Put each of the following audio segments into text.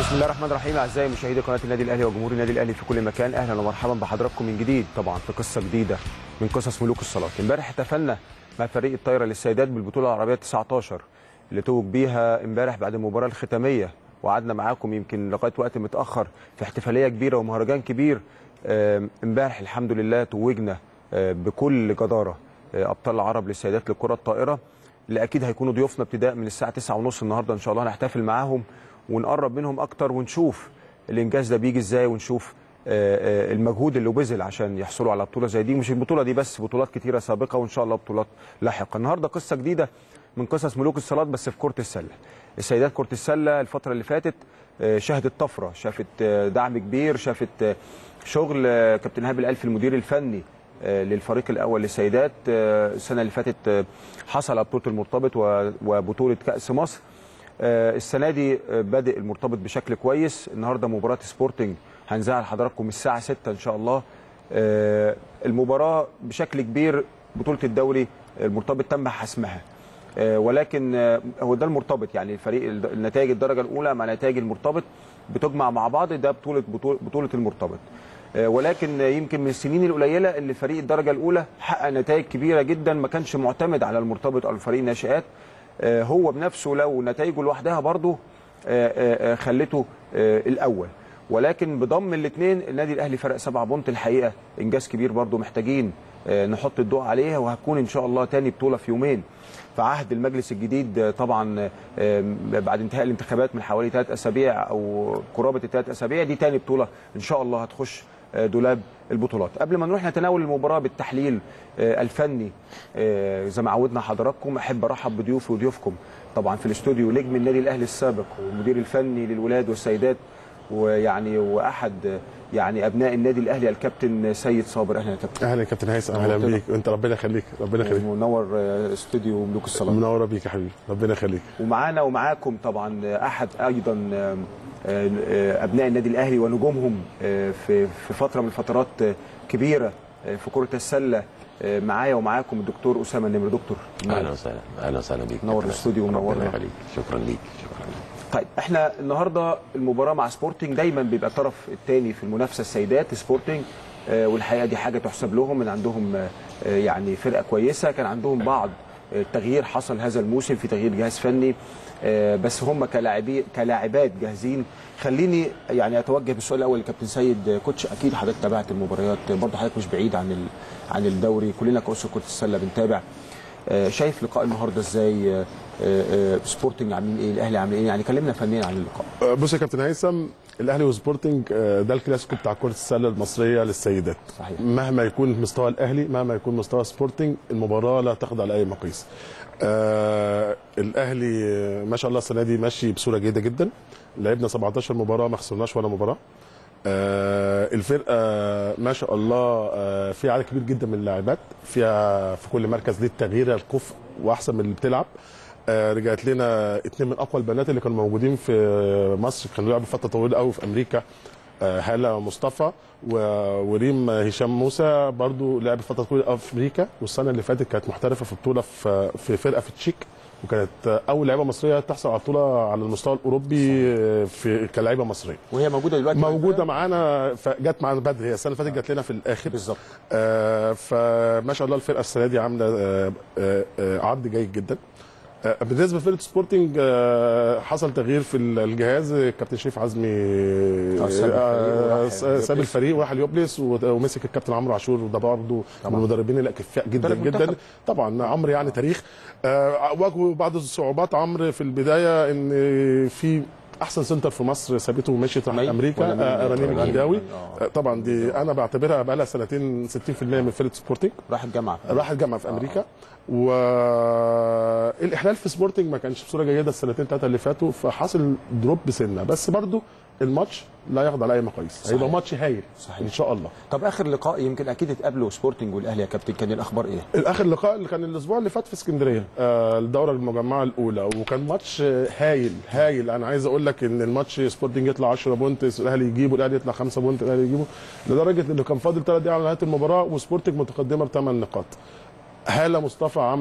بسم الله الرحمن الرحيم اعزائي مشاهدي قناه النادي الاهلي وجمهور النادي الاهلي في كل مكان اهلا ومرحبا بحضراتكم من جديد طبعا في قصه جديده من قصص ملوك الصالات امبارح احتفلنا مع فريق الطايره للسيدات بالبطوله العربيه 19 اللي توج بيها امبارح بعد المباراه الختاميه وقعدنا معاكم يمكن لغايه وقت متاخر في احتفاليه كبيره ومهرجان كبير آم، امبارح الحمد لله توجنا آه، بكل جداره آه، ابطال العرب للسيدات للكره الطائره اللي اكيد هيكونوا ضيوفنا ابتداء من الساعه 9:30 النهارده ان شاء الله هنحتفل معاهم ونقرب منهم اكتر ونشوف الانجاز ده بيجي ازاي ونشوف آه، آه، المجهود اللي بذل عشان يحصلوا على بطوله زي دي مش البطوله دي بس بطولات كتيره سابقه وان شاء الله بطولات لاحقه النهارده قصه جديده من قصص ملوك الصالات بس في كره السله السيدات كره السله الفتره اللي فاتت آه، شهدت طفره شافت آه، دعم كبير شافت آه، شغل آه، كابتن هاب الالف المدير الفني آه، للفريق الاول للسيدات آه، السنه اللي فاتت آه، حصل على بطوله المرتبط و- وبطوله كاس مصر آه، السنه دي آه، بادئ المرتبط بشكل كويس النهارده مباراه سبورتنج هنذاع لحضراتكم الساعه 6 ان شاء الله آه، المباراه بشكل كبير بطوله الدوري المرتبط تم حسمها آه، ولكن آه، هو ده المرتبط يعني الفريق النتائج الدرجه الاولى مع نتائج المرتبط بتجمع مع بعض ده بطوله بطوله, بطولة المرتبط آه، ولكن آه، يمكن من السنين القليله اللي فريق الدرجه الاولى حقق نتائج كبيره جدا ما كانش معتمد على المرتبط او الفريق الناشئات آه، هو بنفسه لو نتائجه لوحدها برضه آه، آه، آه، خلته آه، الاول ولكن بضم الاثنين النادي الاهلي فرق سبعة بونت الحقيقه انجاز كبير برضه محتاجين آه، نحط الضوء عليها وهتكون ان شاء الله تاني بطوله في يومين في عهد المجلس الجديد آه، طبعا آه، بعد انتهاء الانتخابات من حوالي ثلاث اسابيع او قرابه الثلاث اسابيع دي تاني بطوله ان شاء الله هتخش آه، دولاب البطولات قبل ما نروح نتناول المباراه بالتحليل آه، الفني آه، زي ما عودنا حضراتكم احب ارحب بضيوفي وضيوفكم طبعا في الاستوديو نجم النادي الاهلي السابق والمدير الفني للولاد والسيدات ويعني واحد آه، يعني ابناء النادي الاهلي الكابتن سيد صابر اهلا يا كابتن اهلا يا كابتن هيثم اهلا نورتنا. بيك وانت ربنا يخليك ربنا يخليك منور آه، استوديو ملوك الصلاه منوره بيك يا حبيبي ربنا يخليك ومعانا ومعاكم طبعا احد ايضا آه، آه، ابناء النادي الاهلي ونجومهم آه، في في فتره من الفترات آه، كبيره آه، في كره السله آه، معايا ومعاكم الدكتور اسامه النمر دكتور اهلا وسهلا اهلا وسهلا بيك نور كابتن. الاستوديو ربنا ومنورنا. يخليك شكرا ليك شكرا ليك طيب احنا النهارده المباراه مع سبورتنج دايما بيبقى الطرف الثاني في المنافسه السيدات سبورتنج آه، والحقيقه دي حاجه تحسب لهم ان عندهم آه، آه، يعني فرقه كويسه كان عندهم بعض آه، التغيير حصل هذا الموسم في تغيير جهاز فني آه، بس هم كلاعبين كلاعبات جاهزين خليني يعني اتوجه بالسؤال الاول لكابتن سيد آه، كوتش اكيد حضرتك تابعت المباريات آه، برضه حضرتك مش بعيد عن ال- عن الدوري كلنا كاسره كره السله بنتابع آه، شايف لقاء النهارده ازاي آه، آه، آه، سبورتنج عاملين ايه الاهلي عاملين ايه يعني كلمنا فنيا عن اللقاء أه، بص يا كابتن هيثم الاهلي وسبورتنج أه، ده الكلاسيكو بتاع كره السله المصريه للسيدات صحيح. مهما يكون مستوى الاهلي مهما يكون مستوى سبورتنج المباراه لا تخضع لاي مقياس أه الاهلي أه، ما شاء الله السنه دي ماشي بصوره جيده جدا لعبنا 17 مباراه ما خسرناش ولا مباراه آه الفرقه ما شاء الله آه في عدد كبير جدا من اللاعبات فيها في كل مركز ليه التغيير الكفء واحسن من اللي بتلعب آه رجعت لنا اتنين من اقوى البنات اللي كانوا موجودين في مصر كانوا لعبوا فتره طويله قوي في امريكا آه هاله مصطفى و- وريم هشام موسى برضو لعبت فتره طويله قوي في امريكا والسنه اللي فاتت كانت محترفه في بطوله في في فرقه في تشيك وكانت اول لعيبه مصريه تحصل على بطوله على المستوى الاوروبي آه، في كلاعيبه مصريه وهي موجوده دلوقتي موجوده معانا فجت معانا بدري هي السنه اللي فاتت جت لنا في الاخر بالظبط آه فما شاء الله الفرقه السنه دي عامله آه آه آه عرض جيد جدا آه بالنسبه لفرقه سبورتنج آه حصل تغيير في الجهاز كابتن شريف عزمي آه، ساب الفريق وراح آه ساب اليوبلس. الفريق وراح اليوبلس وت- ومسك الكابتن عمرو عاشور وده برضه من طبعا. المدربين الاكفاء جدا مدرب جدا منتخب. طبعا عمرو يعني تاريخ آه واجهوا بعض الصعوبات عمرو في البدايه ان في احسن سنتر في مصر سابته ومشيت راح مي؟ امريكا ولا مين؟ آه رنيم رنيم. الجنداوي آه. آه، طبعا دي انا بعتبرها بقى لها سنتين 60% من فرقه سبورتنج راح الجامعه راحت جامعه في امريكا والاحلال في سبورتنج ما كانش بصوره جيده السنتين ثلاثه اللي فاتوا فحصل دروب بسنه بس برضو الماتش لا يخضع لاي مقاييس صحيح. هيبقى ماتش هايل صحيح. ان شاء الله طب اخر لقاء يمكن اكيد اتقابلوا سبورتنج والاهلي يا كابتن كان الاخبار ايه؟ الاخر لقاء اللي كان الاسبوع اللي فات في اسكندريه آه الدوره المجمعه الاولى وكان ماتش آه، هايل هايل انا عايز اقول لك ان الماتش سبورتنج يطلع 10 بونت الاهلي يجيبه الاهلي يطلع 5 بونت الاهلي يجيبه لدرجه ان كان فاضل 3 دقايق على نهايه المباراه وسبورتنج متقدمه بثمان نقاط هاله مصطفى عملت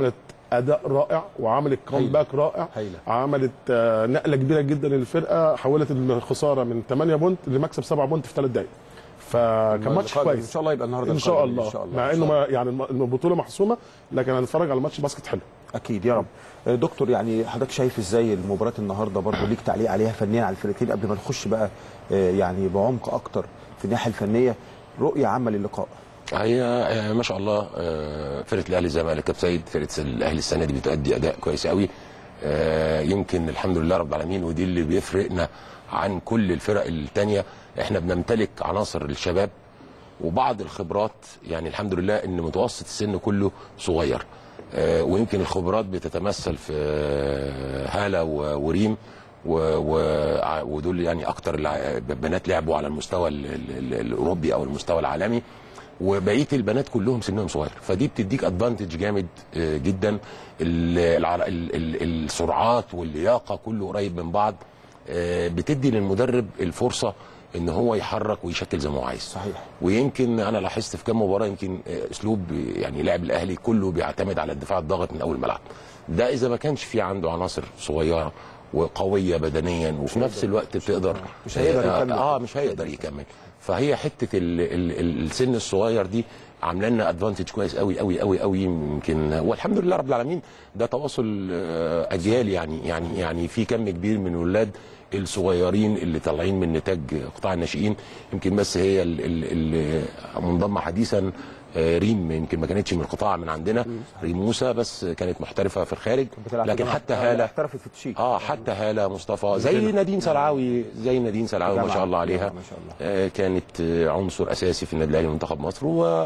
اداء رائع وعملت كومباك رائع هايلة. عملت آه، نقله كبيره جدا للفرقه حولت الخساره من 8 بونت لمكسب 7 بونت في 3 دقائق فكان ماتش اللقاء كويس ان شاء الله يبقى النهارده ان شاء القادم الله ان شاء الله مع إن انه شاء الله. ما يعني الم- البطوله محسومه لكن هنتفرج على ماتش باسكت حلو اكيد يا رب آه، دكتور يعني حضرتك شايف ازاي المباراه النهارده برضه ليك تعليق عليها فنيا على الفرقتين قبل ما نخش بقى آه، يعني بعمق اكتر في الناحيه الفنيه رؤيه عامه للقاء هي آه، ما شاء الله آه، فرقه الاهلي زي ما قال الكابتن سيد فرقه الاهلي السنه دي بتؤدي اداء كويس قوي آه، يمكن الحمد لله رب العالمين ودي اللي بيفرقنا عن كل الفرق الثانيه احنا بنمتلك عناصر الشباب وبعض الخبرات يعني الحمد لله ان متوسط السن كله صغير آه، ويمكن الخبرات بتتمثل في آه، هاله و- وريم و- و- ودول يعني اكتر الع- بنات لعبوا على المستوى ال- ال- ال- الاوروبي او المستوى العالمي وبقيه البنات كلهم سنهم صغير فدي بتديك ادفانتج جامد آه، جدا ال- الع- ال- ال- السرعات واللياقه كله قريب من بعض آه، بتدي للمدرب الفرصه ان هو يحرك ويشكل زي ما هو عايز صحيح. ويمكن انا لاحظت في كام مباراه يمكن آه، اسلوب يعني لعب الاهلي كله بيعتمد على الدفاع الضاغط من اول الملعب ده اذا ما كانش في عنده عناصر صغيره وقويه بدنيا وفي نفس الوقت بتقدر مش هيقدر آه، يكمل. اه مش هيقدر يكمل فهي حته ال ال ال السن الصغير دي عامله لنا ادفانتج كويس قوي قوي قوي قوي يمكن والحمد لله رب العالمين ده تواصل آه، اجيال يعني يعني يعني في كم كبير من الولاد الصغيرين اللي طالعين من نتاج قطاع الناشئين يمكن بس هي ال- ال- اللي منضمه حديثا آه، ريم يمكن ما كانتش من القطاع من عندنا ريم موسى بس كانت محترفه في الخارج بتلعب في لكن جامعة- حتى آه، هاله احترفت في تشيك اه حتى هاله مصطفى زي نادين سلعاوي زي نادين سلعاوي ما جامعة. شاء الله عليها ما شاء الله. آه، كانت آه، عنصر اساسي في النادي الاهلي ومنتخب مصر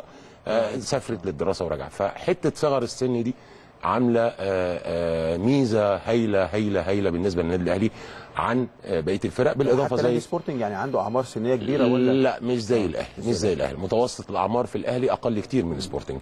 وسافرت للدراسه ورجعت فحته صغر السن دي عامله آه، آه، ميزه هايله هايله هايله بالنسبه للنادي الاهلي عن آه، بقيه الفرق بالاضافه حتى نادي زي سبورتنج يعني عنده اعمار سنيه كبيره ولا لا مش زي الاهلي مش زي الاهلي متوسط الاعمار في الاهلي اقل كتير من سبورتنج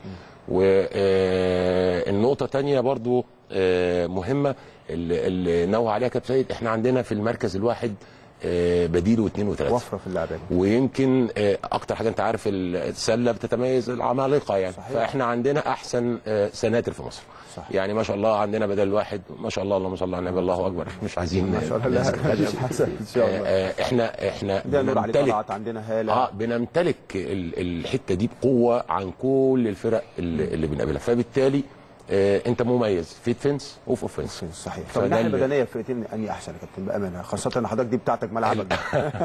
والنقطه تانية برضو آه، مهمه اللي اللي نوه عليها كابتن سيد احنا عندنا في المركز الواحد آه، بديل واثنين وثلاثه وفره في اللاعبين ويمكن آه، اكتر حاجه انت عارف السله بتتميز العمالقه يعني صحيح. فاحنا عندنا احسن آه، سناتر في مصر صحيح. يعني ما شاء الله عندنا بدل واحد ما شاء الله اللهم صل على النبي الله اكبر مش عايزين ما شاء الله لا ناس- حسن ان شاء الله آه، آه، احنا احنا ده نور علي بنمتلك طلعت عندنا هاله اه بنمتلك ال- الحته دي بقوه عن كل الفرق اللي, اللي بنقابلها فبالتالي آه انت مميز في ديفنس وفي اوفنس صحيح طب فده الناحيه اللي- البدنيه الفرقتين انهي احسن يا كابتن بامانه خاصه ان حضرتك دي بتاعتك ملعبك ده.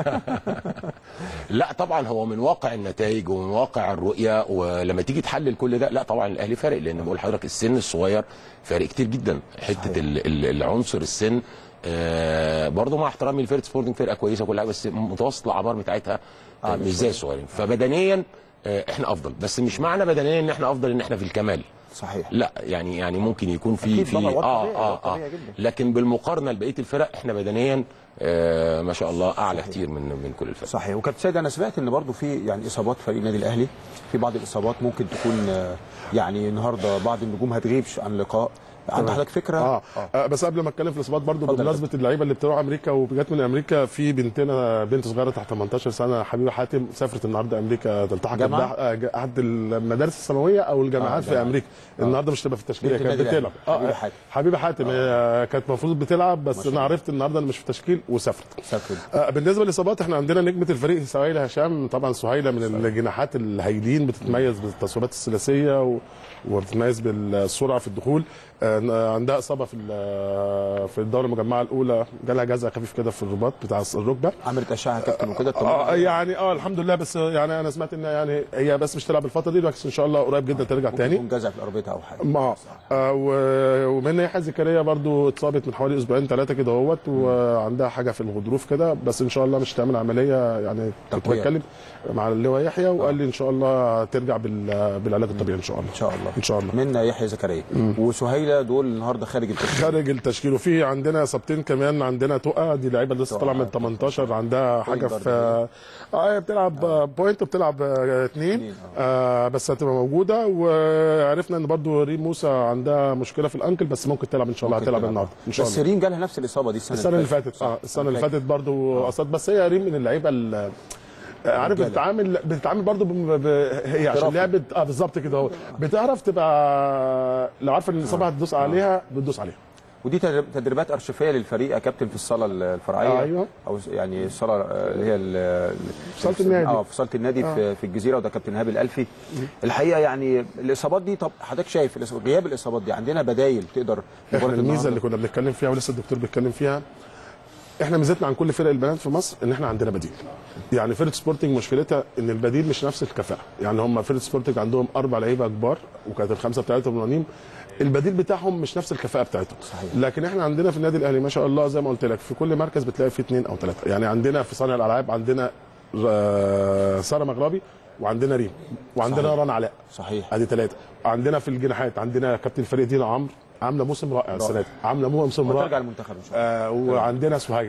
لا طبعا هو من واقع النتائج ومن واقع الرؤيه ولما تيجي تحلل كل ده لا طبعا الاهلي فارق لان بقول لحضرتك السن الصغير فارق كتير جدا حته ال- ال- العنصر السن آه برضه مع احترامي لفرقه سبورتنج فرقه كويسه كل حاجه بس متوسط الاعمار بتاعتها آه مش زي الصغيرين فبدنيا آه احنا افضل بس مش معنى بدنيا ان احنا افضل ان احنا في الكمال صحيح لا يعني يعني ممكن يكون في أكيد في طبعاً، وده اه طبيعي، اه وده اه طبيعي جدا. لكن بالمقارنه لبقيه الفرق احنا بدنيا آه ما شاء الله اعلى صحيح. كتير من من كل الفرق صحيح وكابتن سيد انا سمعت ان برضو في يعني اصابات فريق النادي الاهلي في بعض الاصابات ممكن تكون آه، يعني النهارده بعض النجوم هتغيب عن اللقاء عند حضرتك فكره آه. آه. بس قبل ما اتكلم في الاصابات برضو اتفضل يا بمناسبه اللعيبه اللي بتروح امريكا وجت من امريكا في بنتنا بنت صغيره تحت 18 سنه حبيبه حاتم سافرت النهارده امريكا تلتحق جامعة؟ بأح- آه، ج- احد المدارس الثانويه او الجامعات آه، في جامعة. امريكا النهارده مش تبقى في التشكيله بنت كانت النادي بتلعب الأهلي. حبيبة حاتم. حبيبه حاتم هي كانت المفروض بتلعب بس انا عرفت النهارده ان مش في التشكيل وسافرت سافرت آه، بالنسبه للاصابات احنا عندنا نجمه الفريق سهيله هشام طبعا سهيله من الجناحات الهايلين بتتميز بالتصويبات الثلاثيه و... وبتتميز بالسرعه في الدخول آه، عندها اصابه في ال- في الدوره المجمعه الاولى جالها جزع خفيف كده في الرباط بتاع الركبه عملت اشعه يا كابتن وكده اه طمنا يعني اه الحمد لله بس يعني انا سمعت ان يعني هي بس مش تلعب الفتره دي بس ان شاء الله قريب جدا ترجع ممكن تاني يكون جزع في الاربطه او حاجه ما آه و- ومن يحيى زكريا برضو اتصابت من حوالي اسبوعين ثلاثه كده اهوت وعندها حاجه في الغضروف كده بس ان شاء الله مش هتعمل عمليه يعني كنت تقوية. بتكلم مع اللواء يحيى وقال لي ان شاء الله ترجع بال- بالعلاج الطبيعي ان شاء الله ان شاء الله ان شاء الله منا يحيى زكريا وسهيله دول النهارده خارج التشكيل خارج التشكيل وفي عندنا اصابتين كمان عندنا تقى دي لعيبه لسه تقى. طالعه من 18 عندها حاجه بوينت في اه هي بتلعب آه. بوينت وبتلعب آه، اتنين اتنين، آه بس هتبقى موجوده وعرفنا ان برضو ريم موسى عندها مشكله في الانكل بس ممكن تلعب ان شاء الله ممكن هتلعب تلعب. النهارده ان شاء بس الله ريم جالها نفس الاصابه دي السنه السنه اللي فاتت صح. اه السنه اللي فاكر. فاتت برضو اصابت بس هي ريم من اللعيبه ال- عارف رجالة. بتتعامل بتتعامل برضه ب... ب... هي عشان احترافي. لعبه اه بالظبط كده هو بتعرف تبقى لو عارفه ان الاصابه هتدوس عليها بتدوس عليها ودي تدريب- تدريبات ارشيفيه للفريق يا كابتن في الصاله الفرعيه أيوة. او س- يعني الصاله آه، اللي هي ال- في صالة النادي. اه في صاله النادي في, في الجزيره وده كابتن ايهاب الالفي الحقيقه يعني الاصابات دي طب حضرتك شايف الإص- غياب الاصابات دي عندنا بدايل تقدر احنا مباراة الميزه النهاردة؟ اللي كنا بنتكلم فيها ولسه الدكتور بيتكلم فيها احنا ميزتنا عن كل فرق البنات في مصر ان احنا عندنا بديل يعني فرقه سبورتنج مشكلتها ان البديل مش نفس الكفاءه يعني هم فرقه سبورتنج عندهم اربع لعيبه كبار وكانت الخمسه بتاعتهم رنانين البديل بتاعهم مش نفس الكفاءه بتاعتهم صحيح. لكن احنا عندنا في النادي الاهلي ما شاء الله زي ما قلت لك في كل مركز بتلاقي فيه اثنين او ثلاثه يعني عندنا في صانع الالعاب عندنا آه، ساره مغربي وعندنا ريم وعندنا صحيح. رنا علاء صحيح ادي ثلاثه عندنا في الجناحات عندنا كابتن الفريق دينا عمرو عامله موسم رائع السنه دي عامله موسم وترجع رائع المنتخب ان شاء الله آه وعندنا سهيل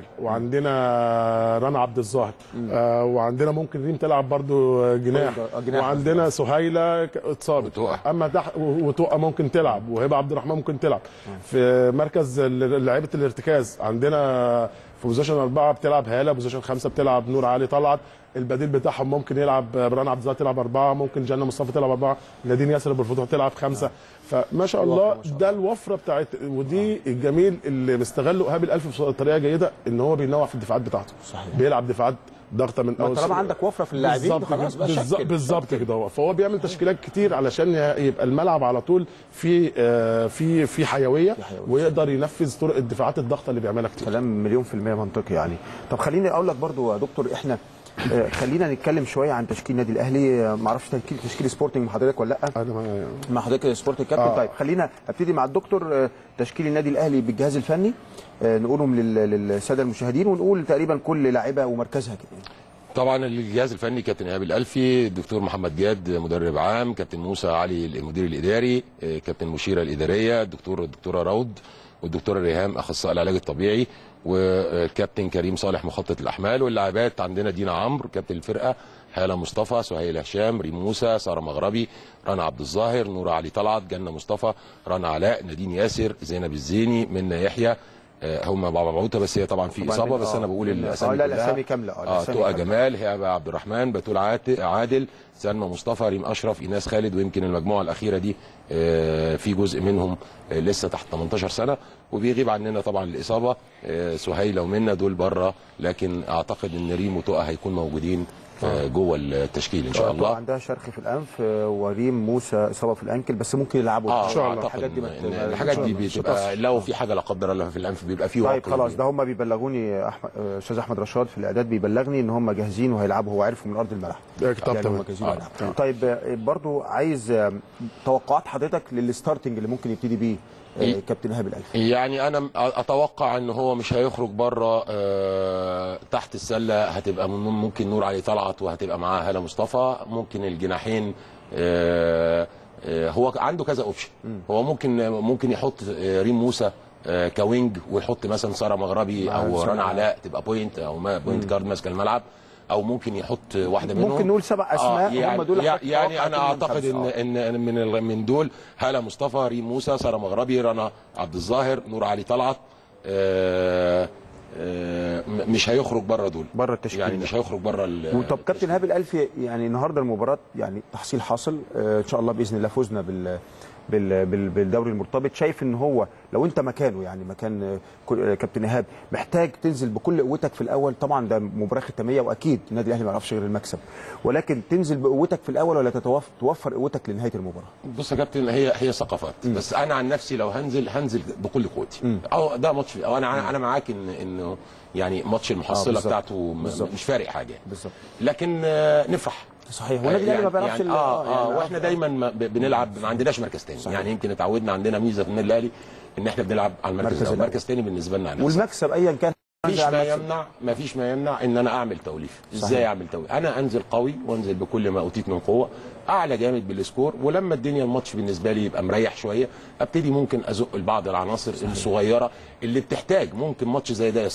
وعندنا رنا عبد الظاهر آه وعندنا ممكن ريم تلعب برضو جناح آه، جناح. وعندنا سهيله ك- اتصابت وتقع. اما تحت وتقى ممكن تلعب وهبه عبد الرحمن ممكن تلعب في مركز ال- لعيبه الارتكاز عندنا في بوزيشن اربعه بتلعب هاله بوزيشن خمسه بتلعب نور علي طلعت البديل بتاعهم ممكن يلعب بران عبد الظاهر تلعب اربعه ممكن جنة مصطفى تلعب اربعه نادين ياسر ابو الفتوح تلعب خمسه فما شاء الله ما شاء الله. ده الوفره بتاعت ودي الجميل اللي مستغله ايهاب الالف بطريقه جيده ان هو بينوع في الدفاعات بتاعته صحيح. بيلعب دفاعات ضغطه من ما طالما عندك وفره في اللاعبين بالظبط خلاص بقى بالظبط شكل. بالظبط كده هو فهو بيعمل تشكيلات كتير علشان يبقى الملعب على طول في آه، في في حيويه في حيوية. ويقدر ينفذ طرق الدفاعات الضغطه اللي بيعملها كتير كلام مليون في المية منطقي يعني طب خليني اقول لك برضو يا دكتور احنا آه، خلينا نتكلم شويه عن تشكيل النادي الاهلي آه، ما اعرفش تشكيل تشكيل سبورتنج مع حضرتك ولا لا انا ما- مع حضرتك سبورت كابتن آه. طيب خلينا ابتدي مع الدكتور آه، تشكيل النادي الاهلي بالجهاز الفني آه، نقولهم لل- للساده المشاهدين ونقول تقريبا كل لاعبه ومركزها كده طبعا الجهاز الفني كابتن ايهاب الالفي الدكتور محمد جاد مدرب عام كابتن موسى علي المدير الاداري آه، كابتن مشيره الاداريه الدكتور الدكتوره راود والدكتوره ريهام اخصائي العلاج الطبيعي وكابتن كريم صالح مخطط الاحمال واللاعبات عندنا دينا عمرو كابتن الفرقه هاله مصطفى سهيل هشام ريم موسى ساره مغربي رنا عبد الظاهر نور علي طلعت جنه مصطفى رنا علاء نادين ياسر زينب الزيني منى يحيى آه، هم مع بعضها بس هي طبعا في طبعاً اصابه من- بس آه، انا بقول من- الاسامي آه، لا، كلها. الأسامي كاملة، آه، اه الأسامي تقى كاملة. جمال هبه عبد الرحمن بتول عات- عادل سلمى مصطفى ريم اشرف ايناس خالد ويمكن المجموعه الاخيره دي آه، في جزء منهم آه، لسه تحت 18 سنه وبيغيب عننا طبعا الاصابه آه، سهيله ومنى دول بره لكن اعتقد ان ريم وتقى هيكون موجودين آه، جوه التشكيل ان شاء آه، الله عندها شرخ في الانف آه، وريم موسى اصابه في الانكل بس ممكن يلعبوا اه إن شاء الله. اعتقد الحاجات دي إن- بت- إن ما- الحاجات دي مش بتبقى هتصل. لو في حاجه لا قدر الله في الانف بيبقى في طيب وقت خلاص ده هم بيبلغوني احمد آه، استاذ احمد رشاد في الاعداد بيبلغني ان هم جاهزين وهيلعبوا هو عارفوا من ارض الملعب ده طب يعني هم تمام. جاهزين آه، وهيلعبوا. تمام. طيب آه، برضو عايز آه، توقعات حضرتك للستارتنج اللي ممكن يبتدي بيه آه، إيه؟ كابتن ايهاب الالفي يعني انا اتوقع ان هو مش هيخرج بره آه، تحت السله هتبقى من- ممكن نور علي طلعت وهتبقى معاه هاله مصطفى ممكن الجناحين آه، آه، هو عنده كذا اوبشن هو ممكن ممكن يحط آه، ريم موسى آه، كوينج ويحط مثلا ساره مغربي او سارة رنا علاء. علاء تبقى بوينت او ما بوينت جارد ماسكه الملعب او ممكن يحط واحده منهم ممكن نقول سبع اسماء يعني هم دول يعني, حضرتك يعني تتوقع انا منهم اعتقد خمسة. ان آه. ان إن من ال- من دول هاله مصطفى ريم موسى ساره مغربي رنا عبد الظاهر نور علي طلعت آه، آه، م- مش هيخرج بره دول بره التشكيل يعني ده. مش هيخرج بره ال- طب كابتن ايهاب الالفي يعني النهارده المباراه يعني تحصيل حاصل آه، ان شاء الله باذن الله فوزنا بال بال- بال- بالدوري المرتبط شايف ان هو لو انت مكانه يعني مكان آه، كل- آه، كابتن ايهاب محتاج تنزل بكل قوتك في الاول طبعا ده مباراه ختاميه واكيد النادي الاهلي ما يعرفش غير المكسب ولكن تنزل بقوتك في الاول ولا تتوف- توفر قوتك لنهايه المباراه بص يا كابتن هي هي ثقافات بس انا عن نفسي لو هنزل هنزل بكل قوتي او ده ماتش او انا انا معاك ان انه يعني ماتش المحصله بالظبط. بتاعته م- بالظبط. مش فارق حاجه بالظبط لكن آه، نفرح صحيح والنادي الاهلي ما بيعرفش يعني ال- اه اه يعني واحنا دايما ما ب- بنلعب ما عندناش مركز تاني صحيح. يعني يمكن اتعودنا عندنا ميزه في النادي الاهلي ان احنا بنلعب على المركز مركز الاول الأول. مركز تاني بالنسبه لنا على نفسنا. والمكسب ايا كان مفيش على ما المكسب. يمنع ما فيش ما يمنع ان انا اعمل توليف صحيح. ازاي اعمل توليف انا انزل قوي وانزل بكل ما اوتيت من قوه اعلى جامد بالسكور ولما الدنيا الماتش بالنسبه لي يبقى مريح شويه ابتدي ممكن ازق لبعض العناصر الصغيره اللي بتحتاج ممكن ماتش زي ده يثقلها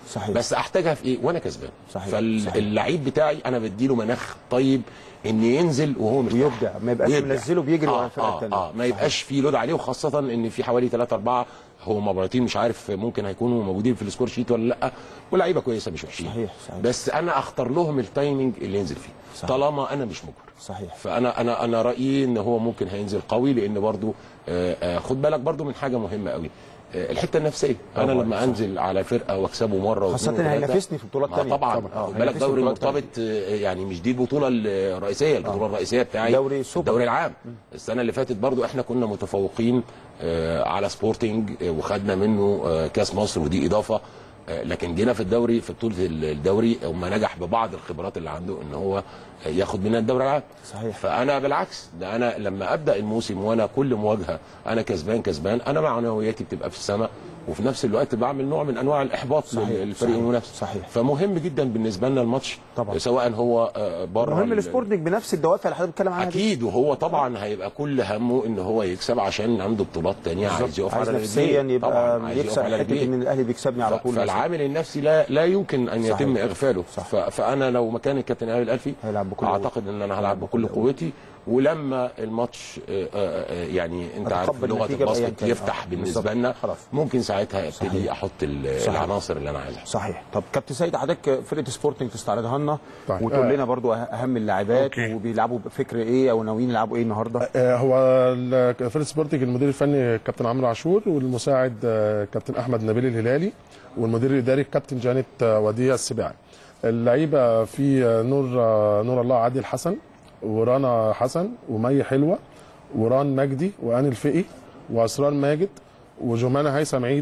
صحيح. بس احتاجها في ايه وانا كسبان صحيح. صحيح. فاللعيب بتاعي انا بديله مناخ طيب ان ينزل وهو مرتاح ويبدع، ما يبقاش ويبدع. منزله بيجري ورا آه الفرقة آه التانية. اه ما يبقاش في لود عليه وخاصه ان في حوالي 3 4 هو مباراتين مش عارف ممكن هيكونوا موجودين في السكور شيت ولا لا ولاعيبه كويسه مش وحشين صحيح، صحيح. بس انا اختار لهم التايمنج اللي ينزل فيه صحيح. طالما انا مش مجبر صحيح فانا انا انا رايي ان هو ممكن هينزل قوي لان برضو آه، آه، خد بالك برضو من حاجه مهمه قوي آه، الحته النفسيه انا طبعاً، لما صح. انزل على فرقه واكسبه مره خاصة واثنين إن وثلاثة، هينافسني في بطولات ما تانية. طبعا طبعاً. آه، خد بالك هينافسني في دوري بطولات مرتبط آه، يعني مش دي البطوله الرئيسيه البطوله الرئيسيه بتاعي دوري سوبر. الدوري العام السنه اللي فاتت برضو احنا كنا متفوقين آه، على سبورتنج آه، وخدنا منه آه، كاس مصر ودي اضافه آه، لكن جينا في الدوري في بطوله الدوري وما نجح ببعض الخبرات اللي عنده ان هو آه، ياخد مننا الدوري العام صحيح. فانا بالعكس ده انا لما ابدا الموسم وانا كل مواجهه انا كسبان كسبان انا معنوياتي بتبقى في السماء وفي نفس الوقت بعمل نوع من انواع الاحباط صحيح، للفريق صحيح، المنافس صحيح. فمهم جدا بالنسبه لنا الماتش طبعاً. سواء هو آه، بره مهم ال- السبورتنج بنفس الدوافع اللي حضرتك بتتكلم عنها دي. اكيد وهو طبعا هيبقى كل همه ان هو يكسب عشان عنده بطولات تانية عايز يقف عايز على نفسيا رجليه يبقى طبعا عايز يقف يكسب على حته رجليه ان الاهلي بيكسبني على ف- طول مثلاً. فالعامل النفسي لا لا يمكن ان يتم صحيح. اغفاله صح. ف- فانا لو مكان الكابتن ايهاب الالفي هيلعب بكل اعتقد ان انا هلعب بكل قوتي ولما الماتش آه، آه، آه، يعني انت عارف أتقبل لغه النتيجة بأيا الباسكت كان. يفتح آه، بالنسبه بالظبط. لنا خلاص. ممكن ساعتها ابتدي صحيح. احط ال- صحيح. العناصر اللي انا عايزها صحيح طب كابتن سيد حضرتك فرقه سبورتنج تستعرضها لنا طيب. وتقول آه. لنا برضو أه- اهم اللاعبات أوكي. وبيلعبوا بفكر ايه او ناويين يلعبوا ايه النهارده آه، هو ال- فريق سبورتنج المدير الفني كابتن عمرو عاشور والمساعد آه، كابتن احمد نبيل الهلالي والمدير الاداري كابتن جانيت آه، وديع السباعي اللعيبه في آه، نور آه، نور الله عادل حسن ورانا حسن ومي حلوه وران مجدي وان الفقي واسرار ماجد وجمانه هيثم عيد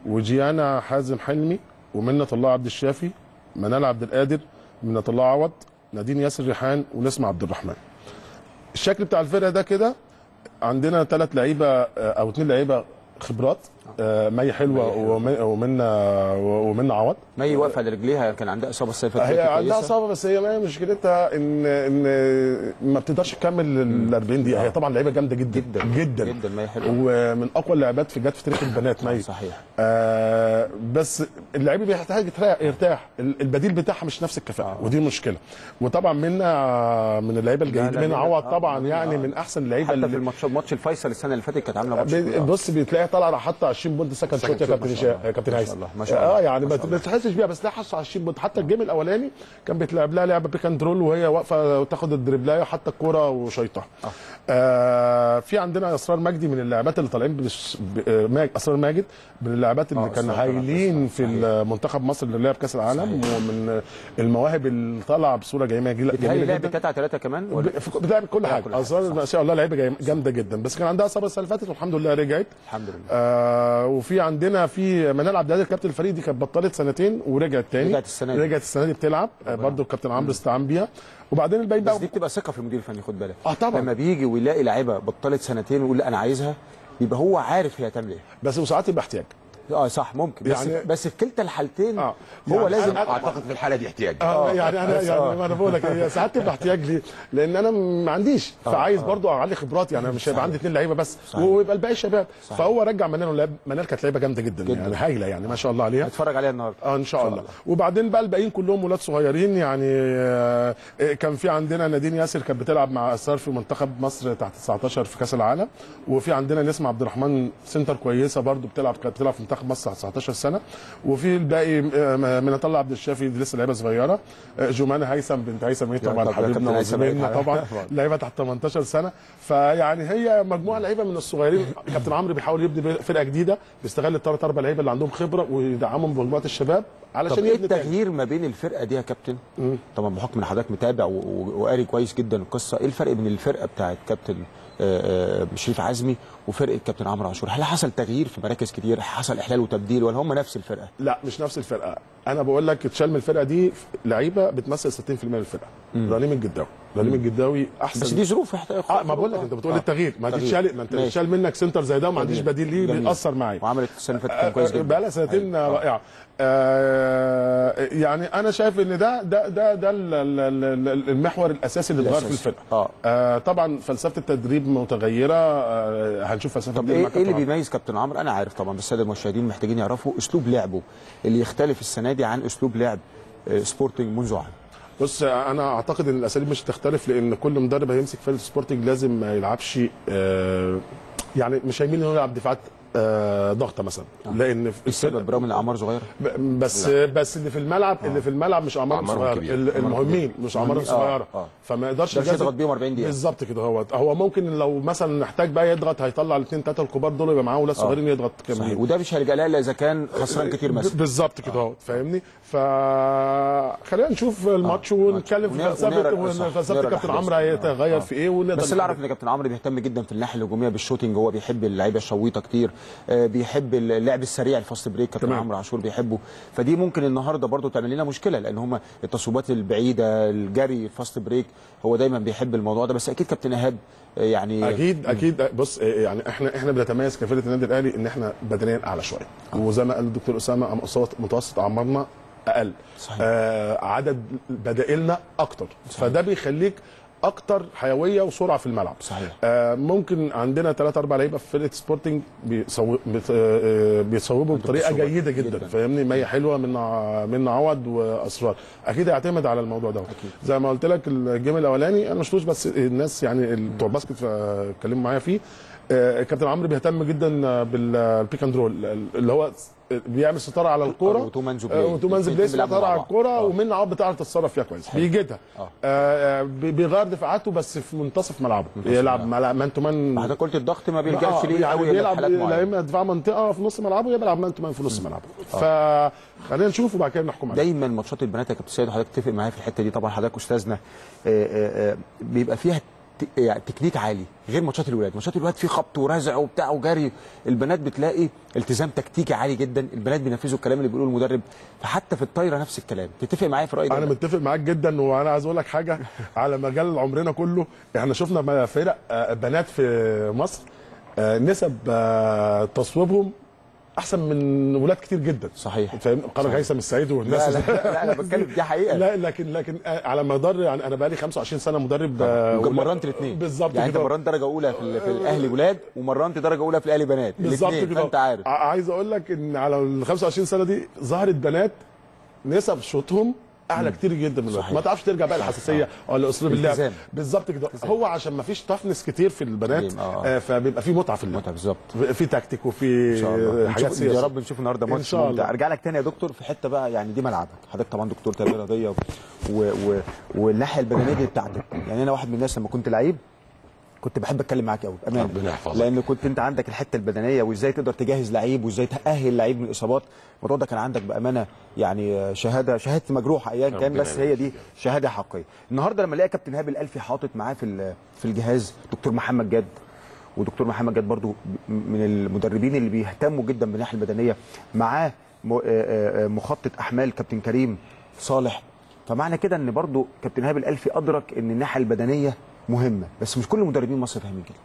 وجيانا حازم حلمي ومنة الله عبد الشافي منال عبد القادر منة الله عوض نادين ياسر ريحان ونسمة عبد الرحمن الشكل بتاع الفرقه ده كده عندنا ثلاث لعيبه آه، او اثنين لعيبه خبرات آه، مي حلوه ومن- ومنى ومنى عوض مي واقفه على رجليها كان عندها اصابه السنه اللي فاتت هي عندها كويسة. اصابه بس هي مي مشكلتها ان ان ما بتقدرش تكمل ال 40 دقيقه هي طبعا لعيبه جامده جدا جدا جدا جدا مي حلوه ومن اقوى اللاعبات في جت في تاريخ البنات مي صحيح آه بس اللعيب بيحتاج يتريح- يرتاح ال- البديل بتاعها مش نفس الكفاءه آه. ودي مشكله وطبعا منا من اللعيبه الجيده لا، منى منى- عوض آه، طبعا منى، يعني آه. من احسن اللعيبه حتى في اللي الماتش ماتش الفيصل السنه اللي فاتت كانت عامله ماتش ب- كبير. بص بتلاقيها طالعه حتى 20 بونت سكند شوت يا شوت، كابتن ما شاء هشام الله. يا كابتن ما شاء هيثم الله، ما شاء الله. اه يعني ما ما شاء الله. تحسش بيها بس تلاقيها حاسه على 20 بونت حتى الجيم الاولاني كان بيتلعب لها لعبه بيك اند رول وهي واقفه وتاخد الدريبلايه وحتى الكوره وشيطها آه في عندنا اسرار مجدي من اللاعبات اللي طالعين بش- ب- آه، ماج- اسرار ماجد من اللاعبات اللي آه، كانوا أسرار طبعاً. هايلين في منتخب مصر اللي لعب كاس العالم ومن المواهب اللي طالعه بصوره جميله بتهيألي جميله لعب جدا تلاتة على تلاتة كمان ولا ب- في- بتلعب كل حاجه كل حاجة، اسرار ما شاء الله لعيبه جاي- جامده جدا بس كان عندها اصابه السنه اللي فاتت والحمد لله رجعت الحمد لله آه وفي عندنا في منال عبد القادر كابتن الفريق دي كانت بطلت سنتين ورجعت تاني رجعت السنة دي. رجعت السنه دي بتلعب آه برضه الكابتن عمرو استعان بيها وبعدين الباقي بس بقى دي بتبقى ثقه في المدير الفني خد بالك آه، طبعاً. لما بيجي ويلاقي لعيبه بطلت سنتين ويقول لا انا عايزها يبقى هو عارف هي هتعمل ايه بس وساعات يبقى احتياج اه صح ممكن بس يعني- بس في كلتا الحالتين آه. هو يعني لازم أنا- اعتقد في الحاله دي احتياج اه يعني انا بس يعني آه. ما انا بقول لك هي ساعات تبقى احتياج ليه؟ لان انا ما عنديش فعايز برضو اعلي خبراتي يعني مش هيبقى عندي اثنين لعيبه بس صحيح. ويبقى الباقي شباب صحيح. فهو رجع منال ولعب منال كانت لعيبه جامده جدا, جداً. يعني هايله يعني ما شاء الله عليها هتفرج عليها النهارده اه ان شاء الله وبعدين بقى الباقيين كلهم ولاد صغيرين يعني آه، كان في عندنا نادين ياسر كانت بتلعب مع اسرار في منتخب مصر تحت 19 في كاس العالم وفي عندنا نسمة عبد الرحمن سنتر كويسه برضو بتلعب كانت بتلعب في منتخب مصر تحت 19 سنه وفي الباقي آه، من الله عبد الشافي دي لسه لعيبه صغيره آه، جمانه هيثم بنت هيثم ايه طبعا طبعاً، كابتن حبيبنا هيثم وزميلنا عيد. طبعا طبعاً. لعيبه تحت 18 سنه فيعني هي مجموعه لعيبه من الصغيرين كابتن عمرو بيحاول يبني فرقه جديده بيستغل الثلاث اربع لعيبه اللي عندهم خبره ويدعمهم بمجموعه الشباب طب علشان ايه يبني تاني. التغيير ما بين الفرقه دي يا كابتن طبعا بحكم ان حضرتك متابع و- و- وقاري كويس جدا القصه ايه الفرق بين الفرقه بتاعت كابتن آه، آه، شريف عزمي وفرقه كابتن عمرو عاشور هل حصل تغيير في مراكز كتير حصل احلال وتبديل ولا هم نفس الفرقه لا مش نفس الفرقه انا بقول لك اتشال من الفرقه دي لعيبه بتمثل 60% من الفرقه رنيم الجداوي رنيم الجداوي احسن بس دي ظروف محتاجه اه ما بقول لك انت بتقول آه. التغيير ما دي تغيير. اتشال ما انت ماشي. اتشال منك سنتر زي ده وما عنديش جميل. بديل ليه جميل. بيأثر معايا وعملت السنه اللي فاتت كان كويس جدا بقى لها سنتين أيوة. آه. رائعه آه يعني انا شايف ان ده ده ده ده ال- ال- ال- المحور الاساسي اللي اتغير في الأساسي. الفرقه آه. آه طبعا فلسفه التدريب متغيره آه هنشوف فلسفه طب جديدة ايه مع ايه اللي كابتن عمرو. بيميز كابتن عمرو انا عارف طبعا بس الساده المشاهدين محتاجين يعرفوا اسلوب لعبه اللي يختلف السنه دي عن اسلوب لعب آه، سبورتنج منذ عام بص انا اعتقد ان الاساليب مش هتختلف لان كل مدرب هيمسك فرقه سبورتنج لازم ما يلعبش آه، يعني مش هيميل انه يلعب دفاعات آه، ضغطه مثلا لان في السبب برغم ان الاعمار صغيره ب- بس بس اللي في الملعب اللي في الملعب مش اعمارهم أعمارهم صغيره كبيرة. ال- المهمين مش اعمارهم المهمين، آه، صغيره آه. فما يقدرش يقدرش يجازف- يضغط بيهم 40 دقيقة. بالظبط كده هو هو ممكن لو مثلا محتاج بقى يضغط هيطلع الاثنين ثلاثه الكبار دول يبقى معاه ولاد صغيرين يضغط صحيح كاملين وده مش هيلجا لها الا اذا كان خسران كتير مثلا بالظبط كده اهو فاهمني فخلينا نشوف الماتش ونتكلم في ونقرا- فلسفه ونقرا- صح، فلسفه نقرا كابتن الأحداث. عمرو هيتغير في ايه ونقدر بس اللي اعرف ان كابتن عمرو بيهتم جدا في الناحيه الهجوميه بالشوتنج هو بيحب اللعيبه الشويطه كتير آه، بيحب اللعب السريع الفاست بريك كابتن تمام. عمرو عاشور بيحبه فدي ممكن النهارده برضو تعمل لنا مشكله لان هم التصويبات البعيده الجري الفاست بريك هو دايما بيحب الموضوع ده بس اكيد كابتن ايهاب آه، يعني اكيد اكيد بص يعني احنا احنا بنتميز كفرقه النادي الاهلي ان احنا بدنيا اعلى شويه وزي ما قال الدكتور اسامه متوسط- متوسط اعمارنا اقل صحيح. آه عدد بدائلنا اكتر فده بيخليك اكتر حيويه وسرعه في الملعب صحيح. آه ممكن عندنا ثلاثة أربع لعيبة في فرقة سبورتنج بيصو... بت... آه، بيصوبوا بطريقة بتصوب جيدة جدا, جداً. جداً. فاهمني مية حلوة من ع... من عوض وأسرار أكيد هيعتمد على الموضوع ده زي ما قلت لك الجيم الأولاني أنا مشفتوش بس الناس يعني ال- بتوع الباسكت آه، اتكلموا معايا فيه آه، كابتن عمرو بيهتم جدا بالبيك اند رول اللي هو بيعمل ستاره على الكوره وتو مانز بلاي. وتو مانز الاتنين بلاي بيلعبوا ستاره مع على بعض. الكوره آه. ومن عوض بتعرف تتصرف فيها كويس بيجيدها آه. آه، بي- بيغير دفاعاته بس في منتصف ملعبه يلعب ملعب مان تو مان حضرتك قلت الضغط ما آه، بيلجاش ليه يعني قوي الا في بيلعب حالات لا معينه اما دفاع منطقه في نص ملعبه يا بيلعب مان تو مان في نص ملعبه فخلينا نشوف وبعد كده نحكم عليه دايما ماتشات البنات يا كابتن سيد وحضرتك تتفق معايا في الحته دي طبعا حضرتك استاذنا آه، آه، آه، بيبقى فيها ت- يعني تكنيك عالي غير ماتشات الولاد ماتشات الولاد في خبط ورزع وبتاع وجري البنات بتلاقي التزام تكتيكي عالي جدا البنات بينفذوا الكلام اللي بيقوله المدرب فحتى في الطايره نفس الكلام تتفق معايا في الراي ده انا ولا لا؟ متفق معاك جدا وانا عايز اقول لك حاجه على مجال عمرنا كله احنا شفنا ما فرق آه، بنات في مصر آه، نسب آه، تصويبهم احسن من ولاد كتير جدا صحيح فاهم قرن هيثم السعيد والناس لا لا, لا انا بتكلم دي حقيقه لا لكن لكن آه، على مدار يعني انا بقالي 25 سنه مدرب آه، ولاد- مرنت الاثنين بالظبط يعني انت كده. مرنت درجه اولى في, ال- في الاهلي ولاد ومرنت درجه اولى في الاهلي بنات بالظبط الاثنين كده فانت عارف ع- عايز اقول لك ان على ال 25 سنه دي ظهرت بنات نسب شوطهم اعلى كتير جدا من الوقت صحيح. ما تعرفش ترجع بقى الحساسيه ولا اسلوب اللعب التزام. بالظبط كده هو عشان ما فيش تفنس كتير في البنات جيم، آه. آه فبيبقى في متعه في اللعب متعه بالظبط في تكتيك وفي ان شاء الله حاجات نشوف- يا سياسيه رب نشوف النهارده إن ماتش شاء الله. ممتع ارجع لك تاني يا دكتور في حته بقى يعني دي ملعبك حضرتك طبعا دكتور تربيه رياضيه و... و... و... والناحيه البدنيه دي بتاعتك يعني انا واحد من الناس لما كنت لعيب كنت بحب اتكلم معاك قوي بامانه ربنا يحفظك. لان كنت انت عندك الحته البدنيه وازاي تقدر تجهز لعيب وازاي تاهل لعيب من الاصابات الموضوع ده كان عندك بامانه يعني شهاده شهاده مجروحه ايا كان ربنا بس هي دي يبارك شهاده حقيقيه النهارده لما الاقي كابتن هاب الالفي حاطط معاه في ال- في الجهاز دكتور محمد جاد ودكتور محمد جاد برضو من المدربين اللي بيهتموا جدا بالناحيه البدنيه معاه م- آه، آه، آه، مخطط احمال كابتن كريم صالح فمعنى كده ان برضو كابتن هاب الالفي ادرك ان الناحيه البدنيه مهمه بس مش كل مدربين مصر فاهمين كده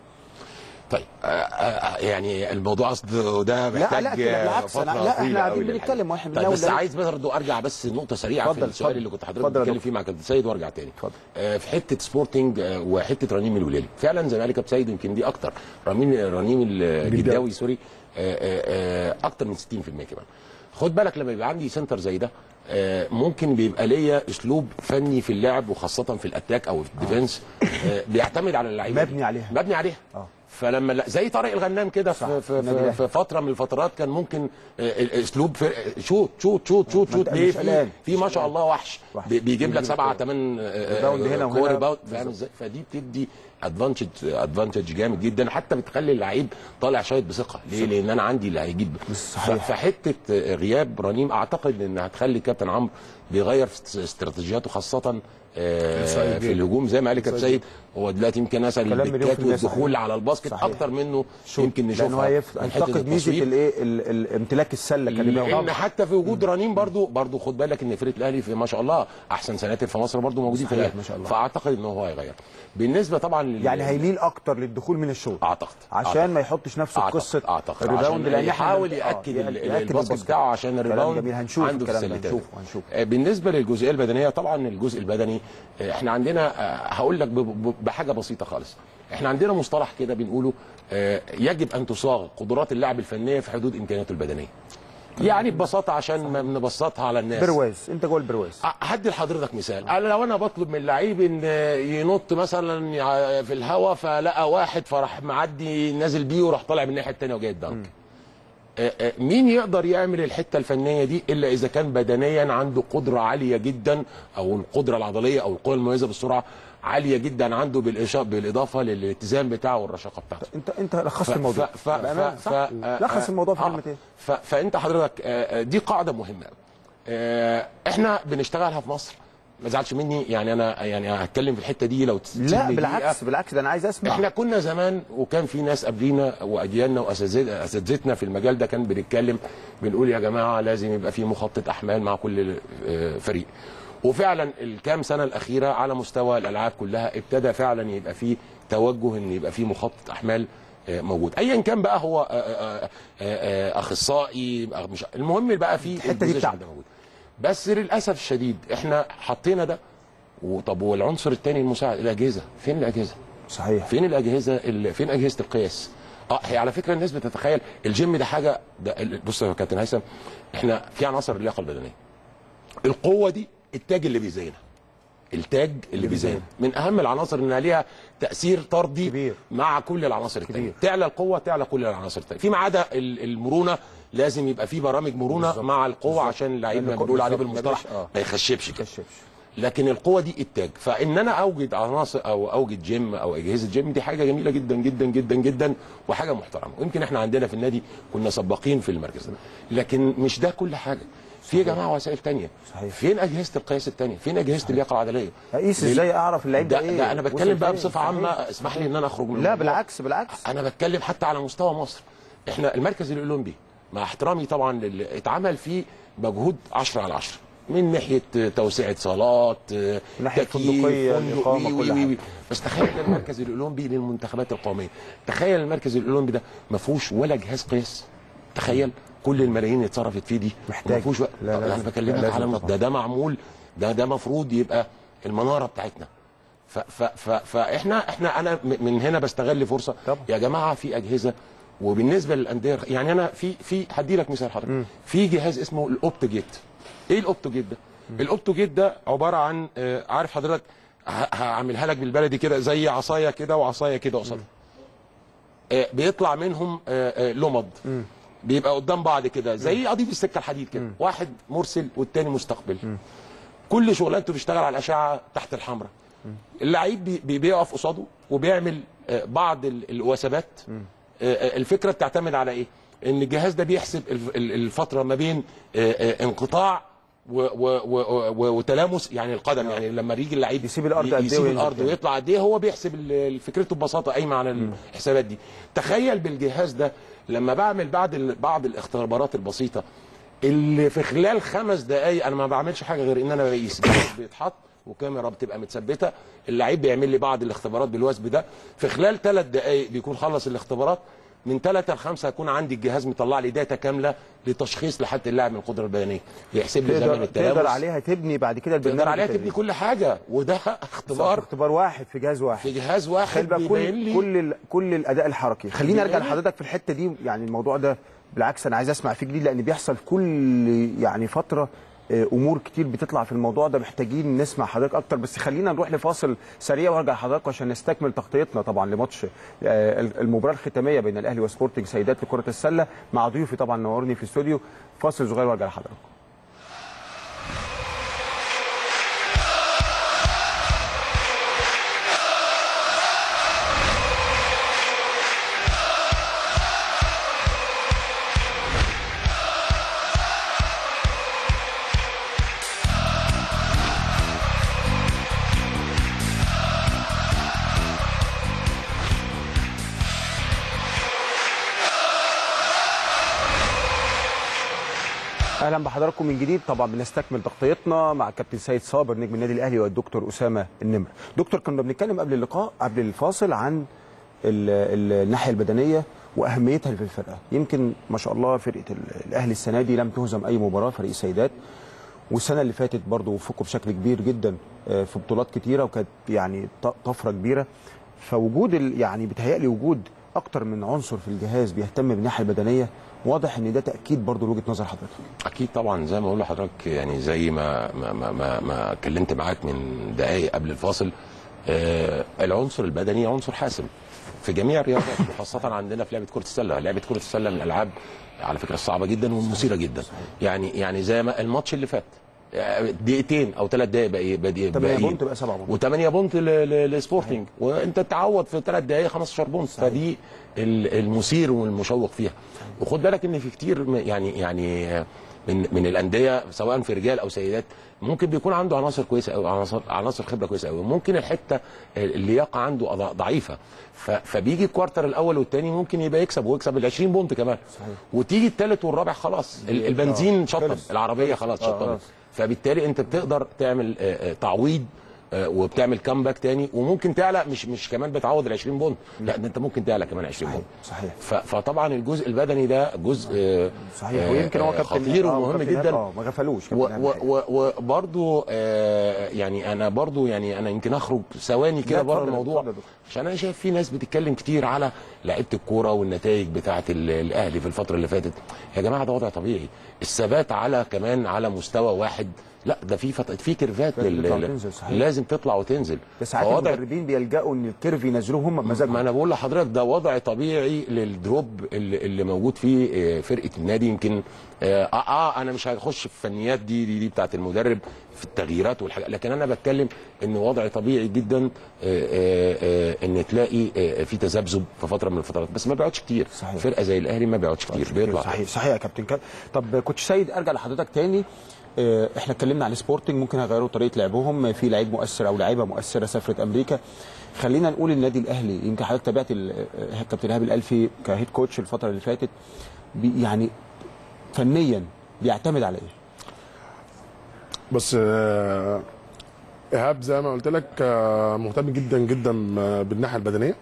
طيب آه، آه، يعني الموضوع اصل ده محتاج لا كده بالعكس، فترة أنا- لا، إحنا طويلة قاعدين أوي بنتكلم للحديث. وإحنا طيب بنقول بس ده- عايز برضه ارجع بس نقطه سريعه اتفضل، في السؤال اتفضل. اللي كنت حضرتك اتفضل يا بتتكلم دكتور. فيه مع كابتن سيد وارجع تاني اتفضل. آه، في حته سبورتنج آه، وحته رنيم الولالي فعلا زي ما قال كابتن سيد يمكن دي اكتر رنيم رنيم الجداوي سوري آه، آه، آه، اكتر من 60% كمان خد بالك لما يبقى عندي سنتر زي ده آه، ممكن بيبقى ليا اسلوب فني في اللعب وخاصه في الاتاك او في الديفنس آه، بيعتمد على اللعيبه مبني عليها. مبني عليها آه. فلما لا- زي طارق الغنام كده صح، في, في, النادي في, الأهلي. في فتره من الفترات كان ممكن آه، الاسلوب في شوت شوت شوت شوت ما شوت أنت ليه مش في قلقان. في ما شاء الله وحش وحش. بي- بيجيب لك بيجيب سبعه لك ثمان ريباوند هنا وهنا. كور ريباوند فاهم بالظبط. ازاي فدي بتدي ادفانتج ادفانتج جامد جدا حتى بتخلي اللعيب طالع شايط بثقه ليه لان انا عندي اللي هيجيب صحيح. ف- فحته غياب رنيم اعتقد ان هتخلي كابتن عمرو بيغير في استراتيجياته خاصه آه، إنسايد في جيم. الهجوم زي ما قال كابتن سيد هو دلوقتي يمكن مثلا كلام مليون البيكات في المية والدخول صحيح. على الباسكت صحيح. اكتر منه يمكن لان هو نشوفها هيف- من حتة هيفتقد ميزه التصويب. الايه ال- ال- امتلاك السله كلمه لان حتى في وجود رنيم برضو برضو خد بالك ان فرقه الاهلي في ما شاء الله احسن سناتر في مصر برضو موجودين في صحيح، الاهلي ما شاء الله. فاعتقد ان هو هيغير بالنسبه طبعا لل... يعني هيميل اكتر للدخول من الشوط اعتقد عشان أعتقد. ما يحطش نفسه في اعتقد قصه اعتقد الريباوند عشان لان احنا يحاول آه، ياكد ال- ال- يأكد الباسكت بتاعه عشان كلام الريباوند جميل هنشوف عنده في الكلام ده السلتين هنشوف هنشوف آه، بالنسبه للجزئيه البدنيه طبعا الجزء البدني آه، احنا عندنا آه، هقول لك ب- ب- بحاجه بسيطه خالص احنا عندنا مصطلح كده بنقوله آه، يجب ان تصاغ قدرات اللاعب الفنيه في حدود امكانياته البدنيه يعني ببساطه عشان ما نبسطها على الناس برواز انت جوه البرواز هدي لحضرتك مثال انا لو انا بطلب من لعيب ان ينط مثلا يع- في الهواء فلقى واحد فراح معدي نازل بيه وراح طالع من الناحيه الثانيه وجاي الدنك آه، آه، مين يقدر يعمل الحته الفنيه دي الا اذا كان بدنيا عنده قدره عاليه جدا او القدره العضليه او القوه المميزه بالسرعه عاليه جدا عنده بالإشا- بالاضافه للالتزام بتاعه والرشاقه بتاعته انت انت لخصت ف- الموضوع ف- ف- بأمانة، ف- صح؟ آه، لخص آه، الموضوع في آه، كلمتين ف- فانت حضرتك آه، آه، دي قاعده مهمه قوي آه، احنا بنشتغلها في مصر ما تزعلش مني يعني انا يعني هتكلم في الحته دي لو تسيبني لا دقيقة. بالعكس بالعكس ده انا عايز اسمع احنا كنا زمان وكان في ناس قبلينا واجيالنا واساتذتنا أساتذتنا في المجال ده كان بنتكلم بنقول يا جماعه لازم يبقى في مخطط احمال مع كل آه، فريق وفعلا الكام سنه الاخيره على مستوى الالعاب كلها ابتدى فعلا يبقى في توجه ان يبقى في مخطط احمال آه، موجود ايا كان بقى هو آه، آه، آه، آه، اخصائي آه، مش المهم بقى في الحتة دي البوزيشن بتاعتك. ده موجود بس للاسف الشديد احنا حطينا ده وطب والعنصر الثاني المساعد الاجهزه فين الاجهزه صحيح فين الاجهزه اللي فين اجهزه القياس اه هي على فكره الناس بتتخيل الجيم ده حاجه ده ال- بص يا كابتن هيثم احنا في عناصر اللياقه البدنيه القوه دي التاج اللي بيزينها التاج اللي بيزين من اهم العناصر انها ليها تاثير طردي كبير. مع كل العناصر الثانيه تعلى القوه تعلى كل العناصر الثانيه فيما عدا ال- المرونه لازم يبقى في برامج مرونه بالظبط. مع القوه بالظبط. عشان اللعيب لأن ما بنقول عليه بالظبط. بالمصطلح آه. ما يخشبش كده كشفش لكن القوه دي التاج فان انا اوجد عناصر او اوجد جيم او اجهزه جيم دي حاجه جميله جدا جدا جدا جدا وحاجه محترمه ويمكن احنا عندنا في النادي كنا سباقين في المركز ده لكن مش ده كل حاجه في يا جماعه وسائل تانية صحيح. فين اجهزه القياس التانية فين اجهزه اللياقه العضليه اقيس ازاي اعرف اللعيب ده, ده, ايه ده انا بتكلم وصل بقى فين؟ بصفه صحيح. عامه اسمح لي ان انا اخرج من لا الموضوع. بالعكس بالعكس انا بتكلم حتى على مستوى مصر احنا المركز الاولمبي مع احترامي طبعا لل- اتعمل فيه مجهود 10 على 10 من ناحيه توسعه صالات من ناحية تكييف، فندقية، فندق، الإقامة، وي- كل وي- حاجة. وي. بس تخيل المركز الاولمبي للمنتخبات القوميه تخيل المركز الاولمبي ده ما فيهوش ولا جهاز قياس تخيل كل الملايين اللي اتصرفت فيه دي محتاج. ما فيهوش وقت لا، انا لازم. بكلمك لازم على طبعا. ده ده معمول ده ده مفروض يبقى المناره بتاعتنا ف ف ف فاحنا احنا انا م- من هنا بستغل فرصه طبعا. يا جماعه في اجهزه وبالنسبه للانديه يعني انا في في هدي لك مثال حضرتك في جهاز اسمه الاوبتوجيت ايه الاوبتوجيت ده الاوبتوجيت ده عباره عن آه، عارف حضرتك ه- هعملها لك بالبلدي كده زي عصايه كده وعصايه كده قصادها آه، بيطلع منهم آه، آه، لمض بيبقى قدام بعض كده زي قضيب السكه الحديد كده واحد مرسل والتاني مستقبل كل شغلانته بيشتغل على الاشعه تحت الحمراء اللعيب بي- بي- بيقف قصاده وبيعمل آه، بعض ال- الوثبات آه، آه، الفكره بتعتمد على ايه ان الجهاز ده بيحسب الف- ال- الفتره ما بين آه، آه، انقطاع و و و و وتلامس يعني القدم يعني لما يجي اللعيب يسيب الأرض ي- قد إيه يسيب وينزل الارض تاني. ويطلع قد ايه هو بيحسب ال- فكرته ببساطه قايمه على الحسابات دي تخيل بالجهاز ده لما بعمل بعض ال- بعض الاختبارات البسيطه اللي في خلال خمس دقائق انا ما بعملش حاجه غير ان انا بقيس جهاز بيتحط وكاميرا بتبقى متثبته اللعيب بيعمل لي بعض الاختبارات بالوثب ده في خلال ثلاث دقائق بيكون خلص الاختبارات من ثلاثة لخمسة هيكون عندي الجهاز مطلع لي داتا كاملة لتشخيص لحد اللاعب من القدرة البدنية يحسب لي زمن تقدر, التلامس تقدر عليها تبني بعد كده البرنامج تقدر عليها التدريبي. تبني كل حاجة وده اختبار اختبار واحد في جهاز واحد في جهاز تخيل واحد بقى بيبين كل لي كل ال- كل الاداء الحركي خليني ارجع بيبين لي. لحضرتك في الحته دي يعني الموضوع ده بالعكس انا عايز اسمع فيه جديد لان بيحصل كل يعني فتره آه، امور كتير بتطلع في الموضوع ده محتاجين نسمع حضرتك اكتر بس خلينا نروح لفاصل سريع وارجع لحضرتك عشان نستكمل تغطيتنا طبعا لماتش آه، المباراه الختاميه بين الاهلي وسبورتنج سيدات لكره السله مع ضيوفي طبعا نورني في الاستوديو فاصل صغير وارجع لحضرتك اهلا بحضراتكم من جديد طبعا بنستكمل تغطيتنا مع الكابتن سيد صابر نجم النادي الاهلي والدكتور اسامه النمر دكتور كنا بنتكلم قبل اللقاء قبل الفاصل عن ال- ال- الناحيه البدنيه واهميتها في الفرقه يمكن ما شاء الله فرقه ال- الاهلي السنه دي لم تهزم اي مباراه فريق السيدات والسنه اللي فاتت برضه وفقوا بشكل كبير جدا آه، في بطولات كتيره وكانت يعني ط- طفره كبيره فوجود ال- يعني بيتهيألي وجود اكتر من عنصر في الجهاز بيهتم بالناحيه البدنيه واضح ان ده تاكيد برضه لوجهه نظر حضرتك اكيد طبعا زي ما بقول لحضرتك يعني زي ما ما ما ما, ما اتكلمت معاك من دقائق قبل الفاصل آه العنصر البدني عنصر حاسم في جميع الرياضات وخاصه عندنا في لعبه كره السله لعبه كره السله من الالعاب على فكره الصعبه جدا والمثيره جدا يعني يعني زي ما الماتش اللي فات آه، دقيقتين او ثلاث دقائق بقى بقى 8 بونت بقى 7 بونت و8 بونت ل- ل- لسبورتنج وانت تعوض في ثلاث دقائق 15 بونت فدي ال- المثير والمشوق فيها وخد بالك ان في كتير م- يعني يعني من من الانديه سواء في رجال او سيدات ممكن بيكون عنده عناصر كويسه قوي عناصر عناصر خبره كويسه قوي ممكن الحته اللياقه عنده أضع- ضعيفه ف- فبيجي الكوارتر الاول والثاني ممكن يبقى يكسب ويكسب ال 20 بونت كمان صحيح. وتيجي الثالث والرابع خلاص ال- البنزين شطب خلص. العربيه خلاص آه، شطبت خلاص. فبالتالي انت بتقدر تعمل آه، آه، تعويض آه، وبتعمل كامباك تاني وممكن تعلى مش مش كمان بتعوض ال 20 بونت لا ده انت ممكن تعلى كمان 20 بونت صحيح ف- فطبعا الجزء البدني ده جزء آه، صحيح آه، ويمكن هو آه، كابتن خطير آه، ومهم كابتن إيهاب، جدا اه ما غفلوش كابتن و- إيهاب و- الحقيقة. و- وبرضو آه، يعني انا برضو يعني انا يمكن اخرج ثواني كده لا، بره اتفضل، الموضوع اتفضل يا دكتور. عشان انا شايف في ناس بتتكلم كتير على لعيبه الكوره والنتائج بتاعه ال- الاهلي في الفتره اللي فاتت يا جماعه ده وضع طبيعي الثبات على كمان على مستوى واحد لا ده في فط... في كيرفات لازم لل... تطلع لل- وتنزل، صحيح. لازم تطلع وتنزل ده ساعات فوضع المدربين بيلجأوا ان الكيرف ينزلوه هم ما بمزاجهم انا بقول لحضرتك ده وضع طبيعي للدروب اللي, اللي موجود فيه آه، فرقه النادي يمكن آه, اه اه انا مش هخش في الفنيات دي دي, دي بتاعت المدرب في التغييرات والحاجات لكن انا بتكلم ان وضع طبيعي جدا آه آه آه ان تلاقي آه في تذبذب في فتره من الفترات بس ما بيقعدش كتير صحيح. فرقه زي الاهلي ما بيقعدش كتير بيطلع صحيح صحيح يا كابتن كاب طب كوتش سيد ارجع لحضرتك تاني آه، احنا اتكلمنا عن سبورتنج ممكن هيغيروا طريقه لعبهم في لعيب مؤثر او لعيبه مؤثره سافرت امريكا خلينا نقول النادي الاهلي يمكن حضرتك تابعت ال- آه، كابتن ايهاب الالفي كهيد كوتش الفتره اللي فاتت بي- يعني فنيا بيعتمد على ايه؟ بس آه، ايهاب زي ما قلت لك آه، مهتم جدا جدا آه، بالناحيه البدنيه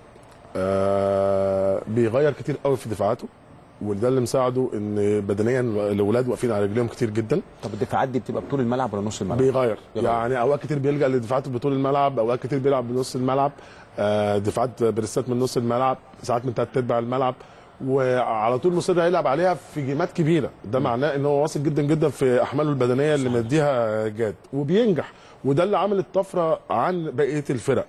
آه، بيغير كتير قوي في دفاعاته وده اللي مساعده ان بدنيا الاولاد واقفين على رجليهم كتير جدا طب الدفاعات دي بتبقى بطول الملعب ولا نص الملعب؟ بيغير يغير. يعني اوقات كتير بيلجا لدفاعات بطول الملعب اوقات كتير بيلعب بنص الملعب آه، دفاعات بريستات من نص الملعب ساعات من تلات ارباع الملعب وعلى طول مصر هيلعب عليها في جيمات كبيره ده معناه ان هو واثق جدا جدا في احماله البدنيه اللي مديها جاد وبينجح وده اللي عامل الطفره عن بقيه الفرق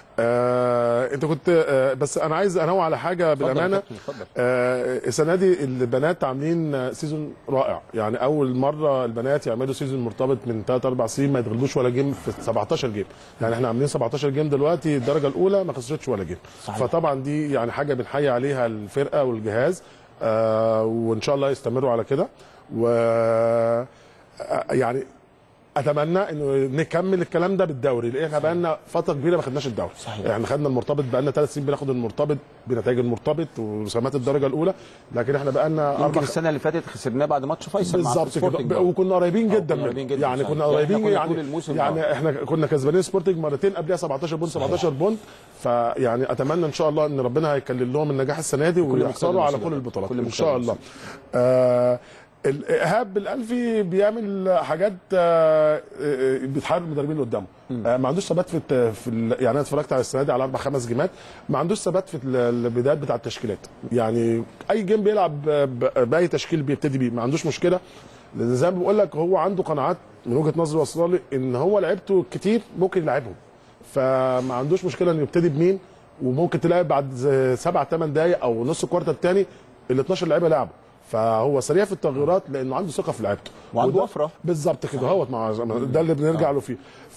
آه انت كنت آه بس انا عايز انوه على حاجه اتفضل يا بالامانه كابتن، اتفضل. آه السنه دي البنات عاملين سيزون رائع يعني اول مره البنات يعملوا سيزون مرتبط من 3 4 سنين ما يتغلبوش ولا جيم في 17 جيم يعني احنا عاملين 17 جيم دلوقتي الدرجه الاولى ما خسرتش ولا جيم صحيح. فطبعا دي يعني حاجه بنحيي عليها الفرقه والجهاز آه وان شاء الله يستمروا على كده و آه، يعني اتمنى انه نكمل الكلام ده بالدوري لان احنا بقالنا فتره كبيره ما خدناش الدوري صحيح. احنا خدنا المرتبط بقالنا ثلاث سنين بناخد المرتبط بنتائج المرتبط وسمات الدرجه الاولى لكن احنا بقالنا يمكن اربع السنه اللي فاتت خسرناه بعد ماتش فيصل مع بالظبط سبورتنج كده برضه. وكنا قريبين آه، جدا كنا قريبين منه. جدا، يعني صحيح. كنا يعني قريبين إحنا كنا يعني طول الموسم يعني آه. احنا كنا كسبانين سبورتنج مرتين قبلها 17 بونت 17 بونت فيعني اتمنى ان شاء الله ان ربنا هيكلل لهم النجاح السنه دي مجتهد ويحصلوا على الموسم كل ده. البطولات كل ان مجتهد شاء الموسم الله آه الايهاب الالفي بيعمل حاجات آه، آه، بيتحرك المدربين اللي قدامه آه، ما عندوش ثبات في الت- في ال- يعني انا اتفرجت على السنه دي على اربع خمس جيمات ما عندوش ثبات في ال- البدايات بتاع التشكيلات يعني اي جيم بيلعب ب- باي تشكيل بيبتدي بيه ما عندوش مشكله لان زي ما بقول لك هو عنده قناعات من وجهه نظري واصله لي ان هو لعيبته كتير ممكن يلعبهم فما عندوش مشكله انه يبتدي بمين وممكن تلاقي بعد ز- سبع ثمان دقائق او نص الكوارتر الثاني ال 12 لعيبه لعبوا فهو سريع في التغييرات لانه عنده ثقه في لعيبته وعنده وده- وفرة. بالظبط كده هوت مع ده اللي بنرجع له فيه ف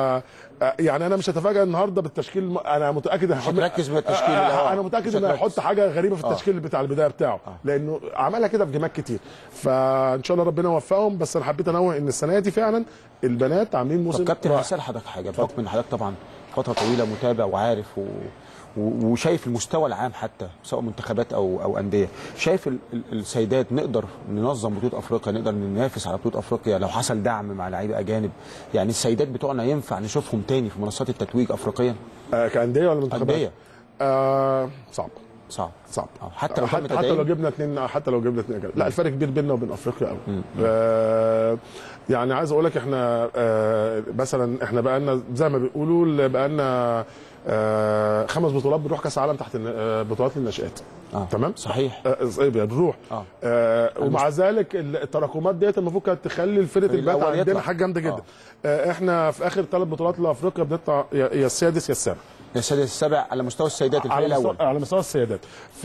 يعني انا مش هتفاجئ النهارده بالتشكيل انا متاكد مش هتركز بالتشكيل، آه، آه. انا مش متاكد انه هتركز. هيحط حاجه غريبه في التشكيل بتاع البدايه بتاعه لانه عملها كده في جيمات كتير فان شاء الله ربنا يوفقهم بس انا حبيت انوه ان السنه دي فعلا البنات عاملين موسم طب كابتن رائع. هسأل حضرتك حاجه بحكم ان حضرتك طبعا فتره طويله متابع وعارف و... و... وشايف المستوى العام حتى سواء منتخبات او او انديه شايف ال... ال... السيدات نقدر ننظم بطوله افريقيا نقدر ننافس على بطوله افريقيا لو حصل دعم مع لعيبه اجانب يعني السيدات بتوعنا ينفع نشوفهم تاني في منصات التتويج افريقيا آه كانديه ولا منتخبات؟ أندية. آه صعب صعب صعب آه، حتى لو حتى, تم حتى لو تدعيم؟ جبنا اثنين حتى لو جبنا اثنين لا الفرق كبير بيننا وبين افريقيا قوي آه يعني عايز اقول لك احنا آه مثلا احنا بقى لنا زي ما بيقولوا بقى لنا آه خمس بطولات بنروح كاس عالم تحت الن- آه بطولات الناشئات آه. تمام صحيح آه صعب يعني بنروح آه. آه ومع ذلك ال- التراكمات ديت المفروض كانت تخلي الفرقه الفريق البات الأول عندنا يطلع. حاجه جامده جدا آه. آه احنا في اخر ثلاث بطولات لافريقيا بنطلع يا يا السادس يا السابع يا السادس السابع على مستوى السيدات الفريق على الاول مستوى على مستوى السيدات ف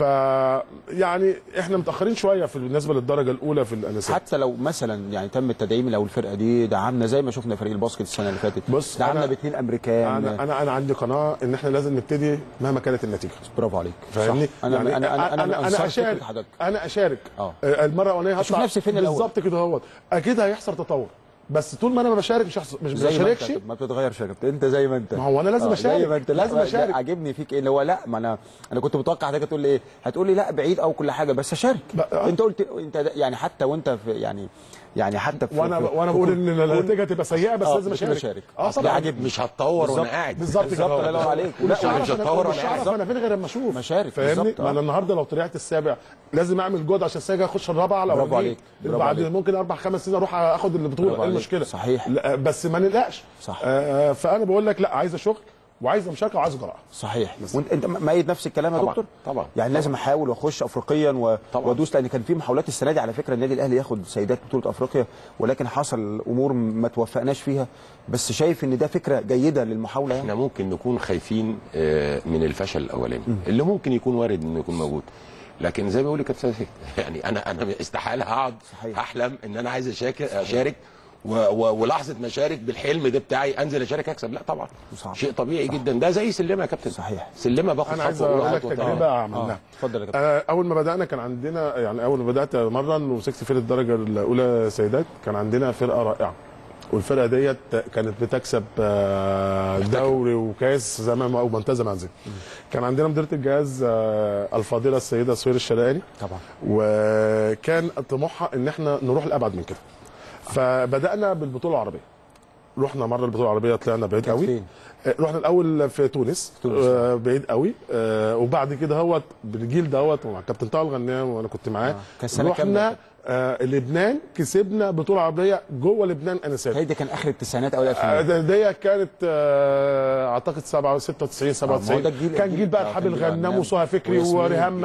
يعني احنا متاخرين شويه في بالنسبه للدرجه الاولى في الانسات حتى لو مثلا يعني تم التدعيم لو الفرقه دي دعمنا زي ما شفنا فريق الباسكت السنه اللي فاتت بص، دعمنا أنا- باثنين امريكان انا انا انا عندي قناعه ان احنا لازم نبتدي مهما كانت النتيجه برافو عليك فاهمني؟ صح. انا يعني انا انا انا, انا, من أنا أنصار اشارك فكرة حضرتك انا اشارك آه. آه، المره الاولانيه أشوف هطلع نفسي فين الأول. بالظبط كده اهوت اكيد هيحصل تطور بس طول ما انا ما بشارك مش هحصل- مش زي ما بشاركش انت ما بتتغيرش يا كابتن انت زي ما انت ما هو أنا لازم آه، أشارك. زي ما انت لازم لا، أشارك. لا، عاجبني فيك ايه اللي هو لا ما انا انا كنت متوقع حضرتك هتقول لي ايه هتقول لي لا بعيد او كل حاجه بس اشارك بقى- آه. انت قلت انت ده- يعني حتى وانت في يعني يعني حتى في وانا في- وانا في- بقول ان النتيجه تبقى سيئه بس آه، لازم لازم اشارك أشارك. اه أصل طبعا عاجبني. مش هتطور وانا قاعد بالظبط بالظبط كده الله ينور عليك مش لا، عارف مش انا هتطور مش ولا عارف حاجة. انا فين غير اما اشوف مشارك، فاهمني بالظبط، ما آه. انا النهارده لو طلعت السابع لازم اعمل جهد عشان السابع اخش الرابعه على برافو الأولانيين. عليك، برافو بعد عليك. ممكن اربع خمس سنين اروح اخد البطوله برافو ايه عليك. المشكله صحيح. لا بس ما نقلقش صح. آه فانا بقول لك لا عايزه شغل وعايزه مشاركه وعايزه جرأه صحيح وانت انت مأيد نفس الكلام يا طبعاً، دكتور طبعاً. يعني لازم احاول واخش افريقيا و... طبعاً. وادوس لان كان في محاولات السنه دي على فكره النادي الاهلي ياخد سيدات بطوله افريقيا ولكن حصل امور ما توفقناش فيها بس شايف ان ده فكره جيده للمحاوله يعني احنا ممكن نكون خايفين آه، من الفشل الاولاني اللي ممكن يكون وارد انه يكون موجود لكن زي ما بقول كابتن سيد يعني انا انا استحاله هقعد صحيح. احلم ان انا عايز اشارك اشارك و- و- ولحظه ما اشارك بالحلم ده بتاعي انزل اشارك اكسب لا طبعا صعب. شيء طبيعي جدا ده زي سلمه يا كابتن صحيح. سلمه باخد انا عايز خطوة اقول أولى، لك خطوة تجربه تانية. عملناها اتفضل يا كابتن آه، اول ما بدانا كان عندنا يعني اول ما بدات امرن ومسكت فرقه الدرجه الاولى سيدات كان عندنا فرقه رائعه والفرقه ديت كانت بتكسب آه، دوري وكاس زمان او منتزه منزل كان عندنا مديره الجهاز آه، الفاضله السيده سهير الشرقاني طبعا وكان طموحها ان احنا نروح لابعد من كده فبدانا بالبطوله العربيه رحنا مره البطوله العربيه طلعنا بعيد كانت قوي فين؟ آه، رحنا الاول في تونس, تونس. آه بعيد قوي آه وبعد كده هوت بالجيل دوت ومع كابتن طه الغنام وانا كنت معاه آه. كان سنة كام ده؟ رحنا آه لبنان كسبنا بطوله عربيه جوه لبنان انسات هي ده كان اخر التسعينات او آه، الالفينات ده- دي كانت آه، اعتقد 7 96 ما هو 97 ده الجيل- كان الجيل جيل بقى بتاع رحاب كان جيل الغنام غنام وسهى فكري وياسمين وريهام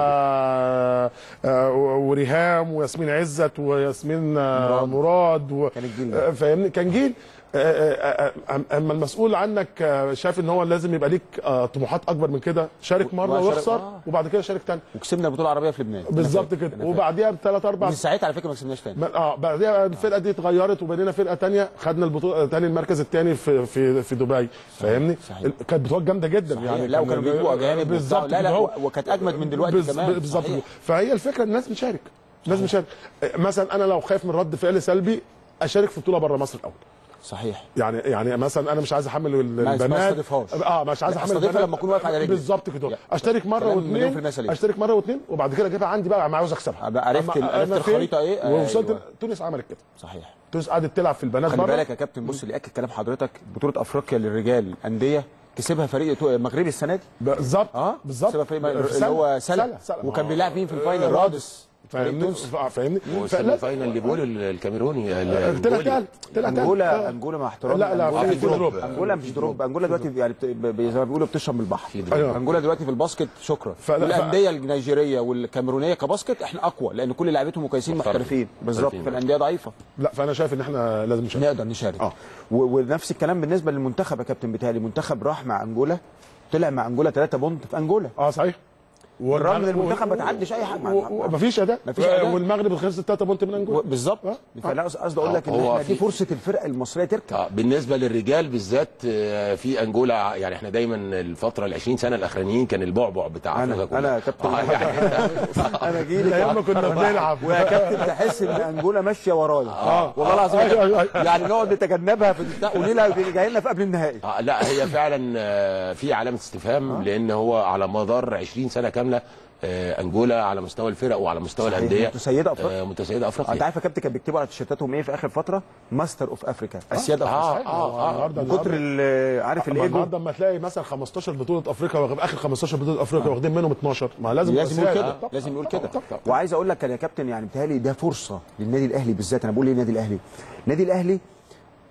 آه، آه، وريهام وياسمين عزت وياسمين آه، مراد. مراد و- كان الجيل ده. آه، فاهمني كان جيل آه، آه، آه، اما المسؤول عنك آه، شايف ان هو لازم يبقى ليك آه، طموحات اكبر من كده شارك مره وشارك- واخسر آه. وبعد كده شارك تاني وكسبنا البطوله العربيه في لبنان أنا بالظبط فاكر، كده أنا فاكر. وبعديها بثلاث اربع من ساعتها على فكره ما كسبناش تاني ما- اه بعدها الفرقه دي اتغيرت وبنينا فرقه تانية خدنا البطوله تاني المركز الثاني في في في دبي فاهمني صحيح. ال- كانت بطولات جامده جدا صحيح. يعني لا، كان- وكانوا بيجيبوا أجانب وبتاع. بالظبط لا، لا، كده هو. و- وكانت أجمد من دلوقتي بز- كمان. بالظبط صحيح. كده. فهي الفكره الناس بتشارك الناس بتشارك مثلا انا لو خايف من رد فعل سلبي اشارك في بطوله بره مصر الاول صحيح يعني يعني مثلا انا مش عايز احمل ال- ما البنات استضيفهاش. اه مش عايز لا، احمل استضيفها البنات لما أكون واقف على رجلي. بالظبط كده يا. اشترك مره كلام مليون في المية واثنين سليم. اشترك مره واثنين وبعد كده اجيبها عندي بقى ما عاوز اكسبها أبقى عرفت أما ال- عرفت أنا فين؟ الخريطة إيه؟ ووصلت أيوة. تونس عملت كده صحيح تونس قعدت تلعب في البنات خلي بره بالك يا كابتن بص اللي ياكد كلام حضرتك بطوله افريقيا للرجال انديه كسبها فريق تو- مغربي السنه دي بالظبط اه بالظبط كسبها فريق في اللي هو سلا سلا سلا وكان بيلعب مين في الفاينل آه، رادس فريق فاهمني تونس ف- فاهمني وصل فلا- الفاينل اللي بيقول الكاميروني طلع الجولي. تالت طلع تالت انجولا آه. انجولا مع احترامي لا لا أنجولا في مش في دروب انجولا مش دروب انجولا دلوقتي يعني بت- ب- زي ما بيقولوا بتشرب من البحر في دروب. أيوة. انجولا دلوقتي في الباسكت شكرا فلا- ف- والانديه النيجيريه والكاميرونيه كباسكت احنا اقوى لان كل لعيبتهم كويسين محترفين. محترفين بالظبط محترفين. في الانديه ضعيفه لا فانا شايف ان احنا لازم نشارك نقدر نشارك آه. و- ونفس الكلام بالنسبه للمنتخب يا كابتن بتهيألي المنتخب راح مع انجولا طلع مع انجولا 3 بونت في انجولا اه صحيح بالرغم ان المنتخب ما تعدش اي حاجه مفيش اداء مفيش أداء. والمغرب خلصت 3 بونت من انجولا بالظبط آه. فانا قصدي اقول لك ان هو احنا دي في- فرصه الفرقه المصريه تركب آه، بالنسبه للرجال بالذات آه، في انجولا يعني احنا دايما الفتره ال 20 سنه الاخرانيين كان البعبع بتاع أنا- أفريقيا كلها. أنا يا كابتن. آه، يعني أنت- انا جيلي ايام ما كنا بنلعب ويا كابتن تحس ان انجولا ماشيه ورايا آه. والله العظيم أيوة، أيوة، أيوة. يعني نقعد نتجنبها في البتاع ونلعب جاي لنا في قبل النهائي آه، لا هي فعلا آه، في علامه استفهام لان هو على مدار 20 سنه كامله آه، انجولا على مستوى الفرق وعلى مستوى صحيح، الانديه متسيدة أفريقيا. آه، متسيده انت افريقيا عارف يا كابتن كان بيكتبوا على تيشيرتاتهم ايه في اخر فتره ماستر اوف افريكا اسياد اه افريقيا اه اه النهارده من كتر ال- عارف الايجو الايجو النهارده اما تلاقي مثلا 15 بطوله افريقيا واخد اخر 15 بطوله افريقيا واخدين منهم 12 ما لازم لازم يقول أسياد. كده طبعاً، لازم يقول طبعاً، كده طبعاً. وعايز اقول لك يا كابتن يعني بيتهيألي ده فرصه للنادي الاهلي بالذات انا بقول ليه النادي الاهلي النادي الاهلي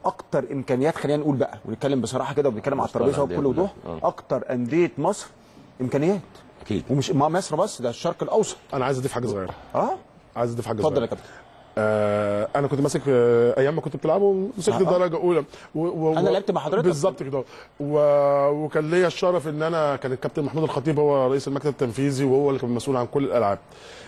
اكتر امكانيات خلينا نقول بقى ونتكلم بصراحه كده وبنتكلم على مستوى الترابيزه الأندية بكل وضوح كلها. آه. اكتر انديه مصر امكانيات اكيد ومش ما مصر بس ده الشرق الاوسط انا عايز اضيف حاجه صغيره اه عايز اضيف حاجه اتفضل يا صغيره كابتن آه انا كنت ماسك آه ايام ما كنت بتلعبوا مسكت آه. درجه اولى و و أنا لعبت مع حضرتك. بالظبط كده و... وكان ليا الشرف ان انا كان الكابتن محمود الخطيب هو رئيس المكتب التنفيذي وهو اللي كان مسؤول عن كل الالعاب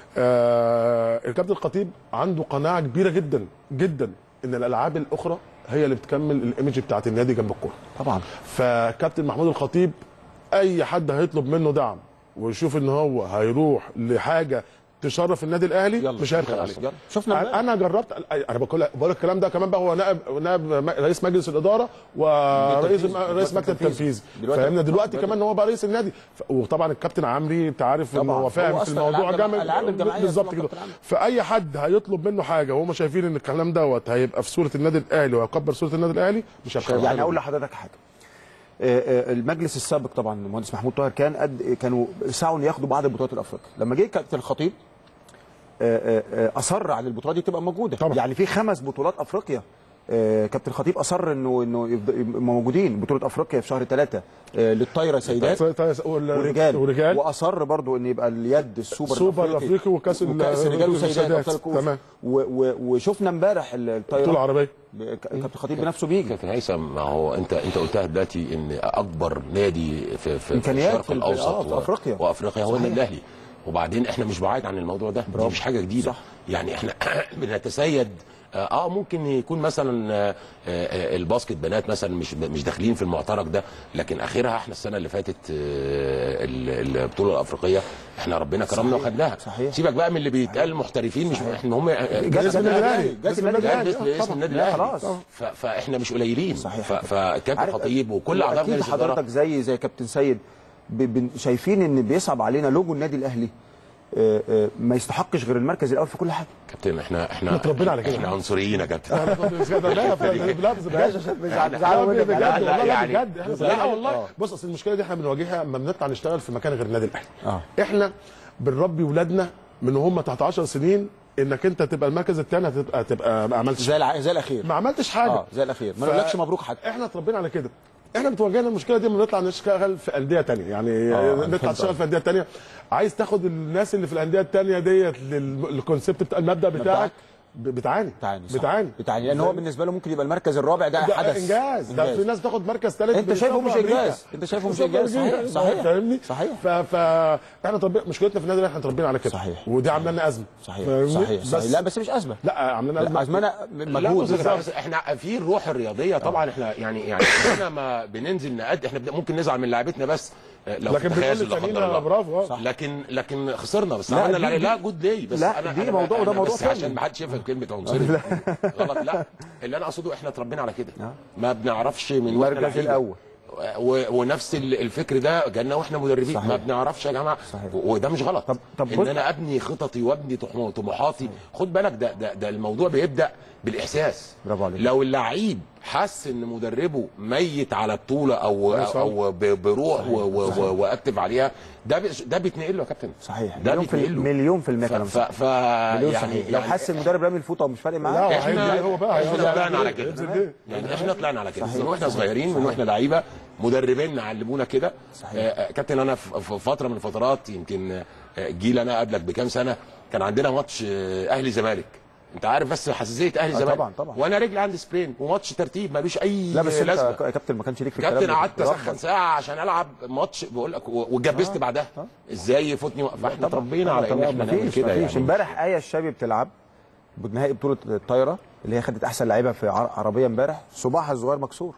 آه الكابتن الخطيب عنده قناعه كبيره جدا جدا ان الالعاب الاخرى هي اللي بتكمل الايمج بتاعت النادي جنب الكوره طبعا فكابتن محمود الخطيب اي حد هيطلب منه دعم ويشوف ان هو هيروح لحاجه تشرف النادي الاهلي يلا مش هيبخل عليه يلا. شفنا انا أنا جربت انا بقول بقول الكلام ده كمان بقى هو نائب نائب م- رئيس مجلس الاداره ورئيس التنفيذي. رئيس مكتب التنفيذي دلوقتي- فاهمنا دلوقتي دلوقتي- كمان هو بقى رئيس النادي ف- وطبعا الكابتن عمري انت عارف ان طبعاً. هو هو فاهم في أصلاً الموضوع ألعاب- جامد ألعاب الجماعية بالظبط طبعاً كده كابتن عمرو. فاي حد هيطلب منه حاجه وهم شايفين ان الكلام دوت هيبقى في صوره النادي الاهلي وهيكبر صوره النادي الاهلي مش هيبخل يعني عليه. اقول لحضرتك حاجه آه، آه، المجلس السابق طبعا المهندس محمود طاهر كان قد كانوا سعوا ان ياخدوا بعض البطولات الافريقيه لما جه كابتن الخطيب آه، آه، آه، اصر على البطولات دي تبقى موجوده طبعا. يعني في خمس بطولات افريقيا آه، كابتن الخطيب اصر انه انه يفض- يبقوا موجودين بطوله افريقيا في شهر ثلاثه للطايره سيدات ورجال ورجال واصر برضو ان يبقى اليد السوبر سوبر الافريقي الافريقي وكاس ال- وكاس الرجال وسيدات والسيدات. ابطال الكؤوس تمام و- و- وشفنا امبارح الطايره بطوله عربيه ب- كابتن الخطيب بنفسه بيجي كابتن هيثم ما هو انت انت قلتها دلوقتي ان اكبر نادي في في إمكانيات الشرق في ال- الاوسط آه، في و- أفريقيا. وافريقيا هو صحيح. النادي الاهلي وبعدين احنا مش بعاد عن الموضوع ده دي مش حاجه جديده صح. يعني احنا بنتسيد اه آه، ممكن يكون مثلا آه، آه، الباسكت بنات مثلا مش مش داخلين في المعترك ده لكن اخرها احنا السنه اللي فاتت آه، ال- البطوله الافريقيه احنا ربنا كرمنا صحيح. وخدناها صحيح. سيبك بقى من اللي بيتقال محترفين مش احنا هم جت اسم النادي الاهلي جت اسم النادي النادي الأهلي. الاهلي باسم طبعاً. النادي لا، الاهلي خلاص. ف- فاحنا مش قليلين صحيح. ف- فكابتن عارف- خطيب وكل اعضاء اكيد مجلس الاداره حضرتك زي زي كابتن سيد ب- بن- شايفين ان بيصعب علينا لوجو النادي الاهلي آه، آه، ما يستحقش غير المركز الاول في كل حاجه كابتن احنا احنا احنا اتربينا على كده. احنا عنصريين يا كابتن لا لا لا بجد زعلوا منك. بجد لا، والله لا يعني- بجد احنا لا، زعلانين. والله. بص اصل المشكله دي احنا بنواجهها لما بنطلع نشتغل في مكان غير النادي الاهلي آه. احنا بنربي ولادنا من هم تحت 10 سنين انك انت تبقى المركز الثاني هتبقى تبقى ما عملتش زي الع... زي الاخير ما عملتش حاجه اه زي الاخير ما ف- نقولكش مبروك حتى احنا اتربينا على كده احنا بتواجهنا المشكله دي لما نطلع نشتغل في انديه تانية يعني آه، نطلع فهمت نشتغل في انديه تانية عايز تاخد الناس اللي في الانديه التانية ديت للكونسيبت بتاع المبدا بتاعك مبدأك. ب- بتعاني بتعاني صح. بتعاني بتعاني لان هو بالنسبه له ممكن يبقى المركز الرابع ده, ده حدث انجاز ده في ناس بتاخد مركز ثالث انت شايفه مش انجاز انت شايفه مش انجاز صحيح صحيح فاهمني صحيح ف ف احنا طب... مشكلتنا في النادي احنا اتربينا على كده صحيح. ودي عامله لنا ازمه صحيح فاهمني؟ صحيح بس صحيح لا بس مش ازمه لا عامله لنا ازمه ازمه لا، مجهود بص، بس احنا في الروح الرياضيه طبعا احنا يعني يعني احنا ما بننزل نقد احنا بن- ممكن نزعل من لعيبتنا بس آه، لو لكن في بنقول تخاذل لا قدر للتانيين الله برافو اه صح. لكن لكن خسرنا بس لا، عملنا اللي دي- عليه لا دي- جود داي بس لا، انا دي أنا- موضوع وده أنا موضوع بس تاني. عشان ما حدش يفهم كلمه عنصري غلط لا اللي انا اقصده احنا اتربينا على كده ما بنعرفش من واحنا المركز لعيبة. الاول و- ونفس ال- الفكر ده جالنا واحنا مدربين صحيح. ما بنعرفش يا جماعه صحيح. و- وده مش غلط طب- طب ان بص- انا ابني خططي وابني طمو- طموحاتي خد بالك ده ده, ده الموضوع بيبدا بالاحساس برافو عليك. لو اللعيب حس ان مدربه ميت على بطوله او أيوة صح. او ب- بروح و- و- و- واكتف عليها ده بي- ده بيتنقل له يا كابتن صحيح ده مليون في بيتنقل له مليون في المية ف, كلام ف, صح ف مليون يعني صحيح لو يعني حس المدرب رامي الفوطه ومش فارق لا معاه احنا هينزل هو بقى احنا هينزل طلعنا على هينزل كده ليه؟ يعني احنا طلعنا على كده صحيح. من واحنا صغيرين من واحنا لعيبه مدربينا علمونا كده صحيح. آه، آه، كابتن انا في في فتره من الفترات يمكن آه، جيل انا قبلك بكام سنه كان عندنا ماتش آه، اهلي زمالك انت عارف بس حساسيه اهلي آه، زمالك طبعاً، طبعاً. وانا رجلي عندي سبرين وماتش ترتيب ملوش اي لا بس لازمه انت يا كابتن ما كانش ليك في الكلام كابتن ده. قعدت ربك. اسخن ساعه عشان العب ماتش بقول لك و- واتجبست بعدها ازاي يفوتني فاحنا اتربينا على ان احنا نعمل مفيش كده مفيش يعني امبارح ايه الشابي بتلعب بنهائي بطوله الطايره اللي هي خدت احسن لعيبه في عر- عربيه امبارح صباعها الصغير مكسور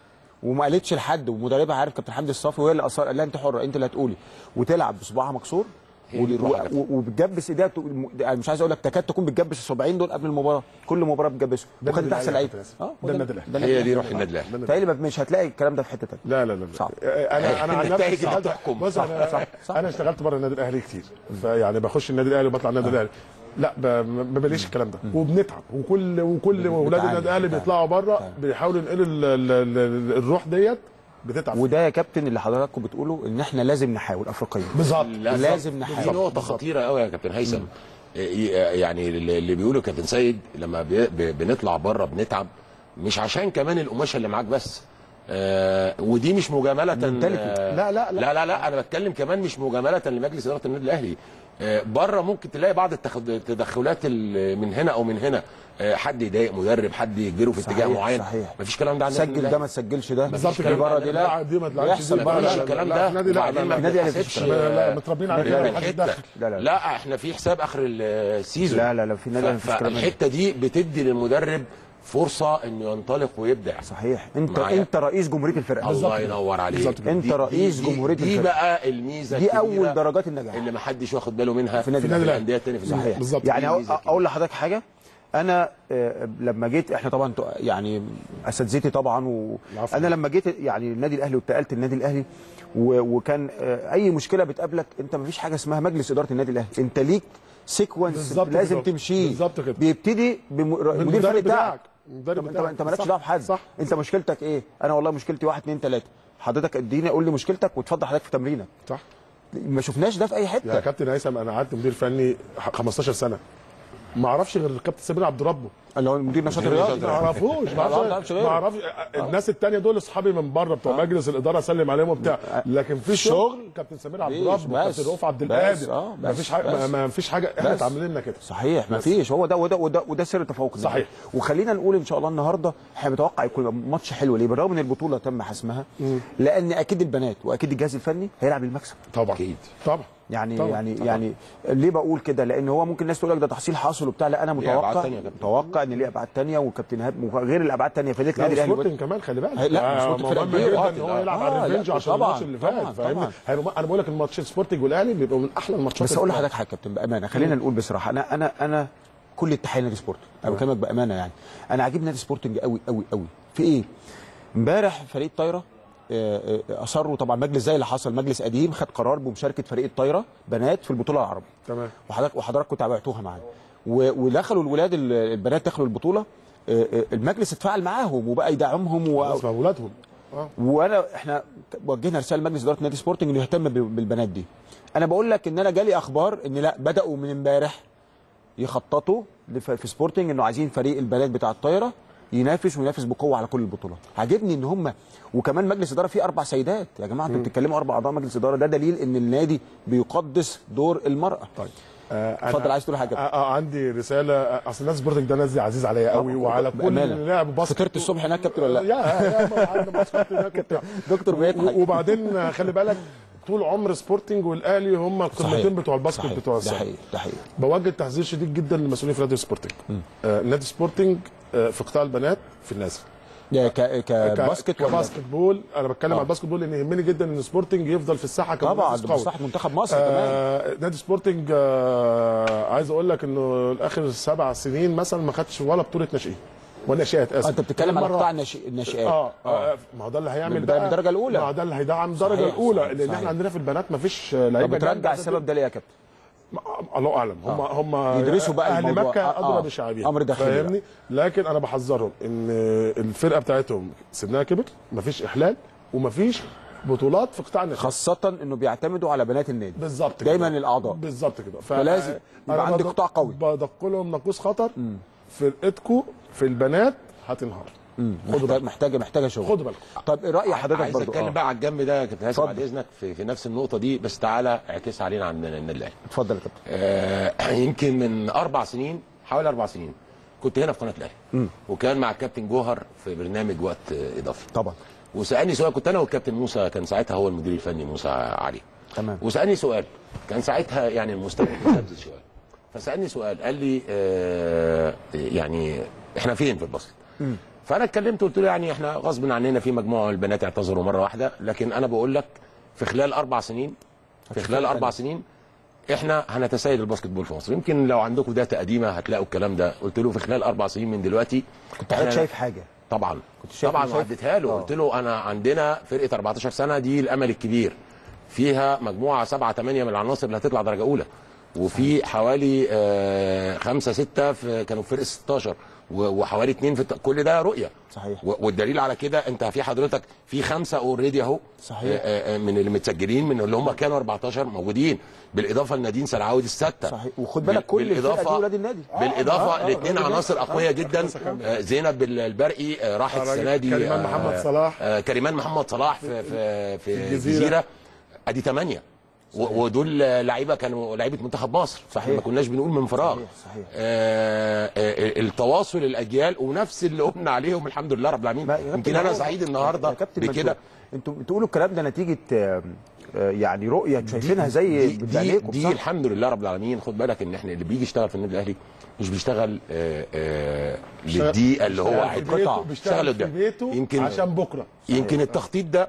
وما قالتش لحد ومدربها عارف كابتن حمدي الصافي وهي اللي اصر قال لها انت حره انت اللي هتقولي وتلعب بصباعها مكسور هي دي و- الروح يا كابتن. و- وبتجبس ايديها ت- يعني مش عايز اقول لك تكاد تكون بتجبس الصباعين دول قبل المباراه كل مباراه بتجبسهم ده وخدت النادي احسن الأهلي لعيبه يا كابتن. اه ده النادي الأهلي. هي دي روح النادي الاهلي تهيألي مش هتلاقي الكلام ده في حته ثانيه لا لا لا لا صعب. انا انا عن نفسي النتائج اشتغلت هتحكم. بص انا صح، صح. انا اشتغلت بره النادي الاهلي كتير فيعني بخش النادي الاهلي وبطلع النادي الاهلي لا ب- ما بلاقيش الكلام ده وبنتعب وكل وكل اولاد بتعاني، النادي الاهلي بتعاني. بيطلعوا بره بيحاولوا ينقلوا ال- ال- ال- الروح ديت بتتعب وده يا كابتن اللي حضراتكم بتقولوا ان احنا لازم نحاول افريقيا بالظبط لا، لازم دي نحاول نقطة خطيرة قوي يا كابتن هيثم يعني اللي اللي بيقولوا كابتن سيد لما بي- ب- بنطلع بره بنتعب مش عشان كمان القماشه اللي معاك بس آه ودي مش مجامله Mentality. آه لا، لا، لا. لا لا لا انا بتكلم كمان مش مجامله لمجلس اداره النادي الاهلي آه بره ممكن تلاقي بعض التخد- التدخلات ال- من هنا او من هنا آه حد يضايق مدرب حد يجبره في اتجاه صحيح، معين صحيح. مفيش كلام ده عن النادي سجل ده الأهلي. ما تسجلش ده بالظبط اللي بره دي لا دي ما تلعبش بيحصل دي بقى. مفيش لا، لا، الكلام لا، ده في نادي لا، وبعدين لا، ما النادي الأهلي بتحسبش، مفيش لا، لا، آه، متربيين على لا، كده، لا، محدش الحتة. داخل. لا، لا. لا احنا في حساب اخر السيزون لا، لا، لا، في النادي ف- مفيش كلام من ده. فالحته دي بتدي للمدرب فرصه انه ينطلق ويبدع صحيح انت معايا. انت رئيس جمهوريه الفرقه الله ينور عليك بالظبط كده. انت دي- رئيس دي- جمهورية دي الفرقة. بقى الميزه دي الكبيرة اول درجات النجاح اللي ما حدش واخد باله منها في النادي الأهلي. الانديه الثانيه في صحيح بالظبط. يعني دي أقول, ميزة كبيرة. اقول لحضرتك حاجه انا آه، لما جيت احنا طبعا تو- يعني اساتذتي طبعا العفو. وانا لما جيت يعني النادي الاهلي واتقلت النادي الاهلي و- وكان آه، اي مشكله بتقابلك انت ما فيش حاجه اسمها مجلس اداره النادي الاهلي انت ليك سيكونس بالظبط لازم كده. تمشيه بالظبط كده. بيبتدي بمدير بالمدرب الفريق بتاعك. بتاعك المدرب طب انت بتاعك. انت مالكش صح. دعوه بحد صح. انت مشكلتك ايه انا والله مشكلتي واحد اتنين تلاته حضرتك اديني قول لي مشكلتك وتفضل حضرتك في تمرينك صح ما شفناش ده في اي يا حته كابتن هيثم انا قعدت مدير فني 15 سنه ما اعرفش غير الكابتن سمير عبد ربه اللي هو مدير نشاط مدير الرياضي نشاط ما اعرفوش ما ما اعرفش أعرفش غيره. ما اعرفش الناس التانية دول اصحابي من بره بتوع مجلس الاداره اسلم عليهم وبتاع لكن في شغل كابتن سمير عبد مفيش، ربه بس. كابتن رؤوف عبد بس، القادر آه، ما بس، فيش حاجه ما- بس. ما فيش حاجه احنا بس. اتعامل لنا كده صحيح ما فيش هو ده وده وده وده سر التفوق النادي. صحيح. وخلينا نقول ان شاء الله النهارده احنا متوقع يكون ماتش حلو ليه بالرغم ان البطوله تم حسمها لان اكيد البنات واكيد الجهاز الفني هيلعب المكسب طبعا أكيد. طبعا يعني طبعا. يعني طبعا. يعني ليه بقول كده لان هو ممكن الناس تقول لك ده تحصيل حاصل وبتاع لا انا ليه أبعاد متوقع تانية يا كابتن. متوقع ان ليه ابعاد ثانيه وكابتن ايهاب غير الابعاد الثانيه فريق لا النادي الاهلي سبورتنج كمان خلي بالك هي- لا، آه، سبورتنج فرقة مهم كبيرة. جدا آه، ان هو يلعب آه، على لا، الريفنج عشان طبعاً، الماتش اللي طبعاً، فات فاهمني طبعاً. هيبقوا- انا بقول لك الماتش سبورتنج والاهلي بيبقوا من احلى الماتشات بس اقول اللي لحضرتك حاجه كابتن بامانه خلينا نقول بصراحه انا انا انا كل التحيه لنادي سبورتنج انا بكلمك بامانه يعني انا عاجبني نادي سبورتنج قوي قوي قوي في ايه؟ امبارح فريق الطايره آه، آه، اصروا طبعا مجلس زي اللي حصل مجلس قديم خد قرار بمشاركه فريق الطايره بنات في البطوله العربيه تمام. وحضرتك وحضراتكم تابعتوها معايا و- ودخلوا الولاد ال- البنات دخلوا البطوله آه، آه، المجلس اتفاعل معاهم وبقى يدعمهم و... اسمع اولادهم اه وانا احنا وجهنا رساله لمجلس اداره نادي سبورتنج انه يهتم ب- بالبنات دي انا بقول لك ان انا جالي اخبار ان لا بداوا من امبارح يخططوا لف- في سبورتنج انه عايزين فريق البنات بتاع الطايره ينافس وينافس بقوه على كل البطولات عاجبني ان هم وكمان مجلس اداره فيه اربع سيدات يا جماعه انتوا بتتكلموا اربع اعضاء مجلس اداره ده دليل ان النادي بيقدس دور المراه طيب آه، أنا- اتفضل، عايز تقول حاجة؟ آه، آه، عندي رساله آه، اصل الناس سبورتنج ده نادي عزيز عليا قوي وعلى كل بأمانة. لاعب باسكت فطرت الصبح هناك كابتن ولا لا؟ يا يا ما عندنا ماتشات هناك وبتاع. دكتور بيضحك. و- وبعدين آه، خلي بالك طول عمر سبورتنج والاهلي هم القمتين بتوع الباسكت صحيح. بتوع ده السنه حقيقي ده حقيقي بوجه تحذير شديد جدا للمسؤولين في نادي سبورتنج آه نادي سبورتنج آه في قطاع البنات في النازل ده ك- كباسكت ولا كباسكت بول انا بتكلم آه. على الباسكت بول لان يهمني جدا ان سبورتنج يفضل في الساحه طبعا كمنافس ده قوي. مصلحه منتخب مصر كمان آه نادي سبورتنج آه عايز اقول لك انه اخر سبع سنين مثلا ما خدش ولا بطوله ناشئين ولا ناشئات اسف انت بتتكلم على مرة قطاع الناشئ- الناشئات اه, آه ما هو ده اللي هيعمل بالبداية بقى بالدرجة الأولى. ما هو ده اللي هيدعم الدرجه صحيح، الاولى صحيح، لان صحيح. احنا عندنا في البنات ما فيش طب لعيبه بترجع جامدة. السبب ده ليه يا كابتن؟ الله اعلم هم هم يدرسوا بقى اهل الموضوع. مكه آه، ادرى آه. بشعبها أمر داخلي بقى. فاهمني لكن انا بحذرهم ان الفرقه بتاعتهم سنها كبر مفيش احلال ومفيش بطولات في قطاع الناشئين خاصة انه بيعتمدوا على بنات النادي بالظبط كده. دايما الاعضاء بالظبط كده ف- فلازم يبقى أنا عندك بدق- قطاع قوي. بدق لهم ناقوس خطر فرقتكم في البنات هتنهار خدوا محتاج بالكم محتاجة محتاجة شغل خدوا بالكم طب ايه رأي حضرتك عايز برضو اتكلم آه. بقى على الجنب ده يا كابتن هيثم اتفضل. بعد اذنك في, في نفس النقطه دي بس تعالى اعكس علينا عندنا النادي الاهلي اتفضل يا كابتن آه، يمكن من اربع سنين حوالي اربع سنين كنت هنا في قناه الاهلي وكان مع الكابتن جوهر في برنامج وقت آه، اضافي طبعا وسالني سؤال كنت انا والكابتن موسى كان ساعتها هو المدير الفني موسى علي تمام. وسالني سؤال كان ساعتها يعني المستوى متذبذب شويه فسالني سؤال قال لي آه يعني احنا فين في الباسكت فانا اتكلمت قلت له يعني احنا غصب عننا في مجموعه من البنات اعتذروا مره واحده لكن انا بقول لك في خلال اربع سنين في خلال اربع سنين احنا هنتسيد الباسكت بول في مصر يمكن لو عندكم داتا قديمه هتلاقوا الكلام ده قلت له في خلال اربع سنين من دلوقتي كنت حضرتك شايف حاجة طبعا كنت شايف طبعا شايف- وعديتها له آه. قلت له انا عندنا فرقه 14 سنه دي الامل الكبير فيها مجموعه سبعة ثمانية من العناصر اللي هتطلع درجه اولى وفي حوالي آه، خمسه سته في كانوا في فرقه 16 و- وحوالي اثنين في الت- كل ده رؤيه صحيح. و- والدليل على كده انت في حضرتك في خمسه اوريدي اهو صحيح. آه، آه، من اللي متسجلين من اللي هم كانوا 14 موجودين بالاضافه لنادين سلعاوي السته صحيح وخد بالك كل الفرقه دي ولاد النادي بالاضافه لاثنين عناصر اقوياء جدا آه، زينب البرقي آه، راحت راجل السنه دي كريمان آه، محمد صلاح. آه، كريمان محمد صلاح في في في الجزيرة. الجزيره ادي ثمانيه ودول لعيبه كانوا لعيبه منتخب مصر صحيح. ما كناش بنقول من فراغ صحيح، صحيح. آه آه التواصل الاجيال ونفس اللي قلنا عليهم الحمد لله رب العالمين ما- يا يمكن كابتن انا هو- سعيد يا النهارده كابتن ما بكده انتوا انتوا بتقولوا الكلام ده نتيجه آه، آه، يعني رؤيه شايفينها زي دي, دي, بعينيكم دي صح؟ الحمد لله رب العالمين خد بالك ان احنا اللي بيجي يشتغل في النادي الاهلي مش بيشتغل آه آه للدقيقه اللي هو بيشتغل قاعد في بيته- قطع بيشتغل في قدام. بيته يمكن عشان بكره يمكن التخطيط ده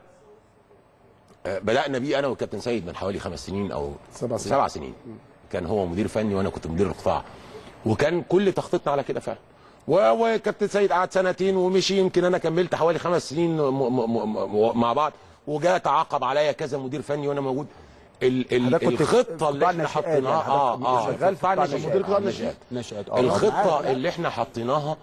آه، بدانا بيه انا والكابتن سيد من حوالي خمس سنين او سبع سنين. سبع سنين كان هو مدير فني وانا كنت مدير القطاع وكان كل تخطيطنا على كده فعلا و- وكابتن سيد قعد سنتين ومشي يمكن انا كملت حوالي خمس سنين م م م م مع بعض وجاء تعاقب عليا كذا مدير فني وانا موجود ال ال حضرتك كنت في الخطه اللي قطاع احنا الناشئات حطيناها يعني اه حضرتك اه شغال في قطاع قطاع الناشئات. الناشئات. آه، الناشئات. نشأت اه الخطه اللي احنا حطيناها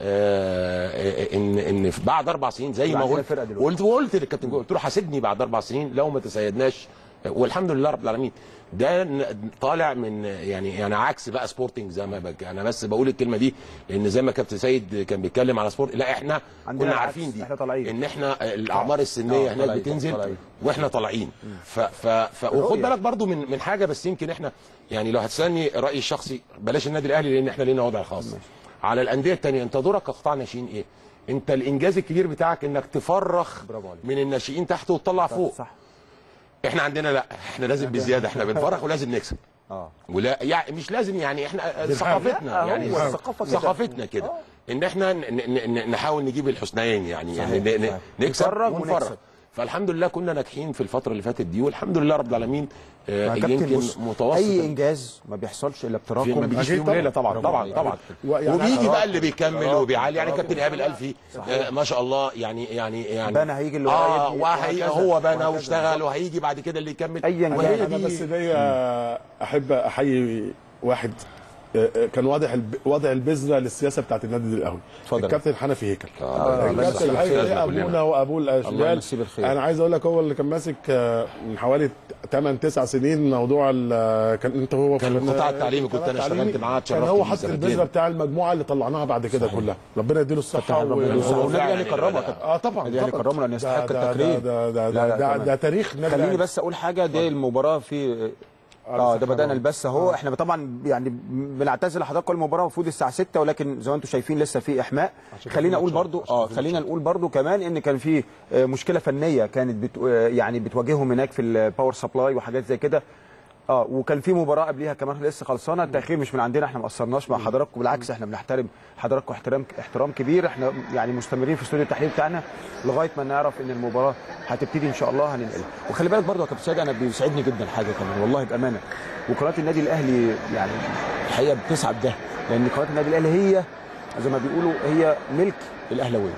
آه ان ان في بعد اربع سنين زي ما عندنا قلت فرقة دلوقتي. قلت وقلت للكابتن جوه قلت له حاسبني بعد اربع سنين لو ما تسيدناش والحمد لله رب العالمين ده ن- طالع من يعني يعني عكس بقى سبورتنج زي ما بك انا بس بقول الكلمه دي لان زي ما كابتن سيد كان بيتكلم على سبورت لا احنا عندنا كنا العكس، عارفين دي احنا طالعين. ان احنا الاعمار السنيه آه، هناك طالعين، بتنزل طالعين. واحنا طالعين ف ف ف وخد رؤية. بالك برضو من من حاجه بس يمكن احنا يعني لو هتسالني رايي الشخصي بلاش النادي الاهلي لان احنا لينا وضع خاص على الانديه الثانيه انت دورك كقطاع ناشئين ايه؟ انت الانجاز الكبير بتاعك انك تفرخ برافو عليك. من الناشئين تحت وتطلع فوق صح احنا عندنا لا احنا لازم بزياده احنا بنفرخ ولازم نكسب اه ولا يعني مش لازم يعني احنا ثقافتنا لا، يعني هو الثقافة كده. ثقافتنا كده ان احنا ن- ن- ن- نحاول نجيب الحسنيين يعني يعني صحيح، ن- ن- صحيح. نكسب نفرغ ونفرغ ونكسب. فالحمد لله كنا ناجحين في الفتره اللي فاتت دي والحمد لله رب العالمين آه، يا كابتن يمكن بص متوسط اي انجاز ما بيحصلش الا في- بتراكم ما بيجيش في أكيد يوم وليله طبعاً. طبعا طبعا برافو طبعا عليك. ويعني وبيجي تراكم- بقى اللي بيكمل تراكم- وبيعلي يعني تراكم. كابتن ايهاب الالفي آه ما شاء الله يعني يعني يعني بنا هيجي اللي اه وراه يدي وهي وهكذا. هو بنى وهكذا. واشتغل وهيجي بعد كده اللي يكمل أياً انا كان. وهي انا دي- بس ليا احب احيي واحد آه، آه، كان واضح الب... واضع البذره للسياسه بتاعت النادي الاهلي اتفضل. الكابتن حنفي هيكل آه، الله الكابتن يمسيه حنفي بالخير ده كلنا. ابونا وابوه الله الاشبال يمسيه بالخير. انا عايز اقول لك هو اللي كان ماسك آه، من حوالي 8 9 سنين موضوع ال- كان انت هو كان في- القطاع التعليمي كنت القطاع أنا اشتغلت التعليمي. معاه، كان اتشرفت هو بيه حط سنتين. البذره بتاع المجموعه اللي طلعناها بعد كده كلها ربنا يديله الصحه ربنا و- يديله الصحة. و- والنادي الأهلي يعني كرمه لا، اه طبعا النادي الأهلي طبعاً. كرمه لأن ده- يستحق ده- التكريم. ده ده لا، لا، ده, ده, تمام. ده تاريخ نادي خليني الأهلي. بس اقول حاجه دي المباراه في اه ده بدانا البث اهو احنا طبعا يعني بنعتذر لحضراتكم المباراه المفروض الساعه 6 ولكن زي ما انتم شايفين لسه في احماء عشان خلينا كده اقول الماتش- برضو عشان اه كده خلينا نقول برضو كمان ان كان في آه، مشكله فنيه كانت بت آه، يعني بتواجههم هناك في الباور سبلاي وحاجات زي كده اه وكان في مباراه قبليها كمان لسه خلصانه التاخير مش من عندنا احنا ما قصرناش مع حضراتكم بالعكس احنا بنحترم حضراتكم احترام احترام كبير احنا يعني مستمرين في استوديو التحليل بتاعنا لغايه ما نعرف ان المباراه هتبتدي ان شاء الله هننقلها وخلي بالك برضو يا كابتن سيد انا بيسعدني جدا حاجه كمان والله بامانه وقناه النادي الاهلي يعني الحقيقه بتسعد ده لان قناه النادي الاهلي هي زي ما بيقولوا هي ملك الاهلاويه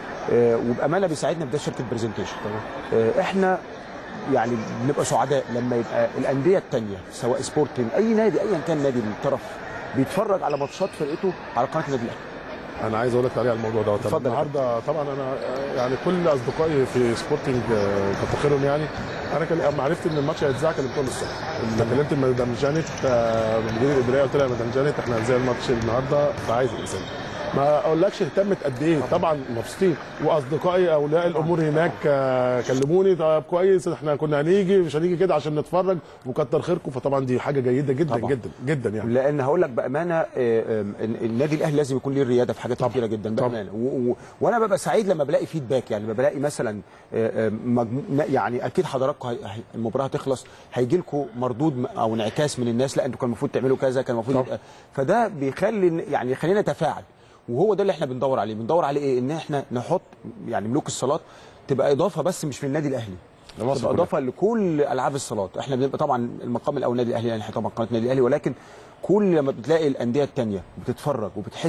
آه وبامانه بيساعدنا في ده شركه برزنتيشن آه احنا يعني بنبقى سعداء لما يبقى الانديه الثانيه سواء سبورتنج اي نادي ايا كان نادي من الطرف بيتفرج على ماتشات فرقته على قناه النادي الاهلي انا عايز اقول لك عليه على الموضوع ده اتفضل يا النهارده طبعا انا آه، يعني كل اصدقائي في سبورتنج آه، كتر خيرهم يعني انا كان اما عرفت ان الماتش هيتذاع كلمتهم الصبح كلمت مدام جانيت آه، مدير الاداريه قلت لها يا مدام جانيت احنا هنذاع الماتش النهارده فعايز الانسان ما اقولكش اهتمت قد ايه طبعا مبسوطين واصدقائي اولياء الامور هناك آه، كلموني طب كويس احنا كنا هنيجي مش هنيجي كده عشان نتفرج وكتر خيركم فطبعا دي حاجه جيده جدا طبعاً. جدا جدا يعني لان هقول لك بامانه آه، آه، النادي الاهلي لازم يكون ليه الرياده في حاجات طبعاً. كتيره جدا طبعاً. بامانه و- و- وانا ببقى سعيد لما بلاقي فيدباك يعني لما بلاقي مثلا آه، آه، مجمو... يعني اكيد حضراتكم هي... هي- المباراه هتخلص هيجي لكم مردود م- او انعكاس من الناس لا انتوا كان المفروض تعملوا كذا كان المفروض طبعاً. يبقى فده بيخلي يعني يخلينا نتفاعل وهو ده اللي احنا بندور عليه بندور عليه ايه ان احنا نحط يعني ملوك الصالات تبقى اضافه بس مش في النادي الاهلي لمصر تبقى كلها. اضافه لكل العاب الصالات احنا بنبقى طبعا المقام الاول النادي الاهلي يعني احنا طبعا قناه النادي الاهلي ولكن كل لما بتلاقي الانديه الثانيه بتتفرج وبتحس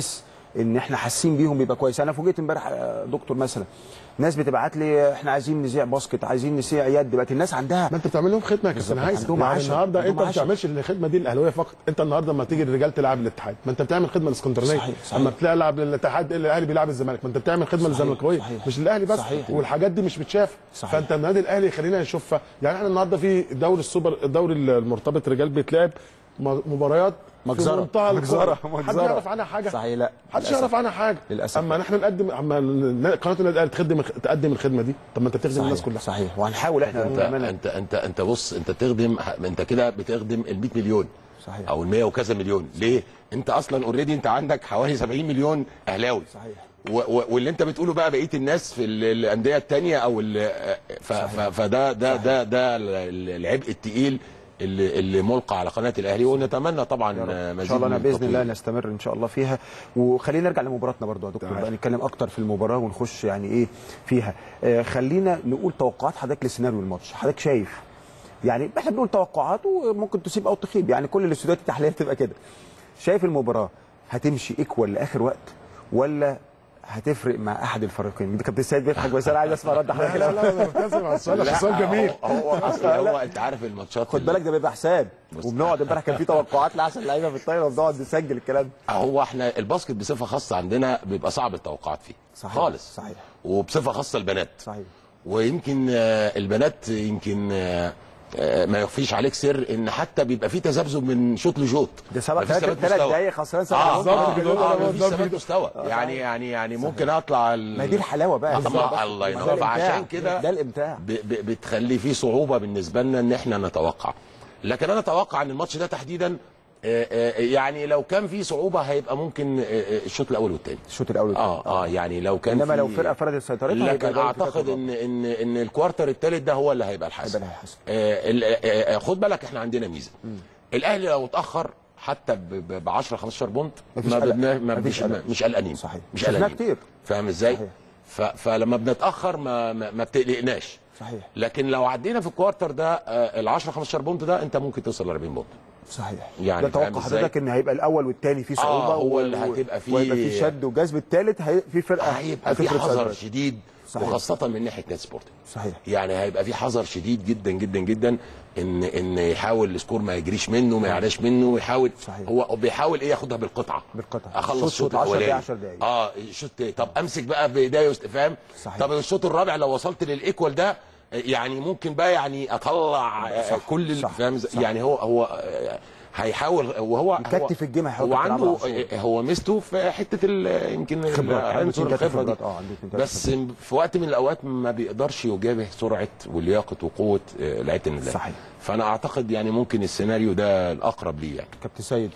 ان احنا حاسين بيهم بيبقى كويس انا فوجئت امبارح يا دكتور مثلا ناس بتبعت لي احنا عايزين نذيع باسكت عايزين نذيع يد بقت الناس عندها ما انت بتعمل لهم خدمه يا كابتن هيثم عندهم يعني عشم. النهارده عندهم انت ما عشم. بتعملش الخدمه دي الاهلاويه فقط انت النهارده لما تيجي الرجال تلعب الاتحاد ما انت بتعمل خدمه الاسكندرانيه صحيح، صحيح. اما بتلعب الاتحاد الاهلي بيلعب الزمالك ما انت بتعمل خدمه للزملكاويه صحيح. مش الاهلي بس صحيح. والحاجات دي مش بتشاف صحيح. فانت النادي الاهلي خلينا نشوفها يعني احنا النهارده في دوري السوبر الدوري المرتبط رجال بيتلعب م- مباريات في مجزرة. منتهى مجزرة. الجزرة. حد مجزرة. يعرف عنها حاجه صحيح لا محدش للأسف. يعرف عنها حاجه للأسف. اما نحن نقدم اما النا- قناه النادي الاهلي تخدم تقدم الخدمه دي طب ما انت تخدم الناس صحيح كلها صحيح وهنحاول احنا انت بأمانة. انت انت انت بص انت تخدم انت كده بتخدم ال 100 مليون صحيح. او ال 100 وكذا مليون ليه؟ انت اصلا اوريدي انت عندك حوالي 70 مليون اهلاوي صحيح. و و واللي انت بتقوله بقى بقيه الناس في ال- الانديه الثانيه او ال- ف ف فده ده ده ده ال- العبء الثقيل اللي اللي ملقى على قناه الاهلي ونتمنى طبعا مزيد ان شاء الله من انا باذن التطوير. الله نستمر ان شاء الله فيها وخلينا نرجع لمباراتنا برضو يا دكتور بقى نتكلم اكتر في المباراه ونخش يعني ايه فيها آه خلينا نقول توقعات حضرتك لسيناريو الماتش حضرتك شايف يعني احنا بنقول توقعات وممكن تصيب او تخيب يعني كل الاستوديوهات التحليليه بتبقى كده شايف المباراه هتمشي ايكوال لاخر وقت ولا هتفرق مع احد الفريقين ده كابتن سيد بيضحك بس انا عايز اسمع رد حضرتك لا لا لا مبتسم على السؤال عشان السؤال جميل هو هو اصل هو انت عارف الماتشات خد بالك ده بيبقى حساب وبنقعد امبارح كان في توقعات لاحسن لعيبه في الطايره وبنقعد نسجل الكلام ده هو احنا الباسكت بصفه خاصه عندنا بيبقى صعب التوقعات فيه صحيح. خالص صحيح. وبصفه خاصه البنات صحيح ويمكن آه، البنات يمكن آه، آه، ما يخفيش عليك سر ان حتى بيبقى في تذبذب من شوط لشوط ده سبق مفيش ثلاث ثبات ثلاث مستوى. دقايق خسران سبعة اه نقط. بالظبط اه كده، اه ده مفيش بالظبط ثبات كده. مستوى يعني يعني يعني ممكن اطلع ال- ما دي الحلاوه بقى الله الله ده ينور الإمتاع. فعشان كده ده الامتاع ب- ب- بتخلي فيه صعوبه بالنسبه لنا ان احنا نتوقع لكن انا اتوقع ان الماتش ده تحديدا آه، آه، يعني لو كان فيه صعوبه هيبقى ممكن آه، آه، الشوط الاول والثاني الشوط الاول اه اه يعني لو كان انما لو في- فرقه فرضت سيطرتها هيبقى لكن ده اعتقد الكتاب ان ان ان الكوارتر الثالث ده هو اللي هيبقى الحاسم هيبقى الحاسم. آه ال- آه، آه، خد بالك احنا عندنا ميزه الاهلي لو اتاخر حتى ب 10 15 بونت مفيش ما قلق. بدنا ما مفيش مش قلق. مش قلقانين صحيح. مش شفناه قلقانين كتير. فاهم ازاي؟ صحيح. ف فلما بنتاخر ما ما, ما بتقلقناش صحيح لكن لو عدينا في الكوارتر ده ال 10 15 بونت ده انت ممكن توصل ل 40 بونت صحيح يعني ده فاهم توقع إزاي؟ حضرتك ان هيبقى الاول والثاني فيه صعوبه آه، هو و- اللي و- هتبقى فيه- وهيبقى فيه شد وجذب الثالث هي... في فرقه هيبقى في هتفرق حذر سيطرتها. شديد صحيح. وخاصه من ناحيه نادي سبورتنج صحيح يعني هيبقى في حذر شديد جدا جدا جدا ان ان يحاول السكور ما يجريش منه ما يعلاش منه يحاول صحيح. هو بيحاول ايه ياخدها بالقطعه بالقطعة. اخلص شوط- الشوط شوط 10 الاولاني دقايق، 10 دقايق. اه الشوط طب امسك بقى بايديا يست- فاهم صحيح. طب الشوط الرابع لو وصلت للايكوال ده يعني ممكن بقى يعني اطلع آه، صح. كل ال- صح. فاهم إزاي؟ صح. يعني هو هو آه، هيحاول وهو مكتف هو- الجيم هيحط هو كابتن عمرو عنده عاشور. هو ميزته في حته ال- يمكن ال- خبرات. عنده عنصر اتنين تلاتة الخبره دي خبرات. اه عنده اتنين تلاتة بس في وقت من الاوقات ما بيقدرش يجابه سرعه ولياقه وقوه آه، لعيبه النادي الأهلي. صحيح. فانا اعتقد يعني ممكن السيناريو ده الاقرب ليه يعني كابتن سيد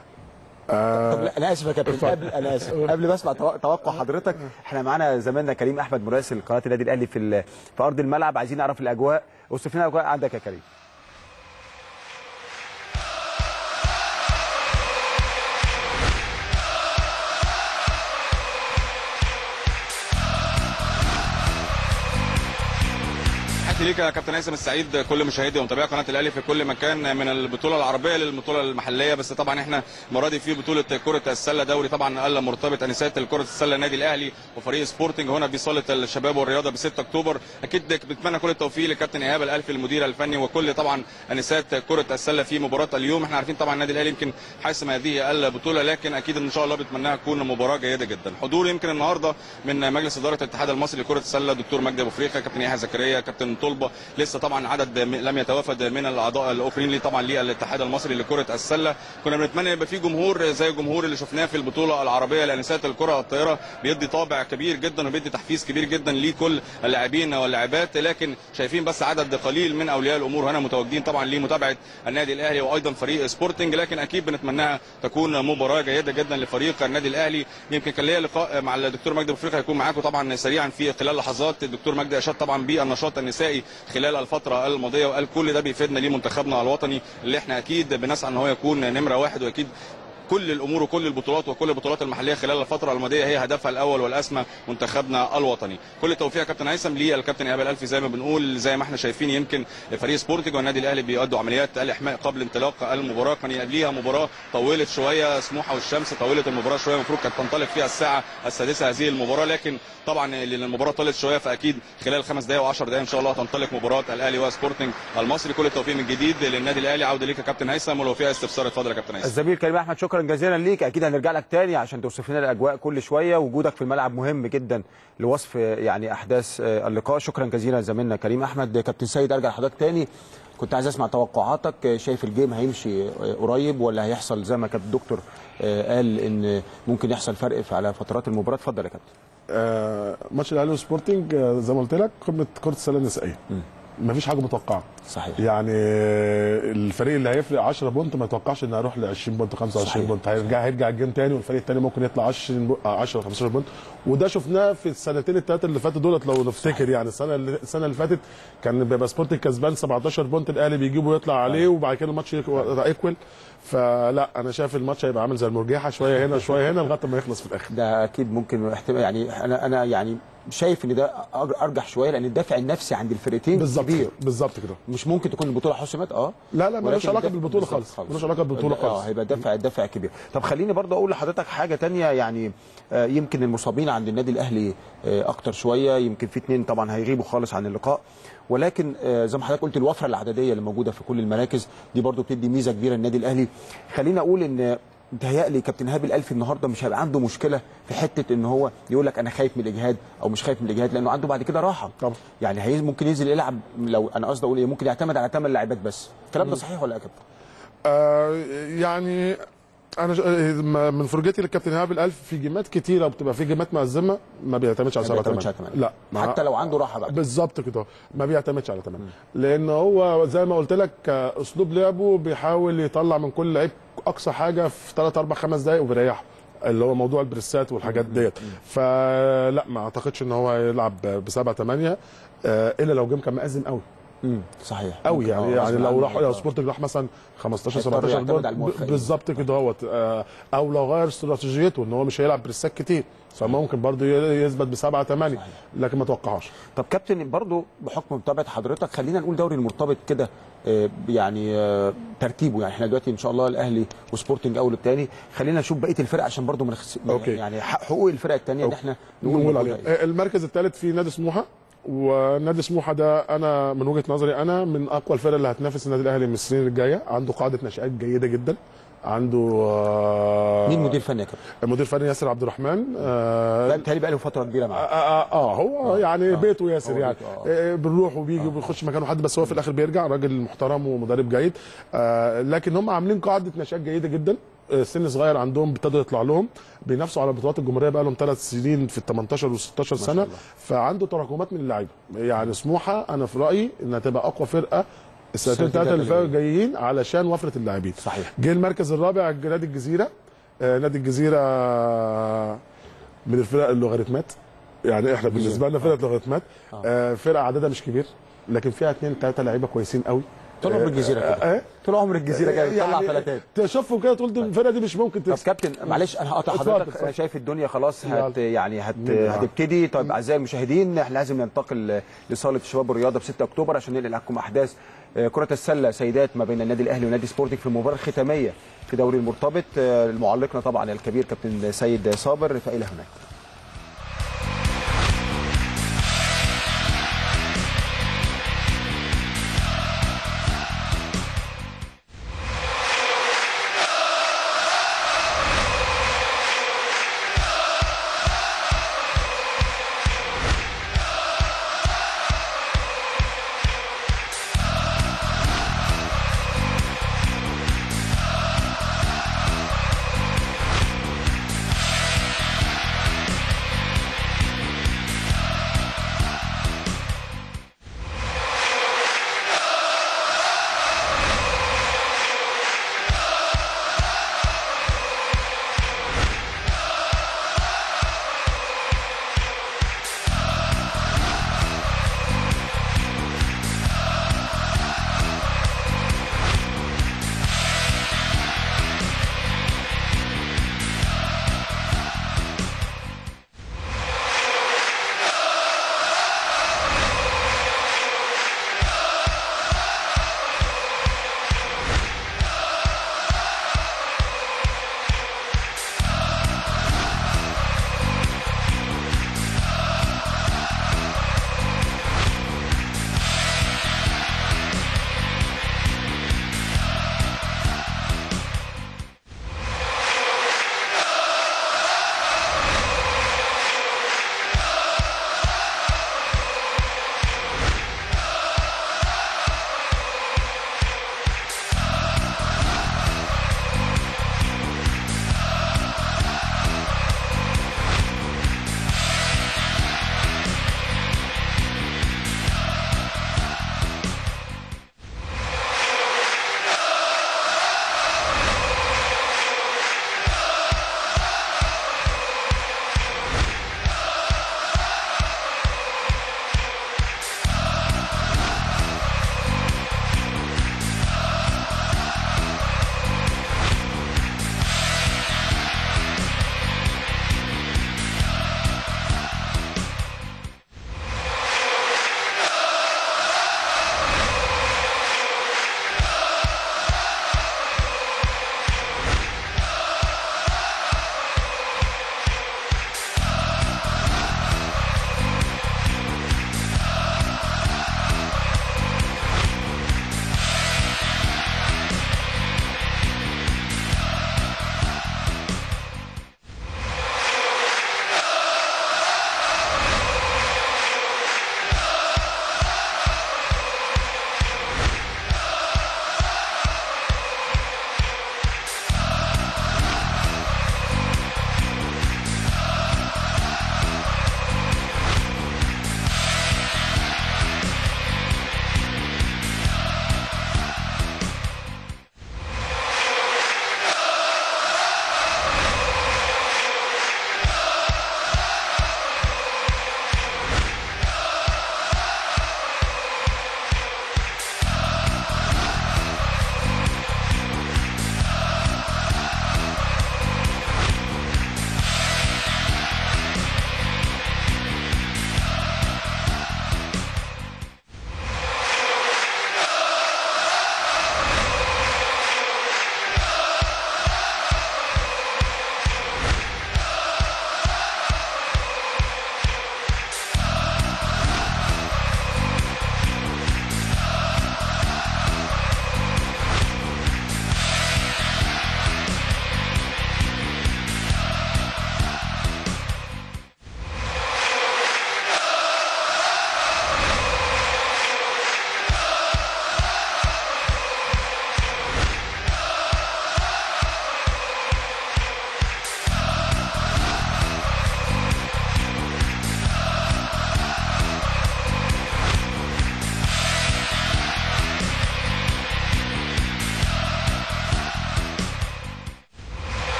آه طب لا انا اسف يا كابتن قبل انا اسف قبل ما اسمع تو- توقع حضرتك احنا معانا زميلنا كريم احمد مراسل قناه النادي الاهلي في ال- في ارض الملعب عايزين نعرف الاجواء اوصف لنا الاجواء عندك يا كريم تحياتي ليك يا كابتن هيثم السعيد كل مشاهدي ومتابعي قناه الاهلي في كل مكان من البطوله العربيه للبطوله المحليه بس طبعا احنا المره دي في بطوله كره السله دوري طبعا المرتبط انسات كره السله النادي الاهلي وفريق سبورتنج هنا بصاله الشباب والرياضه ب 6 اكتوبر اكيد بنتمنى كل التوفيق لكابتن ايهاب الالفي المدير الفني وكل طبعا انسات كره السله في مباراه اليوم احنا عارفين طبعا النادي الاهلي يمكن حاسم هذه البطوله لكن اكيد ان شاء الله بنتمناها تكون مباراه جيده جدا حضور يمكن النهارده من مجلس اداره الاتحاد المصري لكره السله دكتور مجدي ابو فريقه كابتن يحيى زكريا كابتن طلبه لسه طبعا عدد م- لم يتوافد من الاعضاء الاخرين ليه طبعا للاتحاد المصري لكره السله كنا بنتمنى يبقى في جمهور زي الجمهور اللي شفناه في البطوله العربيه لانسات الكره الطائره بيدي طابع كبير جدا وبيدي تحفيز كبير جدا لكل اللاعبين واللاعبات لكن شايفين بس عدد قليل من اولياء الامور هنا متواجدين طبعا لمتابعه النادي الاهلي وايضا فريق سبورتنج لكن اكيد بنتمناها تكون مباراه جيده جدا لفريق النادي الاهلي يمكن كان ليا لقاء مع الدكتور مجدي ابو فريقه هيكون معاكم طبعا سريعا في خلال لحظات الدكتور مجدي اشاد طبعا بالنشاط النسائي خلال الفتره الماضيه وقال كل ده بيفيدنا لمنتخبنا الوطني اللي احنا اكيد بنسعى ان هو يكون نمره واحد واكيد كل الامور وكل البطولات وكل البطولات المحليه خلال الفتره الماضيه هي هدفها الاول والاسمى منتخبنا الوطني كل التوفيق يا كابتن هيثم للكابتن ايهاب الالفي زي ما بنقول زي ما احنا شايفين يمكن فريق سبورتنج والنادي الاهلي بيؤدوا عمليات الاحماء قبل انطلاق المباراه كان قبليها مباراه طولت شويه سموحه والشمس طولت المباراه شويه المفروض كانت تنطلق فيها الساعه السادسه هذه المباراه لكن طبعا لان المباراه طالت شويه فاكيد خلال خمس دقائق و10 دقائق ان شاء الله هتنطلق مباراه الاهلي وسبورتنج المصري كل التوفيق من جديد للنادي الاهلي عوده ليك يا كابتن هيثم ولو فيها استفسار اتفضل يا كابتن هيثم الزميل كريم احمد شكرا جزيلا ليك اكيد هنرجع لك تاني عشان توصف لنا الاجواء كل شويه وجودك في الملعب مهم جدا لوصف يعني احداث اللقاء شكرا جزيلا زميلنا كريم احمد كابتن سيد ارجع لحضرتك تاني كنت عايز اسمع توقعاتك شايف الجيم هيمشي قريب ولا هيحصل زي ما كابتن الدكتور قال ان ممكن يحصل فرق في على فترات المباراه اتفضل يا كابتن آه، ماتش الاهلي وسبورتنج آه، زي ما قلت لك قمه كره السله النسائيه مفيش حاجه متوقعه صحيح يعني آه، الفريق اللي هيفرق 10 بونت ما يتوقعش انه هيروح ل 20 بونت 25 صحيح. بونت هيرجع هيرجع الجيم تاني والفريق التاني ممكن يطلع 20 بو- 10 15 بونت وده شفناه في السنتين الثلاثه اللي فاتوا دولت لو نفتكر يعني السنه اللي السنه اللي فاتت كان بيبقى سبورتنج كسبان 17 بونت الاهلي بيجيبه ويطلع عليه وبعد كده الماتش ايكوال فلا انا شايف الماتش هيبقى عامل زي المرجحه شويه هنا شويه هنا لغايه ما يخلص في الاخر ده اكيد ممكن احتمال يعني انا انا يعني شايف ان ده أر- ارجح شويه لان الدافع النفسي عند الفرقتين بالظبط كبير بالظبط كده مش ممكن تكون البطوله حسمت اه لا لا ملوش ولكن علاقه الدافع- بالبطوله بالظبط خالص ملوش علاقه بالبطوله اه خالص هيبقى دافع الدافع كبير طب خليني برضه اقول لحضرتك حاجه تانية يعني آه، يمكن المصابين عند النادي الاهلي آه، اكتر شويه يمكن في اتنين طبعا هيغيبوا خالص عن اللقاء ولكن آه، زي ما حضرتك قلت الوفره العدديه اللي موجوده في كل المراكز دي برضه بتدي ميزه كبيره للنادي الاهلي خليني اقول ان متهيألي كابتن هاب الالفي النهارده مش هيبقى عنده مشكله في حته ان هو يقول لك انا خايف من الاجهاد او مش خايف من الاجهاد لانه عنده بعد كده راحه طبعا. يعني هي ممكن ينزل يلعب لو انا قصدي اقول ايه ممكن يعتمد على ثمان لاعبات بس الكلام ده صحيح ولا لا يا كابتن؟ آه يعني انا ش- آه، من فرجتي للكابتن ايهاب الالف في جيمات كتيره بتبقى في جيمات مأزمه ما بيعتمدش على ما سبعه بيعتمدش ثمانيه على تمانية. لا ما- حتى لو عنده راحه بقى بالظبط كده ما بيعتمدش على ثمانيه لان هو زي ما قلت لك آه، اسلوب لعبه بيحاول يطلع من كل لعيب اقصى حاجه في 3 4 5 دقائق وبيريحه اللي هو موضوع البريسات والحاجات ديت فلا ما اعتقدش ان هو يلعب بسبعه ثمانيه الا لو جيم كان مأزم قوي امم صحيح قوي ممكن، يعني آه، يعني غصب لو عنه. راح لو سبورتنج راح مثلا 15 هيضطر 17 يعتمد بونت على الموفقين. بالظبط كده اهوت آه، او لو غير استراتيجيته ان هو مش هيلعب بريسات كتير فممكن برضه ي- يثبت بسبعه ثمانيه صحيح. لكن ما توقعهاش طب كابتن برضو بحكم متابعه حضرتك خلينا نقول دوري المرتبط كده آه، يعني آه، ترتيبه يعني احنا دلوقتي ان شاء الله الاهلي وسبورتنج اول الثاني خلينا نشوف بقيه الفرق عشان برضو ما نخس... أوكي. يعني حق- حقوق الفرق الثانيه ان احنا نقول نقول عليه موجودة إيه. آه، المركز الثالث في نادي سموحه ونادي سموحه ده انا من وجهه نظري انا من اقوى الفرق اللي هتنافس النادي الاهلي من السنين الجايه عنده قاعده نشات جيده جدا عنده آه، مين مدير فني يا كابتن؟ المدير الفني ياسر عبد الرحمن آه، لا بيتهيألي بقى له فتره كبيره معاه اه, آه, آه هو يعني بيته ياسر هو يعني بيته، آه. آه. بنروح وبيجي وبيخش مكانه حد بس هو في الاخر بيرجع راجل محترم ومدرب جيد آه لكن هم عاملين قاعده نشات جيده جدا آه، سن صغير عندهم ابتدوا يطلع لهم بينافسوا على بطولات الجمهوريه بقى لهم ثلاث سنين في ال 18 و 16 سنه الله. فعنده تراكمات من اللعيبه يعني سموحه انا في رايي انها تبقى اقوى فرقه السنتين السنتين ثلاثه اللي تلاتة فاتوا جايين علشان وفره اللاعبين صحيح. جه المركز الرابع نادي الجزيره آه نادي الجزيره من الفرق اللوغاريتمات يعني احنا بالنسبه لنا فرقه لوغاريتمات آه فرقه عددها مش كبير لكن فيها اثنين ثلاثه لعيبه كويسين قوي طول عمر الجزيره كده آه طول عمر الجزيره كده بتطلع يعني فلاتات تشوفوا كده تقول دي الفرقه دي مش ممكن طب تكسب كابتن معلش انا هقطع اتفضل، حضرتك اتفضل. انا شايف الدنيا خلاص هت يلا. يعني هت يلا. هتبتدي طيب اعزائي المشاهدين احنا لازم ننتقل لصاله الشباب والرياضه ب 6 اكتوبر عشان ننقل لكم احداث آه، كره السله سيدات ما بين النادي الاهلي ونادي سبورتنج في المباراه الختاميه في دوري المرتبط آه، معلقنا طبعا الكبير كابتن سيد صابر فالى هناك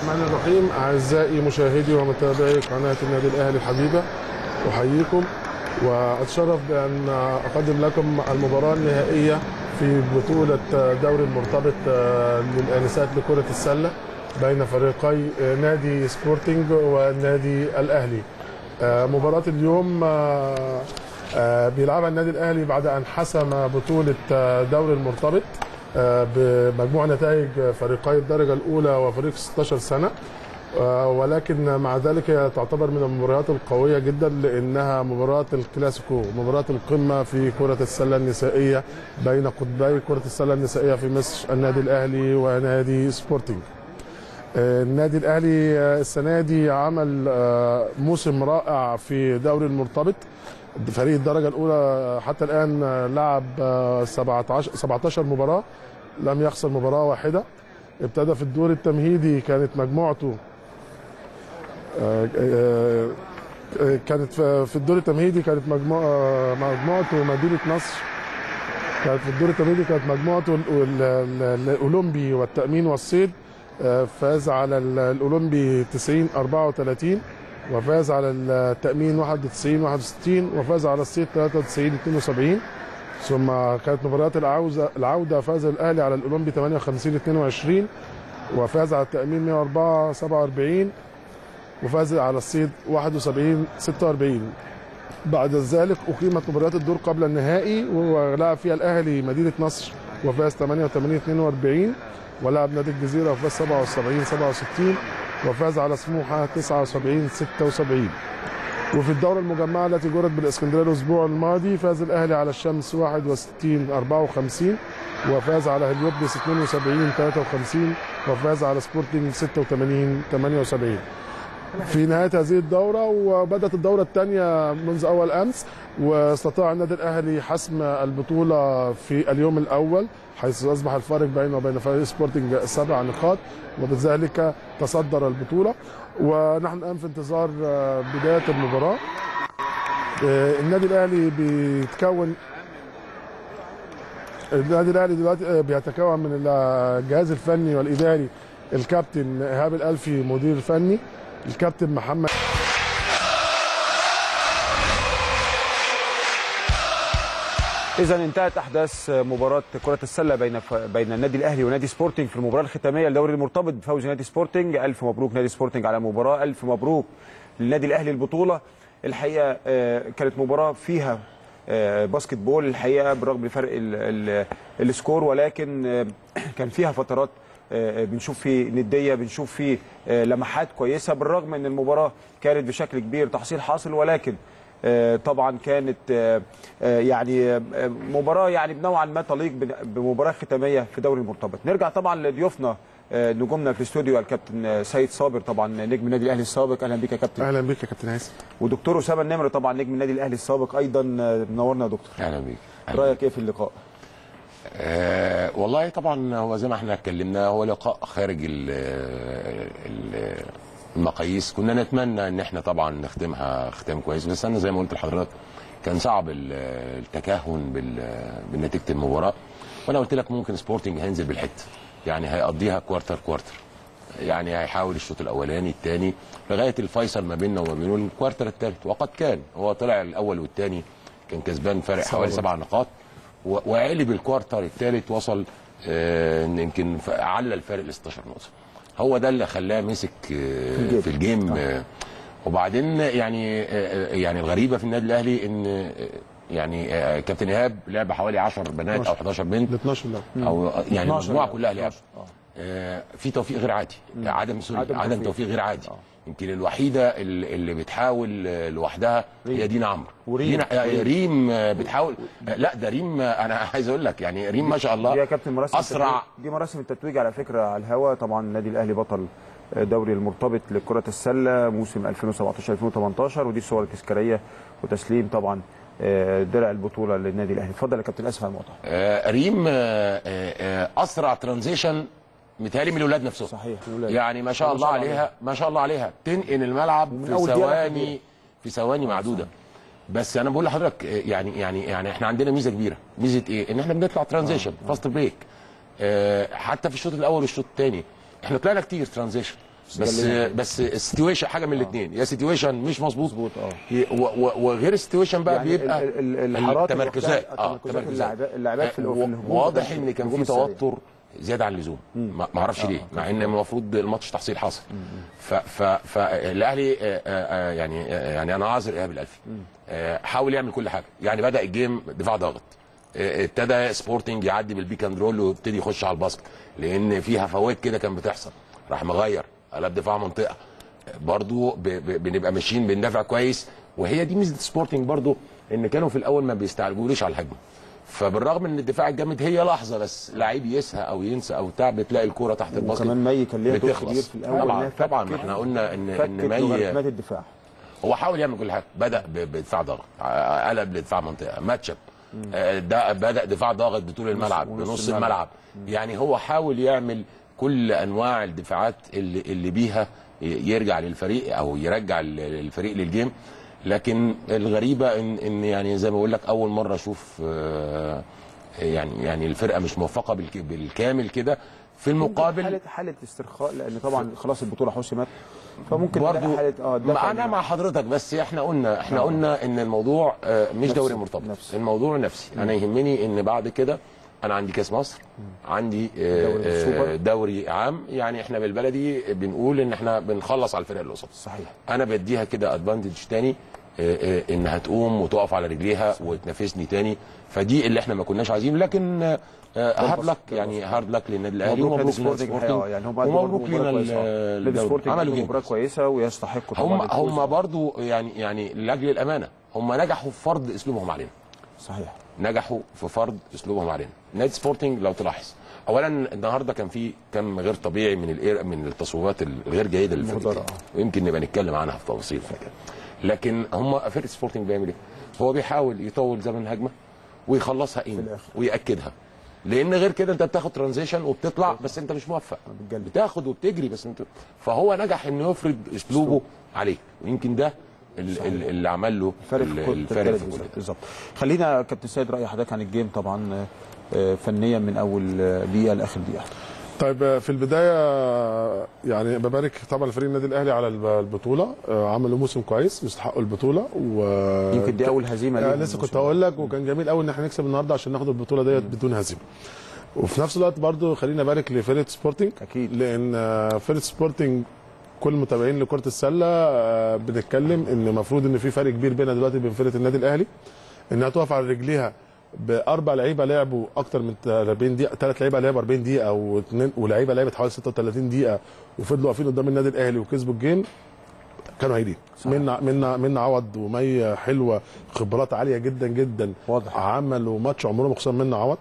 الرحمن الرحيم أعزائي مشاهدي ومتابعي قناة النادي الأهلي الحبيبة أحييكم وأتشرف بأن أقدم لكم المباراة النهائية في بطولة دوري المرتبط للآنسات لكرة السلة بين فريقي نادي سبورتنج والنادي الأهلي مباراة اليوم بيلعبها النادي الأهلي بعد أن حسم بطولة دوري المرتبط بمجموع نتائج فريقي الدرجة الأولى وفريق 16 سنة ولكن مع ذلك هي تعتبر من المباريات القوية جدا لأنها مباراة الكلاسيكو مباراة القمة في كرة السلة النسائية بين قطبي كرة السلة النسائية في مصر النادي الأهلي ونادي سبورتنج النادي الأهلي السنة دي عمل موسم رائع في دوري المرتبط فريق الدرجة الأولى حتى الآن لعب 17 17 مباراة لم يخسر مباراة واحدة ابتدى في الدور التمهيدي كانت مجموعته كانت في الدور التمهيدي كانت مجموعة مجموعته مدينة نصر كانت في الدور التمهيدي كانت مجموعته الأولمبي والتأمين والصيد فاز على الأولمبي 90 34 وفاز على التأمين 91 61 وفاز على الصيد 93 72 ثم كانت مباريات العودة العودة فاز الأهلي على الأولمبي 58 22 وفاز على التأمين 104 47 وفاز على الصيد 71 46 بعد ذلك أقيمت مباريات الدور قبل النهائي ولعب فيها الأهلي مدينة نصر وفاز 88 42 ولعب نادي الجزيرة وفاز 77 67 وفاز على سموحة 79 76 وفي الدورة المجمعة التي جرت بالإسكندرية الأسبوع الماضي فاز الأهلي على الشمس 61 54 وفاز على هليوبلس 72 53 وفاز على سبورتنج 86 78 في نهاية هذه الدورة وبدأت الدورة الثانية منذ أول أمس واستطاع النادي الأهلي حسم البطولة في اليوم الأول حيث أصبح الفارق بينه وبين فريق سبورتنج سبع نقاط وبذلك تصدر البطولة ونحن الآن في انتظار بداية المباراة النادي الأهلي بيتكون النادي الأهلي دلوقتي بيتكون من الجهاز الفني والإداري الكابتن إيهاب الألفي مدير فني الكابتن محمد إذا انتهت أحداث مباراة كرة السلة بين ف... بين النادي الأهلي ونادي سبورتنج في المباراة الختامية لدوري المرتبط بفوز نادي سبورتنج ألف مبروك نادي سبورتنج على مباراة ألف مبروك للنادي الأهلي البطولة الحقيقة كانت مباراة فيها باسكت بول الحقيقة بالرغم من فرق ال... ال... السكور ولكن كان فيها فترات بنشوف فيه نديه بنشوف فيه لمحات كويسه بالرغم ان المباراه كانت بشكل كبير تحصيل حاصل ولكن طبعا كانت يعني مباراه يعني نوعا ما تليق بمباراه ختاميه في دوري المرتبط نرجع طبعا لضيوفنا نجومنا في الاستوديو الكابتن سيد صابر طبعا نجم النادي الاهلي السابق اهلا بك يا كابتن اهلا بك يا كابتن هاسم ودكتور اسامه النمر طبعا نجم النادي الاهلي السابق ايضا منورنا يا دكتور اهلا بيك رايك ايه في اللقاء آه والله طبعا هو زي ما احنا اتكلمنا هو لقاء خارج ال ال المقاييس كنا نتمنى ان احنا طبعا نختمها ختام كويس بس انا زي ما قلت لحضرتك كان صعب التكهن بنتيجه المباراه وانا قلت لك ممكن سبورتنج هينزل بالحته يعني هيقضيها كوارتر كوارتر يعني هيحاول الشوط الاولاني الثاني لغايه الفيصل ما بيننا وما بينه الكوارتر الثالث وقد كان هو طلع الاول والثاني كان كسبان فارق حوالي سبع نقاط وقلب الكوارتر الثالث وصل آه يمكن على الفارق ل 16 نقطه هو ده اللي خلاه مسك آه في الجيم آه وبعدين يعني آه يعني الغريبه في النادي الاهلي ان يعني آه كابتن ايهاب لعب حوالي 10 بنات او 11 بنت 12 لا او يعني المجموعه كلها لعب آه في توفيق غير عادي عدم سوري عدم, عدم توفيق غير عادي يمكن الوحيده اللي بتحاول لوحدها هي دينا عمرو وريم دينا ريم بتحاول لا ده ريم انا عايز اقول لك يعني ريم ما شاء الله يا كابتن مراسم اسرع دي مراسم التتويج على فكره على الهواء طبعا النادي الاهلي بطل دوري المرتبط لكره السله موسم 2017 2018 ودي الصور التذكاريه وتسليم طبعا درع البطوله للنادي الاهلي اتفضل يا كابتن اسف على المقاطعه آه ريم آه آه اسرع ترانزيشن متهيألي من الاولاد نفسهم صحيح الولاد. يعني ما شاء الله عليها ما شاء الله عليها تنقل الملعب في ثواني في ثواني معدوده بس انا بقول لحضرتك يعني يعني يعني احنا عندنا ميزه كبيره ميزه ايه ان احنا بنطلع ترانزيشن فاست بريك حتى في الشوط الاول والشوط الثاني احنا طلعنا كتير ترانزيشن بس جلنا. بس السيتويشن حاجه من الاثنين يا سيتويشن مش مظبوط مظبوط، اه. ي- و- و- وغير السيتويشن بقى يعني بيبقى ال- ال- ال- الحارات التمركزات الوحدات- اه التمركزات التمركزات اللاعبات- اللاعبات في ال- و- في الهجوم واضح كان- ان كان الهجوم في السريع. توتر زياده عن اللزوم ما ما اعرفش ليه مع ان المفروض الماتش تحصيل حاصل ف ف فالاهلي آه، آه، يعني آه، يعني انا عاذر ايهاب الالفي آه، حاول يعمل كل حاجه يعني بدا الجيم دفاع ضاغط آه، ابتدى سبورتنج يعدي بالبيك اند رول ويبتدي يخش على الباسكت لان في هفوات كده كان بتحصل راح مغير قلب دفاع منطقه برضو ب- ب- بنبقى ماشيين بندافع كويس وهي دي ميزه سبورتنج برضو ان كانوا في الاول ما بيستعجلوش على الهجمه فبالرغم ان الدفاع الجامد هي لحظه بس لعيب يسهى او ينسى او بتاع بتلاقي الكوره تحت الباسكت وكمان مي كان ليها دور بتخلص. كبير في الاول طبعا إنها طبعا فكت- احنا قلنا ان فكت ان مي لوغاريتمات الدفاع هو حاول يعمل كل حاجه بدا ب- بدفاع ضغط ع- قلب لدفاع منطقه ماتش اب ده بدا دفاع ضاغط بطول الملعب ونص بنص الملعب. الملعب يعني هو حاول يعمل كل انواع الدفاعات اللي اللي بيها ي- يرجع للفريق او يرجع ال- الفريق للجيم لكن الغريبه ان ان يعني زي ما بقول لك اول مره اشوف آه، يعني يعني الفرقه مش موفقه بالك- بالكامل كده في المقابل حاله حاله استرخاء لان طبعا خلاص البطوله حسمت فممكن برضو نلاقي حاله اه الدفع ما انا مع حضرتك بس احنا قلنا احنا قلنا ان الموضوع آه، مش نفسي. دوري مرتبط نفسي. الموضوع نفسي انا يهمني ان بعد كده انا عندي كاس مصر عندي آه، دوري آه، السوبر. دوري عام يعني احنا بالبلدي بنقول ان احنا بنخلص على الفرق اللي قصاد صحيح انا بديها كده ادفانتج تاني آه، آه، انها تقوم وتقف على رجليها وتنافسني تاني فدي اللي احنا ما كناش عايزين لكن آه، آه، هارد لك يعني هارد لك للنادي الاهلي مبروك نادي ومبروك للنادي سبورتنج الحقيقة، سبورتنج يعني هم قدموا ومبروك مباراة لنا كويسة. ال- نادي الدوري. سبورتنج عملوا عملوا جيم مباراه كويس. كويسه ويستحقوا هم طبعا الفوز. هم برضو يعني يعني لاجل الامانه هم نجحوا في فرض اسلوبهم علينا صحيح نجحوا في فرض اسلوبهم علينا نادي سبورتنج لو تلاحظ اولا النهارده كان في كم غير طبيعي من الإير من التصويبات الغير جيده للفريق مهدرة. ويمكن نبقى نتكلم عنها في تفاصيل لكن هم فرقه سبورتنج بيعمل ايه؟ هو بيحاول يطول زمن الهجمه ويخلصها ايه الآخر. وياكدها لان غير كده انت بتاخد ترانزيشن وبتطلع بس انت مش موفق بتجلد. بتاخد وبتجري بس انت فهو نجح انه يفرض اسلوبه عليه ويمكن ده ال- ال- اللي عمل له الفارق في ال- كرة الفارق الثلاث في كل ده بالظبط خلينا يا كابتن سيد راي حضرتك عن الجيم طبعا آه، فنيا من اول آه، دقيقه لاخر دقيقه طيب آه، في البدايه آه، يعني ببارك طبعا لفريق النادي الاهلي على الب- البطوله آه، عملوا موسم كويس يستحقوا البطوله و يمكن دي اول هزيمه آه ليهم لسه كنت الموسم. هقول لك وكان جميل قوي ان احنا نكسب النهارده عشان ناخد البطوله ديت بدون هزيمه وفي نفس الوقت برضو خلينا ابارك لفرقه سبورتنج أكيد. لان آه، فرقه سبورتنج كل متابعين لكره السله آه، بنتكلم ان المفروض ان في فرق كبير بينها دلوقتي بين فرقه النادي الاهلي انها تقف على رجليها باربع لعيبه لعبوا اكتر من 40 دقيقه ثلاث لعيبه لعبوا 40 دقيقه واثنين ولعيبه لعبت حوالي 36 دقيقه وفضلوا واقفين قدام النادي الاهلي وكسبوا الجيم كانوا هايلين منا منا منا عوض ومي حلوه خبرات عاليه جدا جدا واضح. عملوا ماتش عمرهم خصوصا منا عوض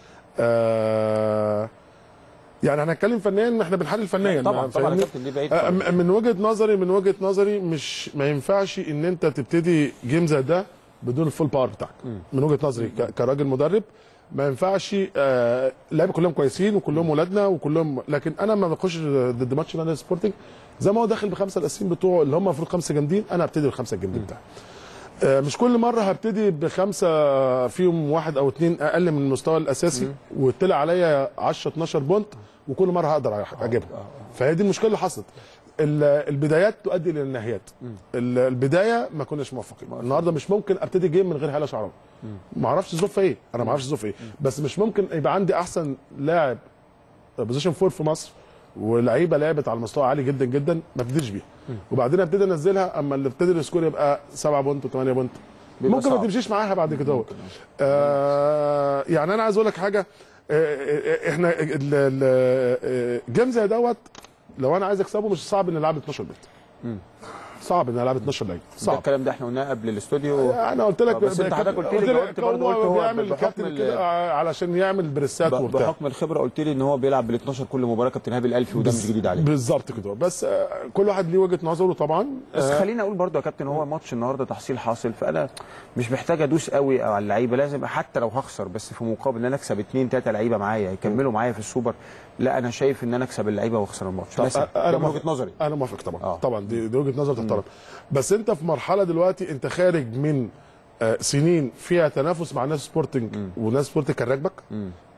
آه يعني هنتكلم فنيا احنا بنحلل فنيا طبعا طبعا يا فاهمني؟ كابتن دي بعيد آه، خالص. م- من وجهه نظري من وجهه نظري مش ما ينفعش ان انت تبتدي جيم زي ده بدون الفول باور بتاعك من وجهه نظري ك- كراجل مدرب ما ينفعش آه اللعيبه كلهم كويسين وكلهم ولادنا وكلهم لكن انا لما بخش ضد ماتش نادي سبورتنج زي ما هو داخل بخمسه الاساسيين بتوعه اللي هم المفروض خمسه جامدين انا هبتدي بالخمسه الجامدين بتاعي آه، مش كل مره هبتدي بخمسه فيهم واحد او اتنين اقل من المستوى الاساسي وطلع عليا 10 12 بونت وكل مره هقدر اجيبها فهي دي المشكله اللي حصلت ال- البدايات تؤدي الى النهايات ال- البدايه ما كناش موفقين النهارده مش ممكن ابتدي جيم من غير هاله شعراوي ما اعرفش الظروف ايه انا ما اعرفش الظروف ايه بس مش ممكن يبقى عندي احسن لاعب بوزيشن فور في مصر ولعيبه لعبت على مستوى عالي جدا جدا ما ابتديش بيها وبعدين ابتدي انزلها اما اللي ابتدي السكور يبقى 7 بونت و8 بونت بيبقى ممكن ما صعب. تمشيش معاها بعد كده اهو. آه يعني انا عايز اقول لك حاجه آه، آه، احنا ال- ال- آه، جيم زي دوت لو انا عايز اكسبه مش صعب ان العب 12 بنت صعب ان العب 12 لعيب ده صعب الكلام ده احنا قلناه قبل الاستوديو انا قلت لك بس انت حضرتك قلت لي جاوبت برضه قلت هو بيعمل بحكم كابتن ال- كده علشان يعمل بريسات ب- وبتاع بحكم الخبره قلت لي ان هو بيلعب بال 12 كل مباراه كابتن هابي الالفي وده مش جديد عليه بالظبط كده بس آه، كل واحد ليه وجهه نظره طبعا بس آه، خليني اقول برضه يا كابتن هو ماتش النهارده تحصيل حاصل فانا مش محتاج ادوس قوي على اللعيبه لازم حتى لو هخسر بس في مقابل ان انا اكسب اثنين ثلاثه لعيبه معايا يكملوا معايا في السوبر لا انا شايف ان انا اكسب اللعيبه واخسر الماتش طب مثلا انا ده من موافق. وجهه نظري انا موافق طبعا آه. آه. طبعا دي, دي وجهه نظر تحترم بس انت في مرحله دلوقتي انت خارج من آه سنين فيها تنافس مع ناس سبورتنج وناس سبورتنج كان راكبك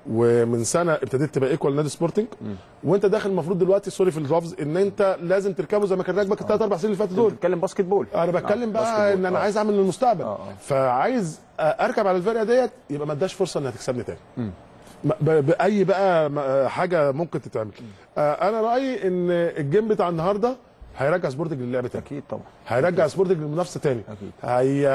ومن سنه ابتديت تبقى ايكوال نادي سبورتنج وانت داخل المفروض دلوقتي سوري في اللفظ ان انت لازم تركبه زي ما كان راكبك الثلاث اربع سنين اللي فاتوا دول بتتكلم باسكت بول انا بتكلم آه، بقى باسكت بول. ان انا آه. عايز اعمل للمستقبل آه، آه. فعايز اركب على الفرقه ديت يبقى ما اداش فرصه انها تكسبني تاني م- ب- باي بقى م- حاجه ممكن تتعمل آه، انا رايي ان الجيم بتاع النهارده هيرجع سبورتنج للعب تاني اكيد طبعا هيرجع سبورتنج للمنافسه تاني أكيد. هي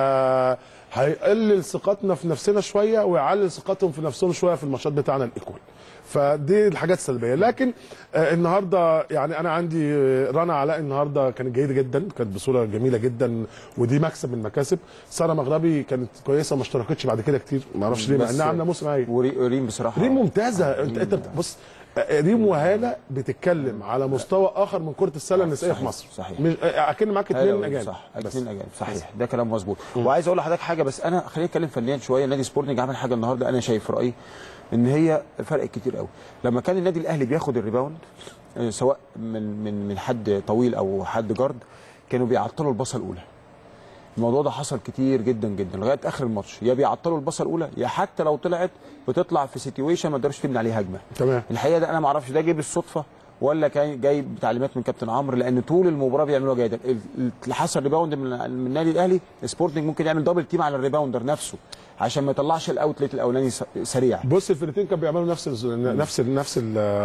هيقلل ثقتنا في نفسنا شويه ويعلي ثقتهم في نفسهم شويه في الماتشات بتاعنا الايكوال فدي الحاجات السلبيه لكن آه النهارده يعني انا عندي آه، رنا علاء النهارده كانت جيده جدا كانت بصوره جميله جدا ودي مكسب من المكاسب ساره مغربي كانت كويسه ما اشتركتش بعد كده كتير ما اعرفش ليه مع بس- انها عامله موسم هايل وري- وريم بصراحه ريم ممتازه انت انت بت- بص آه، ريم وهاله بتتكلم على مستوى اخر من كره السله النسائيه في صحيح، مصر صحيح. مش آه، اكن معاك اثنين ايوه اجانب صح بس. اثنين اجانب صحيح ده كلام مظبوط وعايز اقول لحضرتك حاجه بس انا خليني اتكلم فنيا شويه نادي سبورتنج عمل حاجه النهارده انا شايف رايي ان هي فرق كتير قوي لما كان النادي الاهلي بياخد الريباوند آه، سواء من من من حد طويل او حد جارد كانوا بيعطلوا الباصه الاولى الموضوع ده حصل كتير جدا جدا لغايه اخر الماتش يا بيعطلوا الباصه الاولى يا حتى لو طلعت بتطلع في سيتويشن ما تقدرش تبني عليه هجمه تمام الحقيقه ده انا ما اعرفش ده جه بالصدفه ولا كان جاي بتعليمات من كابتن عمرو لان طول المباراه بيعملوها جيدا ال- اللي حصل ريباوند من من النادي الاهلي سبورتنج ممكن يعمل دبل تيم على الريباوندر نفسه عشان ما يطلعش الاوتلت الاولاني س- سريع بص الفرقتين كانوا بيعملوا نفس ال نفس ال نفس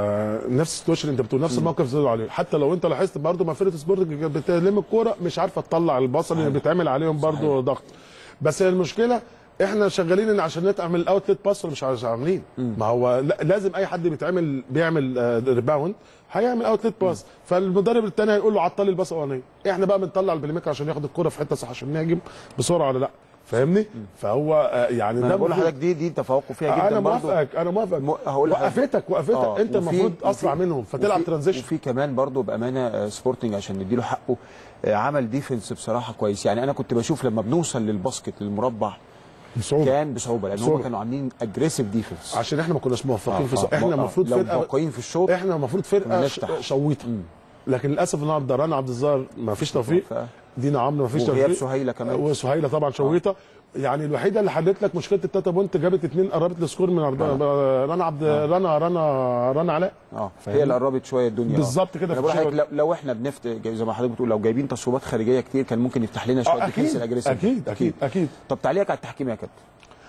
ال نفس السيتويشن اللي انت بتقول نفس الموقف اللي عليه حتى لو انت لاحظت برضو ما فرقه سبورتنج كانت بتلم الكوره مش عارفه تطلع البصل اللي بيتعمل عليهم برضو ضغط بس هي المشكله احنا شغالين ان عشان نعمل الاوتلت باس مش عارف- عاملين ما هو لا- لازم اي حد بيتعمل بيعمل آه، ريباوند هيعمل اوتلت باس فالمدرب الثاني هيقول له عطل لي الباص الاولانيه احنا بقى بنطلع البلاي ميكر عشان ياخد الكوره في حته صح عشان نهاجم بسرعه ولا لا فاهمني فهو آه، يعني انا ده بقول المفروض- لحضرتك دي دي تفوقوا فيها جدا انا برضو. موافقك انا موافقك م- هقول لحضرتك- وقفتك وقفتك آه، انت وفي- المفروض اسرع وفي- منهم فتلعب وفي- ترانزيشن وفي كمان برضو بامانه آه، سبورتنج عشان نديله حقه آه، عمل ديفنس بصراحه كويس يعني انا كنت بشوف لما بنوصل للباسكت للمربع بصعوبه كان بصعوبه لان هم بصعوبة. كانوا عاملين اجريسيف ديفنس عشان احنا ما كناش موفقين في آه، الص- آه، احنا آه، المفروض لو فرقه موقعين في الشوط احنا المفروض فرقه ش- نفتح. شويطه لكن للاسف النهارده رنا عبد الظاهر ما فيش توفيق ف- دينا عمرو ما فيش وغياب توفيق سهيلة كمان. وسهيله طبعا شويطه يعني الوحيده اللي حلت لك مشكله التاتا بونت جابت اثنين قربت السكور من أربعة رنا عبد رنا رنا رنا علاء اه هي اللي قربت شويه الدنيا آه. بالظبط كده انا في بقول لحضرتك شغل. لو, لو احنا بنفت زي ما حضرتك بتقول لو جايبين تصويبات خارجيه كتير كان ممكن يفتح لنا شويه اه اكيد ديفنس الاجريسيف اكيد اكيد اكيد طب تعليقك على التحكيم يا كابتن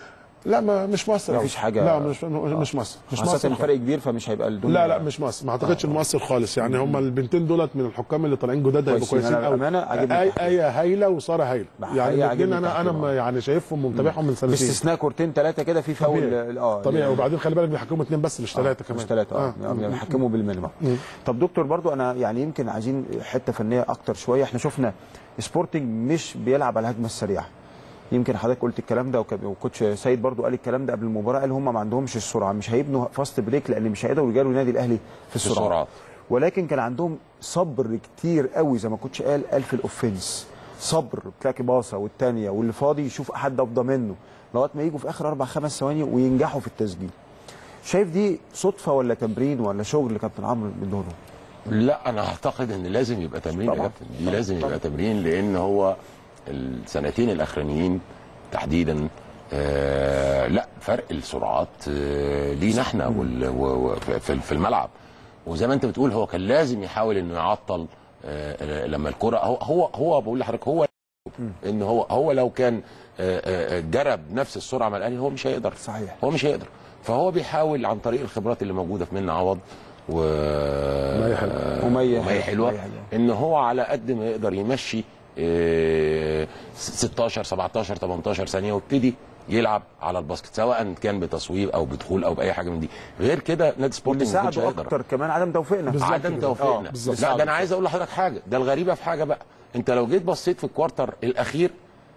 لا ما مش مؤثر مفيش أوي. حاجة- لا مش مش مؤثر مش خاصه مؤثر ان الفرق كبير فمش هيبقى الدنيا لا لا مش مؤثر ما اعتقدش انه مؤثر خالص يعني هم البنتين دولت من الحكام اللي طالعين جداد هيبقوا كويسين. كويسين أنا قوي بأمانة عاجبني اي التحكيم. ايه هايله وساره هايله بحقيقة يعني الاثنين عاجبني انا انا التحكيم. م- يعني شايفهم ومتابعهم من سنتين باستثناء كورتين ثلاثه كده في فاول طبيعي اه طبيعي وبعدين خلي بالك بيحكموا اثنين بس مش ثلاثه كمان مش ثلاثه اه يعني بيحكموا بالمينيمم طب دكتور برضو انا يعني يمكن عايزين حته فنيه اكتر شويه احنا شفنا سبورتنج مش بيلعب على الهجمه السريعه يمكن حضرتك قلت الكلام ده وك- وكوتش سيد برضو قال الكلام ده قبل المباراه قال هم ما عندهمش السرعه مش هيبنوا فاست بريك لان مش هيقدروا يجاروا النادي الاهلي في السرعه السرعة. ولكن كان عندهم صبر كتير قوي زي ما كوتش قال قال في الاوفنس صبر تلاقي باصه والثانيه واللي فاضي يشوف حد افضل منه لغايه ما يجوا في اخر اربع خمس ثواني وينجحوا في التسجيل شايف دي صدفه ولا تمرين ولا شغل كابتن عمرو من دونه لا انا اعتقد ان لازم يبقى تمرين يا طبعاً. كابتن دي لازم يبقى تمرين لان هو السنتين الاخرانيين تحديدا آه لا فرق السرعات آه لينا احنا وال- و- و- في في الملعب وزي ما انت بتقول هو كان لازم يحاول انه يعطل آه لما الكره هو هو هو بقول لحضرتك هو ان هو هو لو كان آه، آه، جرب نفس السرعه مع الاهلي هو مش هيقدر صحيح. هو مش هيقدر فهو بيحاول عن طريق الخبرات اللي موجوده في منى عوض و ومية حلوة. ومية ومية حلوه ومية حلوة. ان هو على قد ما يقدر يمشي آه، 16 17 18 ثانيه ويبتدي يلعب على الباسكت سواء كان بتصويب او بدخول او باي حاجه من دي غير كده نادي واللي سبورتنج ما كانش ساعده هيقدر اكتر كمان عدم توفيقنا بالظبط عدم كده. توفيقنا آه، بالظبط. لا ده انا عايز اقول لحضرتك حاجه ده الغريبه في حاجه بقى انت لو جيت بصيت في الكوارتر الاخير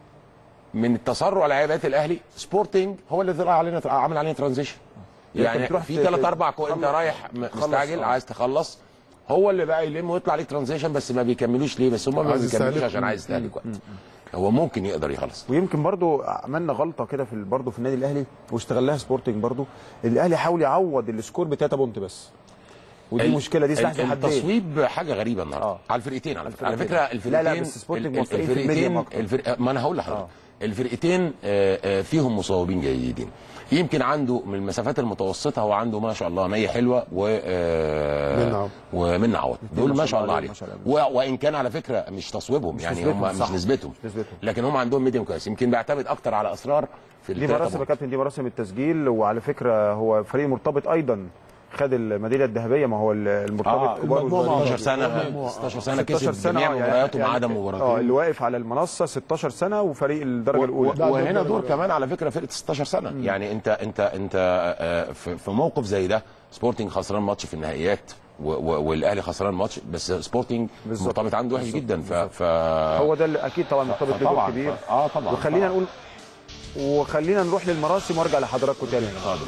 من التسرع لعيبات الاهلي سبورتنج هو اللي طلع علينا عامل علينا ترانزيشن يعني بتروح في ت- ثلاث ت- اربع كو انت تخلص- رايح م- تخلص، مستعجل آه. عايز تخلص هو اللي بقى يلم ويطلع عليك ترانزيشن بس ما بيكملوش ليه بس هم ما عايز بيكملوش يستهلك. عشان عايز يستهلك وقت هو ممكن يقدر يخلص ويمكن برضو عملنا غلطه كده في ال- برضو في النادي الاهلي واستغلها سبورتنج برضو الاهلي حاول يعوض السكور بتاتا بونت بس ودي ال- مشكله دي سلاح ال- ذو حدين التصويب حاجه غريبه النهارده آه. على الفرقتين على فكره على الفرقتين. فكره الفرقتين لا، لا، بس سبورتنج ال- موفقين في الميديم الفرقتين أكتر. الفرق ما انا هقول لحضرتك آه. الفرقتين آه، آه، فيهم مصوبين جيدين يمكن عنده من المسافات المتوسطه هو عنده ما شاء الله مية حلوه و آه، منة عوض. ومنة عوض دول ما شاء الله عليهم، عليهم ما شاء الله. و- وان كان على فكره مش تصويبهم يعني نسبتهم، هم مش صح. نسبتهم مش نسبتهم. لكن هم عندهم ميديم كويس يمكن بيعتمد اكتر على اسرار في دي التلاتة مراسم يا بونت. كابتن دي مراسم التسجيل وعلى فكره هو فريق مرتبط ايضا خد الميداليه الذهبيه ما هو المرتبط اه كبار المجموعة وصغيرين. 16 سنه مجموعة. 16 سنه 16 كسب جميع آه، يعني- مبارياته ما يعني- عدا اه مباراتين اللي واقف على المنصه 16 سنه وفريق الدرجه و- الاولى و- وهنا دور كمان على فكره فرقه 16 سنه يعني انت انت انت آه، في في موقف زي ده سبورتنج خسران ماتش في النهائيات و- و- والاهلي خسران ماتش بس سبورتنج بالظبط. مرتبط عنده وحش بالظبط. جدا ف, ف... هو ده اللي اكيد طبعا مرتبط بدور طبعا كبير اه طبعا وخلينا طبعاً. نقول وخلينا نروح للمراسم وارجع لحضراتكم تاني حاضر.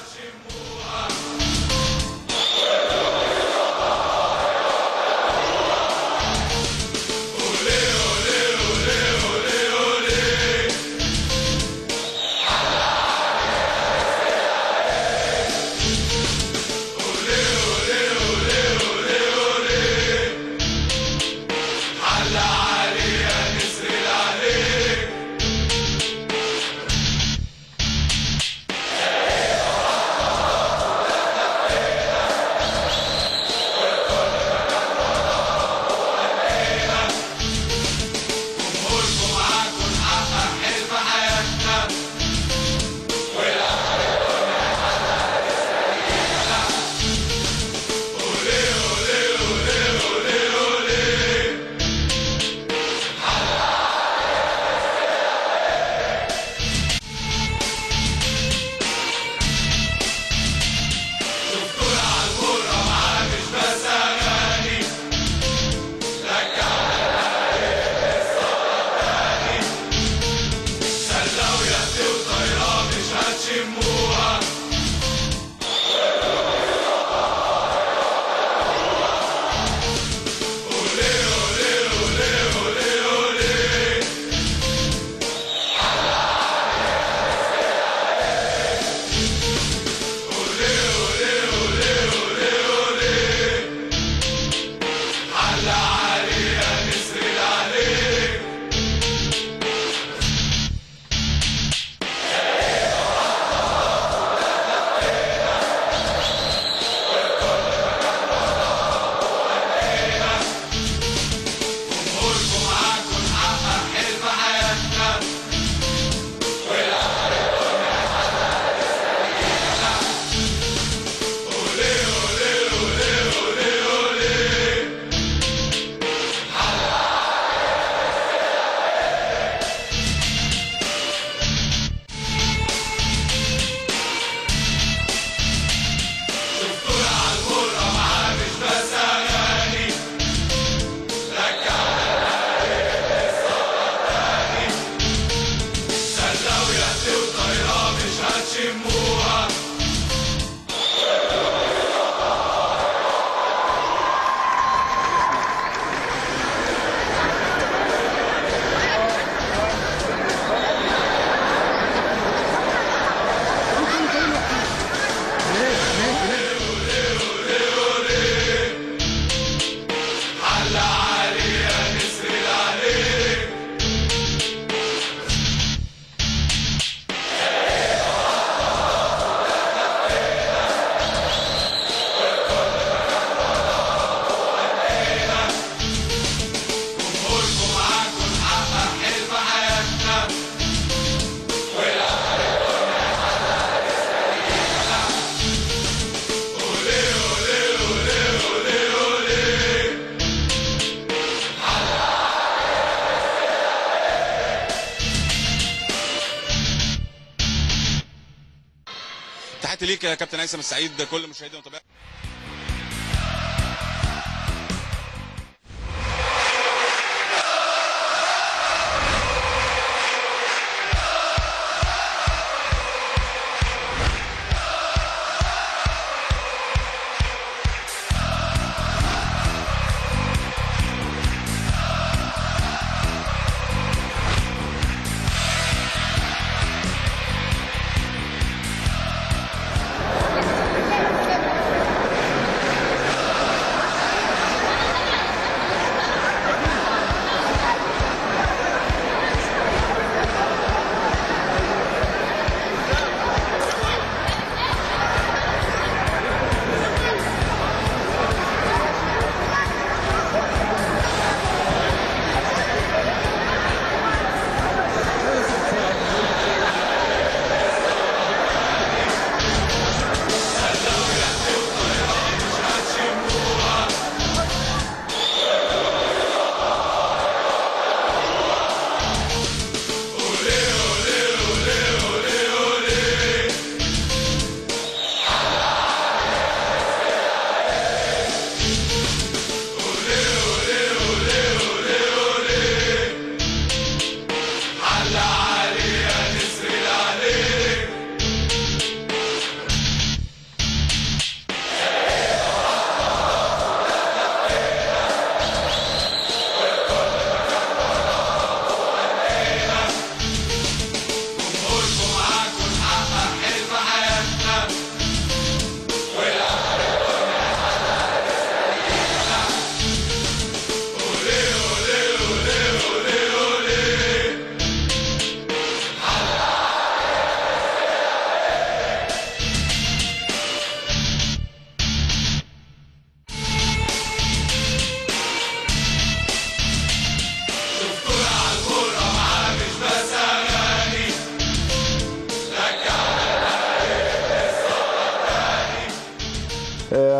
تحياتي ليك يا كابتن هيثم السعيد كل مشاهدي ومتابعي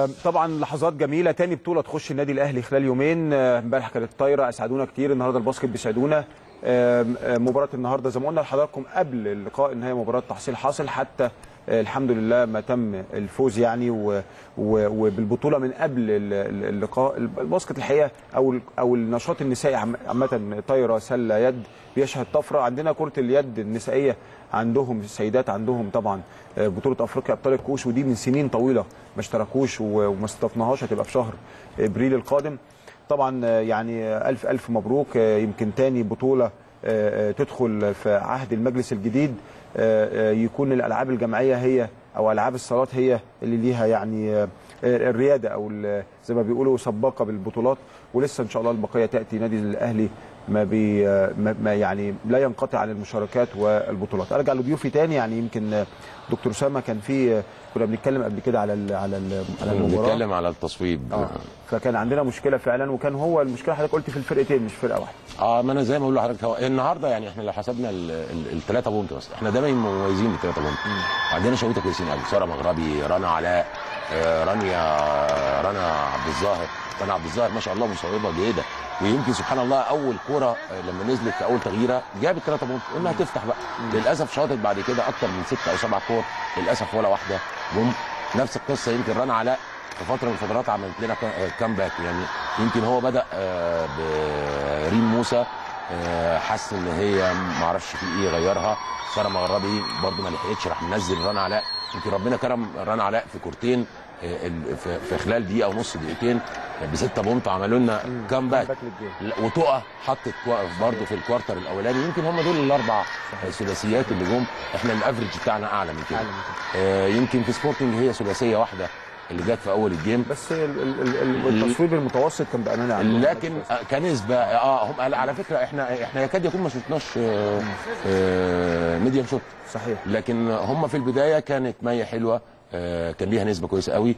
آه، طبعا لحظات جميله تاني بطوله تخش النادي الاهلي خلال يومين آه، امبارح كانت الطايره اسعدونا كتير النهارده الباسكت بيسعدونا آه، آه، مباراه النهارده زي ما قلنا لحضراتكم قبل اللقاء ان هي مباراه تحصيل حاصل حتى آه، الحمد لله ما تم الفوز يعني و- و- وبالبطوله من قبل ال- ال- اللقاء الباسكت الحقيقه او ال- او النشاط النسائي عم- عامه طايره سله يد بيشهد طفره عندنا كره اليد النسائيه عندهم السيدات عندهم طبعا آه، بطوله افريقيا ابطال الكوش ودي من سنين طويله ما اشتركوش و- وما استضفناهاش هتبقى في شهر ابريل القادم طبعا آه، يعني آه، الف الف مبروك آه، يمكن تاني بطوله آه، آه، تدخل في عهد المجلس الجديد آه، آه، يكون الالعاب الجماعيه هي او العاب الصالات هي اللي ليها يعني آه، آه، الرياده او ال- زي ما بيقولوا سباقه بالبطولات ولسه ان شاء الله البقيه تاتي نادي الاهلي ما بي آه، ما ما يعني لا ينقطع عن المشاركات والبطولات ارجع لضيوفي تاني يعني يمكن آه، دكتور اسامه كان في آه، كنا بنتكلم قبل كده على ال على ال على المباراه بنتكلم على التصويب اه فكان عندنا مشكله فعلا وكان هو المشكله حضرتك قلت في الفرقتين مش فرقه واحده اه ما انا زي ما بقول لحضرتك هو النهارده يعني احنا لو حسبنا الثلاثه بونت بس احنا دايما مميزين بالثلاثه بونت عندنا شويته كويسين قوي ساره مغربي رنا علاء آه، رانيا رنا عبد الظاهر رنا عبد الظاهر ما شاء الله مصوبه جيده ويمكن سبحان الله اول كوره آه، لما نزلت في اول تغييره جابت ثلاثه بونت قلنا هتفتح بقى للاسف شاطت بعد كده اكتر من ست او سبع كور للاسف ولا واحده بوم نفس القصه يمكن رنا علاء في فتره من الفترات عملت لنا كامباك يعني يمكن هو بدا آه، بريم موسى آه، حس ان هي ما اعرفش في ايه غيرها ساره مغربي برضو ما لحقتش راح منزل رنا علاء يمكن ربنا كرم رنا علاء في كورتين آه، ال- في- في خلال دقيقه ونص دقيقتين بستة بونت عملوا لنا كامباك كامباك للجيم. لا، وتقى حطت برضه في الكوارتر الاولاني يمكن هم دول الاربع ثلاثيات اللي جم احنا الافرج بتاعنا اعلى من كده أعلى من آه، يمكن في سبورتنج هي ثلاثيه واحده اللي جت في اول الجيم بس ال- ال- ال- التصويب المتوسط كان بامانه عندهم. لكن آه، كنسبه اه هم على- على فكره احنا احنا يكاد يكون ما شفناش آه، آه، ميديم شوت صحيح لكن هم في البدايه كانت ميه حلوه آه، كان ليها نسبه كويسه قوي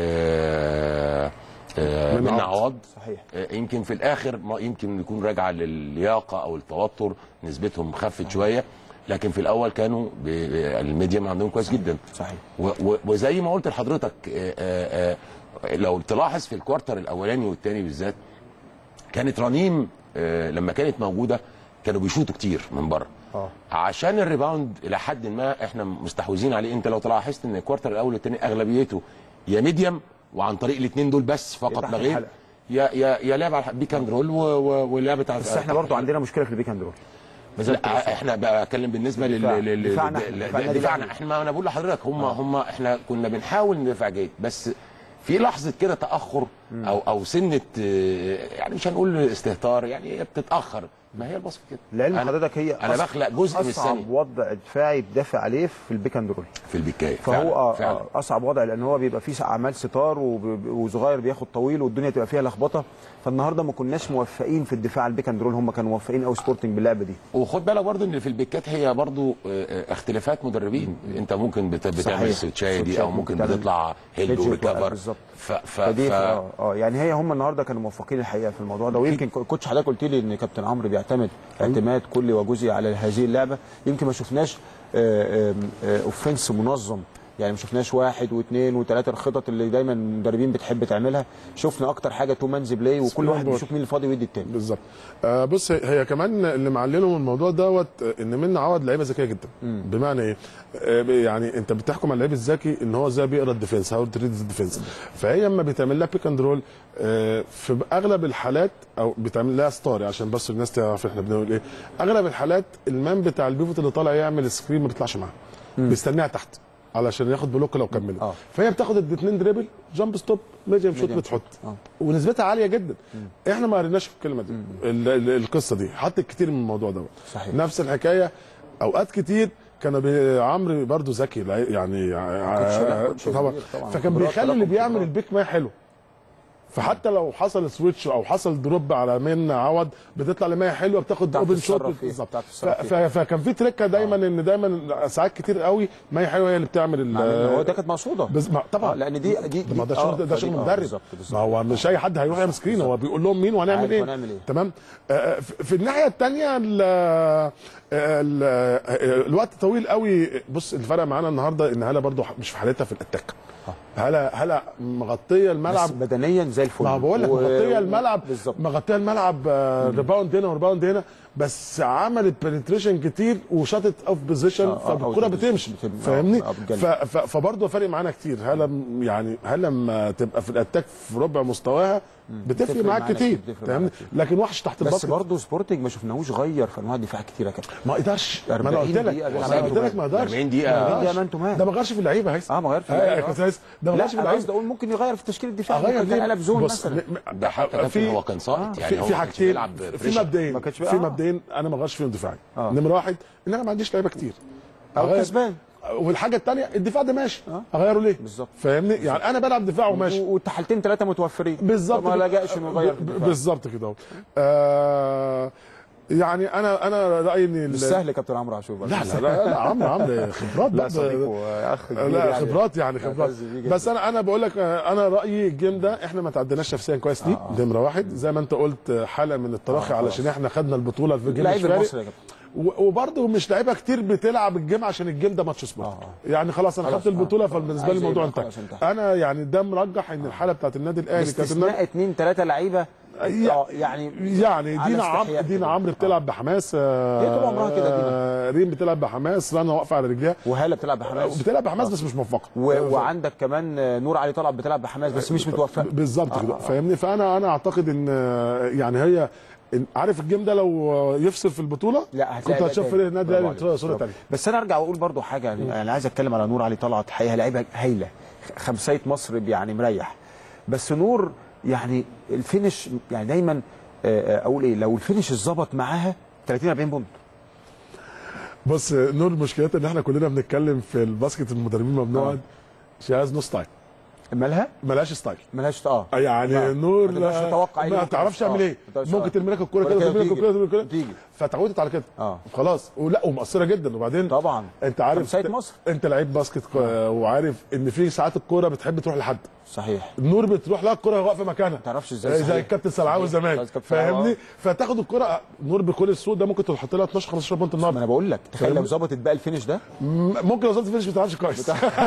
آه، آه، من من عوض. عوض صحيح آه، يمكن في الاخر ما يمكن يكون راجعه للياقه او التوتر نسبتهم خفت شويه لكن في الاول كانوا ب- ب- الميديم عندهم كويس جدا صحيح و- و- وزي ما قلت لحضرتك آه، آه، آه، لو تلاحظ في الكوارتر الاولاني والثاني بالذات كانت رنيم آه، لما كانت موجوده كانوا بيشوطوا كتير من بره اه عشان الريباوند الى حد ما احنا مستحوذين عليه انت لو تلاحظت ان الكوارتر الاول والثاني اغلبيته يا ميديم وعن طريق الاثنين دول بس فقط تحت لا غير الحلقة. يا يا يا لعب على بيك اند رول و- و- ولعبه على بس احنا برضو عندنا مشكله في البيك اند رول ما زلت بس- لا احنا بقى اتكلم بالنسبه لل دفاع. لل- لل- دفاعنا لل- احنا. لل- دفاع النادي دفاعنا الأهلي. احنا ما انا بقول لحضرتك هم هم احنا كنا بنحاول ندافع جيد بس في لحظه كده تاخر او او سنه آه، يعني مش هنقول استهتار يعني هي بتتاخر ما هي الباسكت كده لعلم أنا- حضرتك هي انا أص- بخلق جزء من اصعب الثانيه وضع دفاعي بتدافع عليه في البيك اند رول في البكايه فهو آه فعلا. آه اصعب وضع لان هو بيبقى فيه اعمال ستار وب- وصغير بياخد طويل والدنيا تبقى فيها لخبطه فالنهارده ما كناش موفقين في الدفاع على البيك اند رول هم كانوا موفقين قوي سبورتنج باللعبه دي وخد بالك برضو ان في البيكات هي برضو آه، آه، اختلافات مدربين انت ممكن بت- بتعمل صحيح. السويتشايه دي سويتشات او ممكن بتعمل بتطلع هيل هيدج وريكفر بالظبط. ف ف فدي ف اه اه يعني هي هم النهارده كانوا موفقين الحقيقه في الموضوع ده ويمكن كوتش حضرتك قلت لي ان كابتن عمرو بيعتمد اعتماد كلي وجزئي على هذه اللعبه يمكن ما شفناش اوفنس منظم يعني ما شفناش واحد واثنين وثلاثه الخطط اللي دايما المدربين بتحب تعملها شفنا اكتر حاجه تو مانز بلاي وكل واحد بول. بيشوف مين الفاضي ويدي التاني بالظبط آه بص هي- هي كمان اللي معلله من الموضوع دوت آه، ان منى عوض لعيبه ذكيه جدا بمعنى ايه آه يعني انت بتحكم على اللعيب الذكي ان هو ازاي بيقرا الديفنس هاو تريد الديفنس فهي لما بتعمل لها بيك اند رول آه في اغلب الحالات او بتعمل لها ستاري عشان بس الناس تعرف احنا بنقول ايه اغلب الحالات المان بتاع البيفوت اللي طالع يعمل سكرين ما بيطلعش معاه بيستناها تحت علشان ياخد بلوك لو كملت آه. فهي بتاخد الاثنين دريبل جامب ستوب ميديم شوت ميديم بتحط شوت. آه. ونسبتها عاليه جدا احنا ما قريناش في الكلمه دي ال- ال- القصه دي حطت كتير من الموضوع دوت صحيح. نفس الحكايه اوقات كتير كان بي- عمرو برضو ذكي لا- يعني كوتش- لا، كوتش طبعا كبير طبعا. فكان خبرات بيخلي اللي رقم بيعمل خبرات. البيك ما حلو فحتى لو حصل سويتش او حصل دروب على من عوض بتطلع لمية حلوه بتاخد بتعرف اوبن شوت تتصرف فيه، بالظبط بتعرف ف- تتصرف ف- فكان في تريكه دايما ان دايما ساعات كتير قوي مية حلوه هي اللي بتعمل ال- مع إن هو ده كانت مقصوده بس ما طبعا آه، لان دي دي ده ما ده دي- شغل آه، ده, ده فدي- شغل آه، مدرب بالظبط بالظبط ما هو مش اي حد هيروح يعمل سكرين هو بيقول لهم مين وهنعمل عارف ايه هنعمل إيه. تمام آه، في في الناحيه الثانيه الوقت طويل قوي بص الفرق معانا النهارده ان هاله برضو مش في حالتها في الاتاك هلا هلا مغطيه الملعب بس بدنيا زي الفل ما هو بقول لك و- مغطيه و- الملعب بالظبط مغطيه الملعب آه، ريباوند هنا وريباوند هنا بس عملت بنتريشن كتير وشاطت اوف بوزيشن آه، آه، فالكره أوت بتمشي بتم- آه، فاهمني آه، بتجلي. ف- ف- فبرضه فارق معانا كتير هلا م- يعني هل لما تبقى في الاتاك في ربع مستواها بتفرق بتفرق معاك معانا كتير كتير، بتفرق فاهمني معانا كتير. لكن وحش تحت بس الباسكت برضه سبورتنج ما شفناهوش غير في انواع دفاع كتيره كده ما قدرش ما انا 40 قلت لك دقيقة ما بيلعب انا قلت لك ما قدرش 40 دقيقة. ما 40 قدرش. دقيقة مان تو مان. ده ما غيرش في اللعيبه هيثم اه ما غير في آه، اللعيبة، يا آه. كابتن هيثم ده ما لا غيرش في انا قصدي اللعيبه اقول ممكن يغير في تشكيل الدفاع اغير ممكن كان ليه؟ قلب زون بص، مثلا م- م- ده حتى كابتن في هو كان ساقط يعني في هو في ما كانش حاجتين بيلعب في بريشر. مبدئين ما كانش في بقى- آه. مبدئين انا ما غيرش فيهم دفاعي آه. نمره واحد ان انا ما عنديش لعيبه كتير او أغير- كسبان والحاجه الثانيه الدفاع ده ماشي اغيره ليه؟ بالظبط. فاهمني؟ يعني انا بلعب دفاع وماشي و- والتحالتين ثلاثه متوفرين بالظبط ما كده. لجاش انه يغير في ب- الدفاع. بالظبط كده اهو. آه يعني انا انا رايي ان ال- مش سهل يا كابتن عمرو عاشور برضه. لا لا لا, لا عمرو عمرو خبرات لا برضه. صديقه يا اخ كبير لا يعني. خبرات يعني خبرات معتز بيه جدا. بس انا انا بقول لك آه، انا رايي الجيم ده احنا ما تعديناش نفسيا كويس ليه نمره واحد زي ما انت قلت آه، حاله من التراخي آه، علشان احنا خدنا البطوله في الجيم لعيب مش فارق. المصري يا كابتن و- وبرضه مش لعيبه كتير بتلعب الجيم عشان الجيم ده ماتش سبورت يعني خلاص انا خلاص، خدت البطوله آه. فبالنسبه لي عايز الموضوع يبقى انتهى خلاص انتهى. انا يعني ده مرجح ان الحاله بتاعت النادي الاهلي كانت باستثناء النادي- اثنين ثلاثه لعيبه يا- آه، يعني يعني على دينا عم استحياء دينا كده. عمرو بتلعب بحماس آه، هي طول عمرها كده دينا. آه، ريم بتلعب بحماس رنا واقفه على رجليها وهاله بتلعب بحماس بتلعب بحماس بس مش موفقه و... وعندك كمان آه، نور علي طلعت بتلعب بحماس بس مش متوفقه بالظبط كده آه، آه. فاهمني فانا انا اعتقد ان آه، يعني هي إن- عارف الجيم ده لو آه، يفصل في البطوله لا هتلاقي كنت ده هتشوف تاني. فريق النادي برافو الاهلي عليك. بصوره صوره برافو. ثانيه بس انا ارجع واقول برضو حاجه يعني انا عايز اتكلم على نور علي طلعت حقيقه لعيبه هايله خمسيه مصر يعني مريح بس نور يعني الفينش يعني دايما آه، آه، اقول ايه لو الفينش اتظبط معاها 30 40 بونت بص آه، نور مشكلتها ان احنا كلنا بنتكلم في الباسكت المدربين ما بنقعد شي هاز نو ستايل مالها ملهاش ستايل ملهاش اه يعني لا، نور ما تقدرش تتوقع إيه ما اللي ممكن تعرفش يحصل. تعمل آه، ايه ما تقدرش- ممكن آه. ترمي لك الكوره ولا كده كده ترمي لك وتيجي. الكوره ترمي لك وتيجي. الكوره فتعودت على كده اه خلاص ولا ومؤثره جدا وبعدين طبعا انت عارف خمسية مصر. انت لعيب باسكت ك- وعارف ان في ساعات الكوره بتحب تروح لحد صحيح النور بتروح لها الكوره واقفه مكانها ما تعرفش ازاي، زي صحيح. الكابتن سلعاوي صحيح. زمان كابتن سلعاوي. فاهمني فتاخد الكوره نور بكل السوق ده ممكن تحط لها 12 15 بونت ما النهارده انا بقول لك تخيل لو فاهمني؟ ظبطت بقى الفينش ده م- ممكن لو ظبطت فينش ما بتلعبش كويس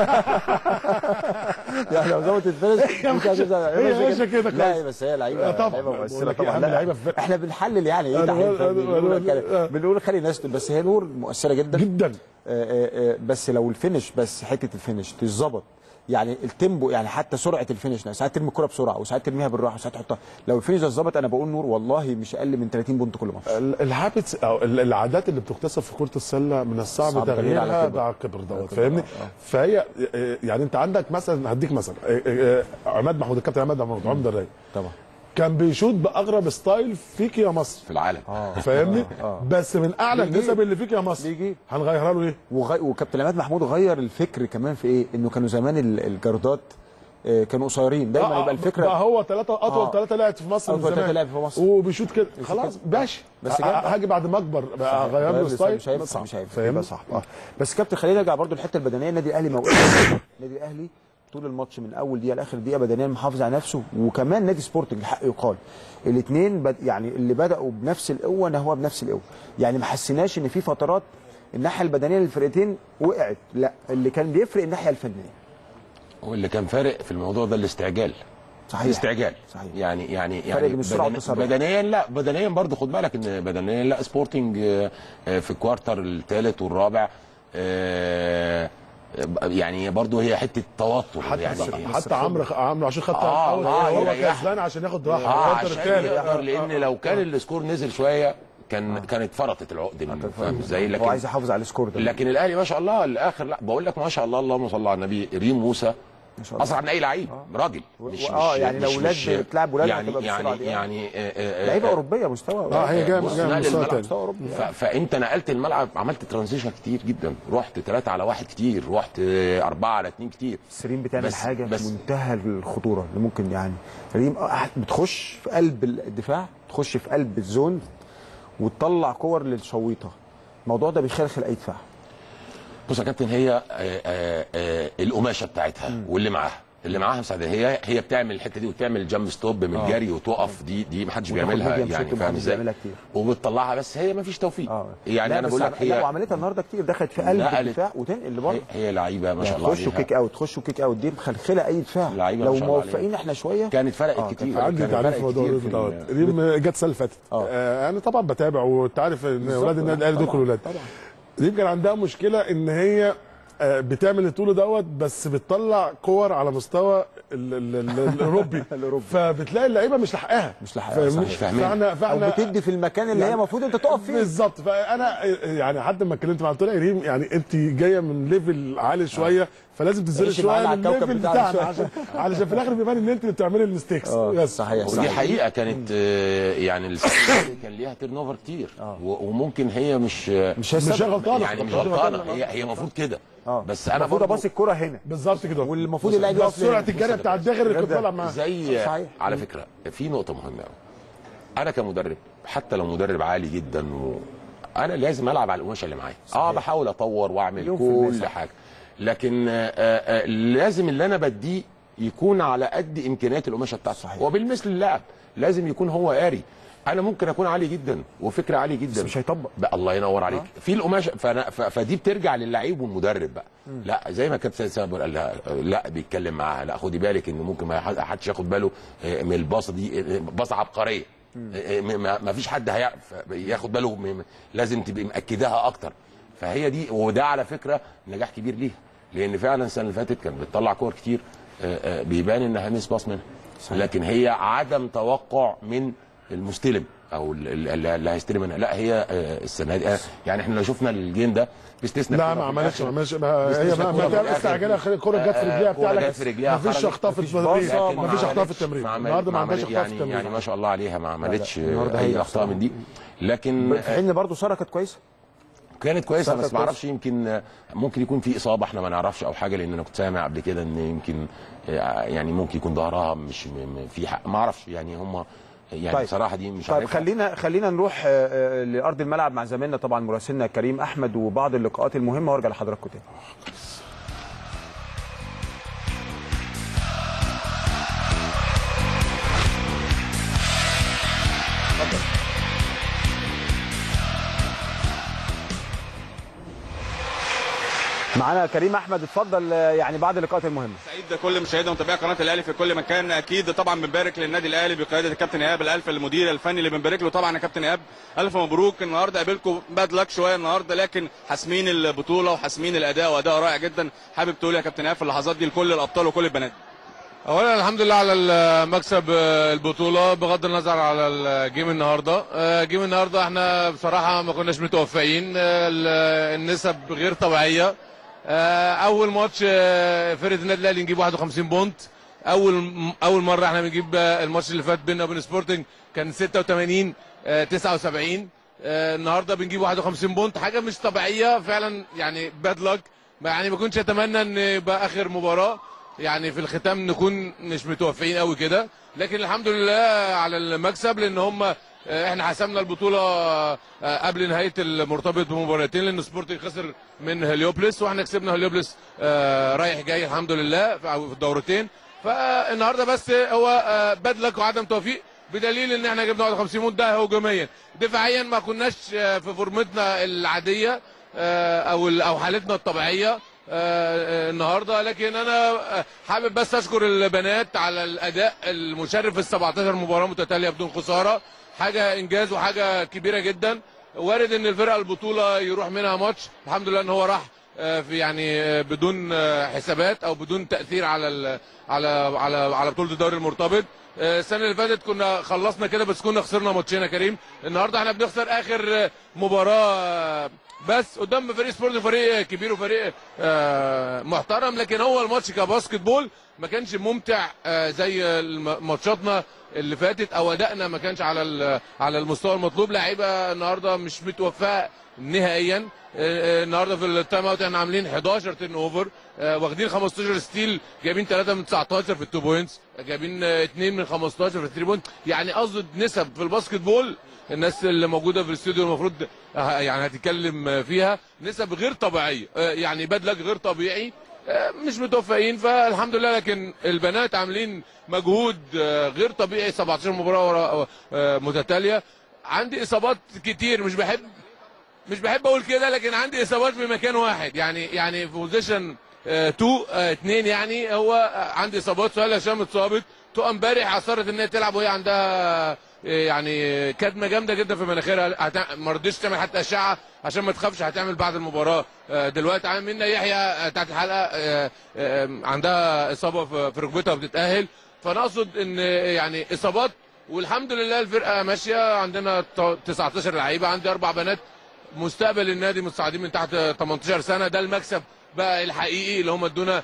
يعني لو ظبطت الفينش مش هتبقى- هي مش ماشية كده لا كويس. بس هي لعيبه آه، طبعا. لعيبه بقول مؤثره لك إيه، طبعا أهم لا لعيبة في الفرقة. احنا بنحلل يعني ايه أنا تحليل بقول- فني، أنا بنقول بقول- لك آه. بنقول خلي الناس بس هي نور مؤثره جدا جدا آه، آه، آه، بس لو الفينش بس حته الفينش تظبط يعني التيمبو يعني حتى سرعه الفينش ساعات ترمي الكره بسرعه وساعات ترميها بالراحه وساعات تحطها لو الفينش ده اتظبط انا بقول نور والله مش اقل من 30 بونت كل ماتش ال- الهابتس او ال- العادات اللي بتكتسب في كره السله من الصعب صعب تغييرها على تغييرها كبر. بعد الكبر دوت كبر، فاهمني آه، آه. فهي آه، يعني انت عندك مثلا هديك مثلا آه، آه، آه، عماد محمود الكابتن عماد محمود عمد الراي طبعا كان بيشوط باغرب ستايل فيك يا مصر في العالم فاهمني بس من اعلى بيجيب. النسب اللي فيك يا مصر بيجيب. هنغيرها له ايه وغي... وكابتن عماد محمود غير الفكر كمان في ايه انه كانوا زمان ال- الجاردات آه، كانوا قصيرين دايما آه، يبقى الفكره بقى هو ثلاثة اطول آه. ثلاثة لعب في مصر من أطول زمان تلاتة لعب في مصر. وبيشوط كده خلاص ماشي بس بس جاب. هاجي بعد ما اكبر بقى اغير له ستايل مش هينفع صعب. مش هينفع فاهمني يبقى صح آه. بس كابتن خلينا نرجع برضو للحته البدنيه النادي الاهلي ما وقفش النادي الاهلي طول الماتش من اول دقيقه لاخر دقيقه بدنيا محافظ على نفسه وكمان نادي سبورتنج الحق يقال الاثنين بد... يعني اللي بداوا بنفس القوه نهوا بنفس القوه يعني ما حسيناش ان في فترات الناحيه البدنيه للفرقتين وقعت لا اللي كان بيفرق الناحيه الفنيه واللي كان فارق في الموضوع ده الاستعجال صحيح. الاستعجال صحيح. يعني يعني فرق يعني بين السرعة بدن- والتسرع. بدنيا لا بدنيا برضه خد بالك ان بدنيا لا سبورتنج آه، آه، في الكوارتر الثالث والرابع آه، يعني برضه هي حته توتر حتى يعني حتى عمرو عمرو عاشور خد آه، اول آه، هو يريح. كسبان عشان ياخد راحه اه الكوارتر عشان التالت. يقدر لان آه، لو كان السكور نزل شويه كان كانت فرطت العقد منه فاهم ازاي هو لكن عايز يحافظ على السكور ده لكن الاهلي ما شاء الله الاخر لا بقول لك ما شاء الله اللهم صل على النبي ريم موسى ما شاء الله. اسرع من اي لعيب راجل مش آه، مش يعني لو مش- ولاد مش- بتلعب ولاد يعني هتبقى بالسرعة يعني دي. يعني آه، آه، لعيبه آه، اوروبيه مستوى اه هي جايه بص، جايه من نقل مستوى الملعب تاني مستوى اوروبي ف... فانت نقلت الملعب عملت ترانزيشن كتير جدا رحت ثلاثة على واحد كتير رحت آه، أربعة على اتنين كتير سيرين بتعمل بس- حاجه بس- في منتهى الخطوره اللي ممكن يعني ريم آه، بتخش في قلب الدفاع تخش في قلب الزون وتطلع كور للشويطه الموضوع ده بيخلخل اي دفاع بص يا كابتن هي آه، آه، آه، القماشة بتاعتها واللي معاها اللي معاها مساعده هي هي بتعمل الحته دي وبتعمل جامب ستوب من الجري وتقف دي دي ما حدش بيعملها ميديم يعني شوت فاهم محدش ازاي بيعملها كتير. وبتطلعها بس هي ما فيش توفيق اه يعني لا انا بس بقول لك ع- لا هي وعملتها النهارده كتير دخلت في قلب نقلت. الدفاع وتنقل لبره هي, هي لعيبه ما شاء الله تخش عليها كيك اوت تخش كيك اوت دي مخلخله اي دفاع لعيبة لو ما شاء الله موفقين عليها. احنا شويه كانت فرقت آه، كتير عندي كانت تعريف فرقت في موضوع كتير الريم في دوت ال- ريم جت السنه اللي فاتت آه. آه، انا طبعا بتابع وانت عارف ان اولاد النادي الاهلي دول طبعاً. كل ولاد طبعاً. ريم كان عندها مشكله ان هي آه، بتعمل الطول دوت بس بتطلع كور على مستوى ال- ال- ال- الاوروبي الأوروبي. فبتلاقي اللعيبه مش لاحقاها مش لاحقاها، فاهمني؟ صحيح، فاهمين. فاحنا او فاحنا بتدي في المكان اللي هي يعني- المفروض انت تقف فيه بالظبط فانا يعني حد ما اتكلمت مع قلت لها يا ريم يعني انت جايه من ليفل عالي شويه فلازم تنزلي عيشي شويه معانا على من الكوكب الليفل بتاعنا بتاعنا شوية. عشان علشان في الاخر بيبان ان انت اللي بتعملي المستيكس آه، بس صحيح ودي صحيح حقيقه كانت آه، يعني السنه اللي كان ليها تيرن اوفر كتير و- وممكن هي مش مش هي مش السبب. غلطانه يعني مش غلطانة. غلطانه هي هي المفروض كده اه بس انا المفروض برضو اباصي الكره هنا بالظبط كده والمفروض اللاعب بس يقف سرعه لهنا. الجري بتاع الداخل اللي كنت جدا. بلعب معاه زي صحيح. على فكره في نقطه مهمه قوي انا كمدرب حتى لو مدرب عالي جدا و... انا لازم العب على القماشه اللي معايا اه بحاول اطور واعمل مليون في المية كل صح. حاجه لكن آه آه لازم اللي انا بديه يكون على قد امكانيات القماشه بتاعته صحيح. وبالمثل اللاعب لازم يكون هو قاري انا ممكن اكون عالي جدا وفكره عالي جدا بس مش هيطبق. بقى الله ينور عليك في القماشه فأنا ف- فدي بترجع للعيب والمدرب بقى لا زي ما كابتن سابر قال لها لا بيتكلم معاها لا خدي بالك ان ممكن ما حد- حدش ياخد باله آه، من الباصه دي آه، باصه عبقريه آه، ما ما فيش حد هيعرف ياخد باله من- لازم تبقي مأكداها اكتر فهي دي وده على فكره نجاح كبير ليها لان فعلا السنه اللي فاتت كانت بتطلع كور كتير آه، آه، بيبان انها ميس باص منها لكن هي عدم توقع من المستلم او ال- ال- اللي هيستلم منها لا هي آه، السنه دي آه، يعني احنا لو شفنا الجيم ده باستثناء لا كورة ما في عملتش الآخر. ما عملتش ما هي باستثناء ما كورة ما في فيها الآخر. استعجال الكوره جت في آه، رجليها كورة بتاع جت في رجليها ما فيش خرجت. اخطاء في مفيش التدريب باصة، لكن ما فيش اخطاء في عملتش- التمرين ما عمل- النهارده ما عندهاش عملت- اخطاء في يعني التمرين يعني ما شاء الله عليها ما عملتش النهاردة اي هايلة اخطاء من دي لكن في حين برضه ساره كانت كويسه كانت كويسه سارة بس ما كويسة. اعرفش يمكن ممكن يكون في اصابه احنا ما نعرفش او حاجه لان انا كنت سامع قبل كده ان يمكن يعني ممكن يكون ظهرها مش م- م- في حق ما اعرفش يعني هم يعني طيب. طيب. بصراحه دي مش طيب عارفها. خلينا خلينا نروح آه، آه، لارض الملعب مع زميلنا طبعا مراسلنا كريم احمد وبعض اللقاءات المهمه وارجع لحضراتكم تاني معانا كريم احمد اتفضل آه، يعني بعض اللقاءات المهمه سعيد كل مشاهدي ومتابعي قناه الاهلي في كل مكان اكيد طبعا بنبارك للنادي الاهلي بقياده الكابتن ايهاب الالف المدير الفني اللي بنبارك له طبعا يا كابتن ايهاب الف مبروك النهارده قابلكم باد لك شويه النهارده لكن حاسمين البطوله وحاسمين الاداء واداء رائع جدا حابب تقول يا كابتن ايهاب في اللحظات دي لكل الابطال وكل البنات اولا الحمد لله على المكسب آه، البطوله بغض النظر على الجيم النهارده آه، جيم النهارده احنا بصراحه ما كناش متوفقين آه، ال- النسب غير طبيعيه آه، اول ماتش آه، فرقه النادي الاهلي نجيب 51 بونت اول اول مره احنا بنجيب آه، الماتش اللي فات بيننا وبين سبورتنج كان 86 آه، 79 آه، النهارده بنجيب 51 بونت حاجه مش طبيعيه فعلا يعني باد لك يعني ما كنتش اتمنى ان يبقى اخر مباراه يعني في الختام نكون مش متوفقين قوي كده لكن الحمد لله على المكسب لان هم آه، احنا حسمنا البطوله آه، قبل نهايه المرتبط بمباراتين لان سبورتنج خسر من هليوبلس واحنا كسبنا هليوبلس آه، رايح جاي الحمد لله في أو في الدورتين فالنهارده بس هو آه، باد لك وعدم توفيق بدليل ان احنا جبنا 51 مود ده هجوميا دفاعيا ما كناش آه، في فورمتنا العاديه آه، او ال- او حالتنا الطبيعيه آه، آه، النهارده لكن انا آه، حابب بس اشكر البنات على الاداء المشرف في ال 17 مباراه متتاليه بدون خساره حاجه انجاز وحاجه كبيره جدا وارد ان الفرقه البطوله يروح منها ماتش الحمد لله ان هو راح آه، في يعني آه، بدون آه، حسابات او بدون تاثير على ال- على على على بطوله الدوري المرتبط آه، السنه اللي فاتت كنا خلصنا كده بس كنا خسرنا ماتشين يا كريم النهارده احنا بنخسر اخر آه، مباراه آه، بس قدام فريق سبورت فريق كبير وفريق آه، محترم لكن هو الماتش كباسكت بول ما كانش ممتع آه، زي الم- ماتشاتنا اللي فاتت او ادائنا ما كانش على ال- على المستوى المطلوب لعيبه النهارده مش متوفقه نهائيا آه، آه، النهارده في التايم اوت احنا عاملين 11 تيرن اوفر آه، واخدين 15 ستيل جايبين 3 من 19 في التو بوينتس جايبين 2 من 15 في الثري بوينت يعني قصد نسب في الباسكت بول الناس اللي موجوده في الاستوديو المفروض آه، يعني هتتكلم آه، فيها نسب غير طبيعيه آه، يعني بدلك غير طبيعي آه، مش متوفقين فالحمد لله لكن البنات عاملين مجهود آه، غير طبيعي 17 مباراه ورا آه، متتاليه عندي اصابات كتير مش بحب مش بحب اقول كده لكن عندي اصابات في مكان واحد يعني يعني في بوزيشن 2 2 يعني هو آه، عندي اصابات سهيل هشام اتصابت تو امبارح اصرت ان هي تلعب وهي عندها آه، يعني كدمه جامده جدا في مناخيرها هتع- ما رضيتش تعمل حتى اشعه عشان ما تخافش هتعمل بعد المباراه آه، دلوقتي عامل منا يحيى آه، بتاعت الحلقه آه، آه، عندها اصابه في في ركبتها وبتتاهل فانا اقصد ان يعني اصابات والحمد لله الفرقه ماشيه عندنا ت- 19 لعيبه عندي اربع بنات مستقبل النادي متصاعدين من تحت 18 سنه ده المكسب بقى الحقيقي اللي هم ادونا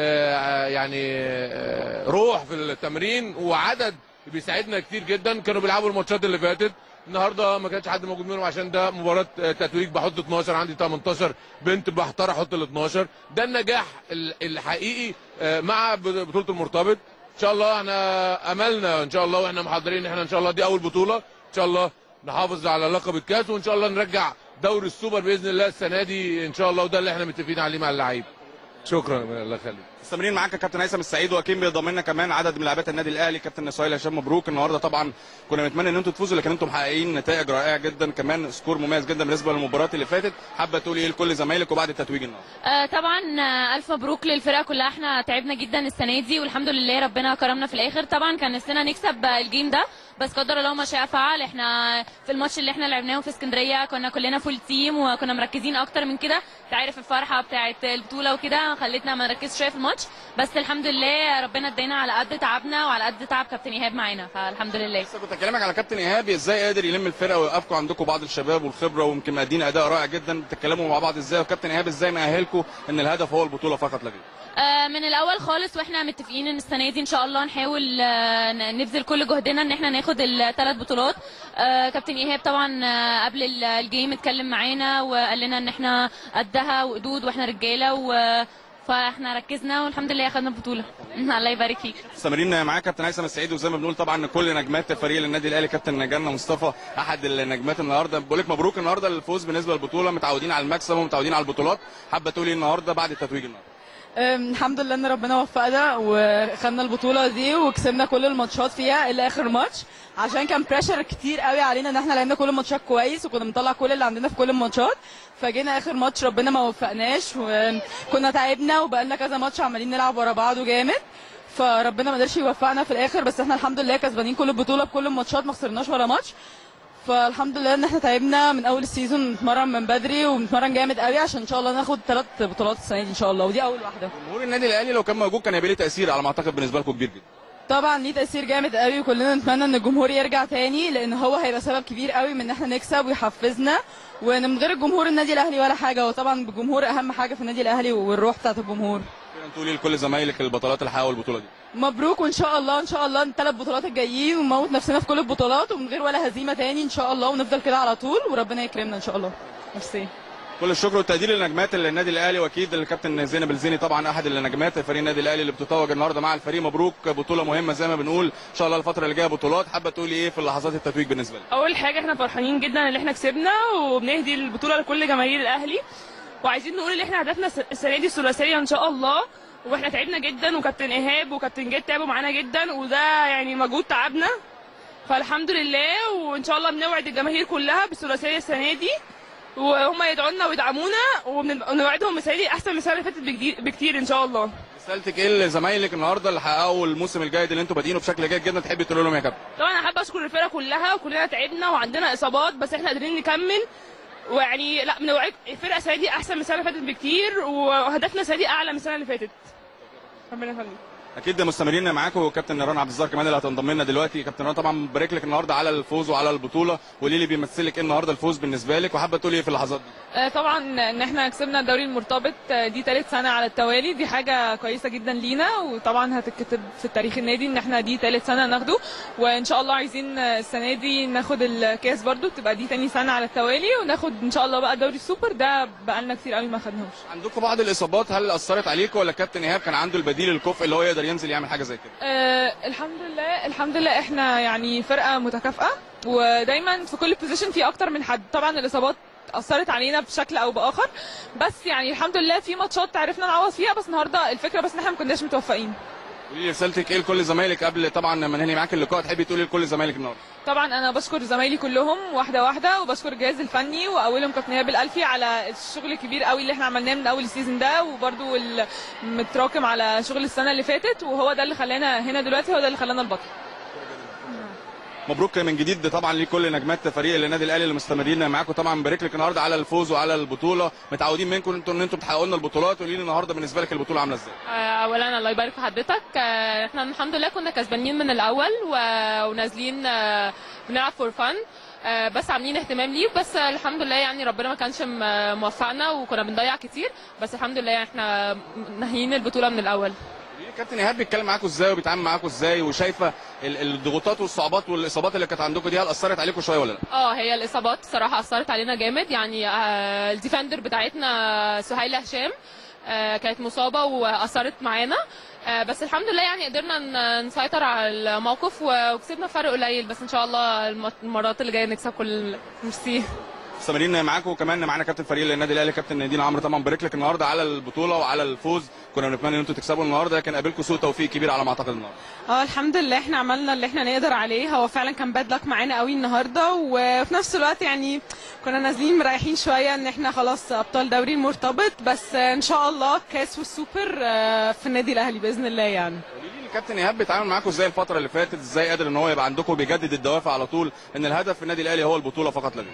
آه، يعني آه، روح في التمرين وعدد بيساعدنا كتير جدا كانوا بيلعبوا الماتشات اللي فاتت النهارده ما كانش حد موجود منهم عشان ده مباراه آه، تتويج بحط 12 عندي 18 بنت بختار احط ال 12 ده النجاح ال- الحقيقي آه، مع بطوله المرتبط ان شاء الله احنا املنا ان شاء الله واحنا محضرين ان احنا ان شاء الله دي اول بطوله ان شاء الله نحافظ على لقب الكاس وان شاء الله نرجع دوري السوبر باذن الله السنه دي ان شاء الله وده اللي احنا متفقين عليه مع اللعيبه شكرا الله يخليك مستمرين معاك يا كابتن هيثم السعيد واكيد بينضم لنا كمان عدد من لاعبات النادي الاهلي كابتن سهيل هشام مبروك النهارده طبعا كنا نتمنى ان انتم تفوزوا لكن انتم محققين نتائج رائعه جدا كمان سكور مميز جدا بالنسبه للمباراه اللي فاتت حابه تقولي ايه لكل زمايلك وبعد التتويج النهارده آه طبعا آه، الف مبروك للفرقه كلها احنا تعبنا جدا السنه دي والحمد لله ربنا كرمنا في الاخر طبعا كان نفسنا نكسب آه، الجيم ده بس قدر الله ما شاء فعل احنا في الماتش اللي احنا لعبناه في اسكندريه كنا كلنا فول تيم وكنا مركزين اكتر من كده انت عارف الفرحه بتاعه البطوله وكده خلتنا ما نركزش شويه في الماتش بس الحمد لله ربنا ادينا على قد تعبنا وعلى قد تعب كابتن ايهاب معانا فالحمد لله لسه كنت اكلمك على كابتن ايهاب ازاي قادر يلم الفرقه ويوقفكم عندكم بعض الشباب والخبره ويمكن مادين اداء رائع جدا بتتكلموا مع بعض ازاي وكابتن ايهاب ازاي مأهلكم ان الهدف هو البطوله فقط لا غير آه، من الاول خالص واحنا متفقين ان السنه دي ان شاء الله نحاول آه، ن- نبذل كل جهدنا ان احنا ناخد الثلاث بطولات آه، كابتن ايهاب طبعا آه، قبل ال- الجيم اتكلم معانا وقال لنا ان احنا قدها وقدود واحنا رجاله و فاحنا ركزنا والحمد لله اخدنا البطوله الله يبارك فيك مستمرين معاك كابتن هيثم السعيد وزي ما بنقول طبعا ان كل نجمات فريق النادي الاهلي كابتن جنة مصطفى احد النجمات النهارده بقول لك مبروك النهارده الفوز بالنسبه للبطوله متعودين على المكسب ومتعودين على البطولات حابه تقولي النهارده بعد التتويج النهارده أم، الحمد لله ان ربنا وفقنا وخدنا البطوله دي وكسبنا كل الماتشات فيها الا اخر ماتش عشان كان بريشر كتير قوي علينا ان احنا لعبنا كل الماتشات كويس وكنا بنطلع كل اللي عندنا في كل الماتشات فجينا اخر ماتش ربنا ما وفقناش وكنا تعبنا وبقالنا كذا ماتش عمالين نلعب ورا بعض وجامد فربنا ما قدرش يوفقنا في الاخر بس احنا الحمد لله كسبانين كل البطوله بكل الماتشات ما خسرناش ولا ماتش فالحمد لله ان احنا تعبنا من اول السيزون نتمرن من بدري ونتمرن جامد قوي عشان ان شاء الله ناخد ثلاث بطولات السنه دي ان شاء الله ودي اول واحده جمهور النادي الاهلي لو كان موجود كان هيبقى ليه تاثير على ما اعتقد بالنسبه لكم كبير جدا طبعا ليه تاثير جامد قوي وكلنا نتمنى ان الجمهور يرجع تاني لان هو هيبقى سبب كبير قوي من ان احنا نكسب ويحفزنا وان من غير الجمهور النادي الاهلي ولا حاجه وطبعا الجمهور اهم حاجه في النادي الاهلي والروح بتاعت الجمهور كده تقولي لكل زمايلك البطولات اللي حققوا البطوله دي مبروك وان شاء الله ان شاء الله الثلاث بطولات الجايين ونموت نفسنا في كل البطولات ومن غير ولا هزيمه تاني ان شاء الله ونفضل كده على طول وربنا يكرمنا ان شاء الله ميرسي كل الشكر والتقدير لنجمات النادي الاهلي واكيد الكابتن زينب الزيني طبعا احد النجمات فريق النادي الاهلي اللي بتتوج النهارده مع الفريق مبروك بطوله مهمه زي ما بنقول ان شاء الله الفتره اللي جايه بطولات حابه تقولي ايه في لحظات التتويج بالنسبه لك اول حاجه احنا فرحانين جدا ان احنا كسبنا وبنهدي البطوله لكل جماهير الاهلي وعايزين نقول ان احنا هدفنا الس- السنه دي الثلاثيه ان شاء الله واحنا تعبنا جدا وكابتن ايهاب وكابتن جيت تعبوا معانا جدا وده يعني مجهود تعبنا فالحمد لله وان شاء الله بنوعد الجماهير كلها بالثلاثيه السنه دي وهم يدعوا لنا ويدعمونا وبن- ونوعدهم السنه دي احسن من السنه اللي فاتت بكتير- بكتير ان شاء الله رسالتك ايه لزمايلك النهارده اللي حققوا الموسم الجيد اللي انتم بادئينه بشكل جيد جدا تحبي تقول لهم يا كابتن طبعا انا حابه اشكر الفرقه كلها وكلنا تعبنا وعندنا اصابات بس احنا قادرين نكمل ويعني لا بنوعد الفرقه السنه دي احسن من السنه اللي فاتت بكتير وهدفنا السنه دي اعلى من السنه اللي فاتت ربنا يخليك اكيد مستمرين معاكم كابتن رنا عبد الظاهر كمان اللي هتنضم لنا دلوقتي كابتن رنا طبعا مبارك لك النهارده على الفوز وعلى البطوله قولي لي بيمثلك ايه النهارده الفوز بالنسبه لك وحابه تقولي ايه في اللحظات دي آه، طبعا ان احنا كسبنا الدوري المرتبط آه، دي ثالث سنه على التوالي دي حاجه كويسه جدا لينا وطبعا هتتكتب في تاريخ النادي ان احنا دي ثالث سنه ناخده وان شاء الله عايزين آه، السنه دي ناخد الكاس برضو تبقى دي تاني سنه على التوالي وناخد ان شاء الله بقى دوري السوبر ده بقالنا كتير قوي ما خدناهوش عندكم بعض الاصابات هل اثرت عليكم ولا كابتن ايهاب كان عنده البديل الكفء اللي هو يقدر ينزل يعمل حاجه زي كده آه الحمد لله الحمد لله احنا يعني فرقه متكافئه ودايما في كل بوزيشن في اكتر من حد طبعا الاصابات اثرت علينا بشكل او باخر بس يعني الحمد لله في ماتشات عرفنا نعوض فيها بس النهارده الفكره بس ان احنا ما كناش متوفقين قولي لي رسالتك ايه لكل زمايلك قبل طبعا ما ننهي معاك اللقاء تحبي تقولي لكل زمايلك النهارده طبعا انا بشكر زمايلي كلهم واحده واحده وبشكر الجهاز الفني واولهم كابتن ايهاب الالفي على الشغل الكبير قوي اللي احنا عملناه من اول السيزون ده وبرده متراكم على شغل السنه اللي فاتت وهو ده اللي خلانا هنا دلوقتي هو ده اللي خلانا البطل مبروك من جديد طبعا لكل نجمات فريق النادي الاهلي اللي مستمرين معاكم طبعا مبارك لك النهارده على الفوز وعلى البطوله متعودين منكم انتوا ان انتوا بتحققوا لنا البطولات قولي لي النهارده بالنسبه لك البطوله عامله ازاي آه، اولا الله يبارك في حضرتك آه، احنا الحمد لله كنا كسبانين من الاول و- ونازلين آه، بنلعب فور فن بس عاملين اهتمام ليه بس آه، الحمد لله يعني ربنا ما كانش م- موفقنا وكنا بنضيع كتير بس الحمد لله يعني احنا ناهيين البطوله من الاول قولي لي كابتن ايهاب بيتكلم معاكم ازاي وبيتعامل معاكم ازاي وشايفه ال- الضغوطات والصعوبات والاصابات اللي كانت عندكم دي هل اثرت عليكم شويه ولا لا اه هي الاصابات صراحه اثرت علينا جامد يعني آه، الديفندر بتاعتنا سهيله هشام آه، كانت مصابه واثرت معانا آه، بس الحمد لله يعني قدرنا ن- نسيطر على الموقف و- وكسبنا فرق قليل بس ان شاء الله الم- المرات اللي جايه نكسب كل ميرسي مستمرين معاكم وكمان معانا كابتن فريق النادي الاهلي كابتن نادين عمرو طبعا بارك لك النهارده على البطوله وعلى الفوز كنا بنتمنى ان انتوا تكسبوا النهارده لكن قابلكم سوء توفيق كبير على ما اعتقد النهارده اه الحمد لله احنا عملنا اللي احنا نقدر عليه هو فعلا كان باد لك معانا قوي النهارده وفي نفس الوقت يعني كنا نازلين مريحين شويه ان احنا خلاص ابطال دوري المرتبط بس آه، ان شاء الله كاس والسوبر آه، في النادي الاهلي باذن الله يعني قولي لي الكابتن ايهاب بيتعامل معاكم ازاي الفتره اللي فاتت ازاي قادر ان هو يبقى عندكم بيجدد الدوافع على طول ان الهدف في النادي الاهلي هو البطوله فقط لا غير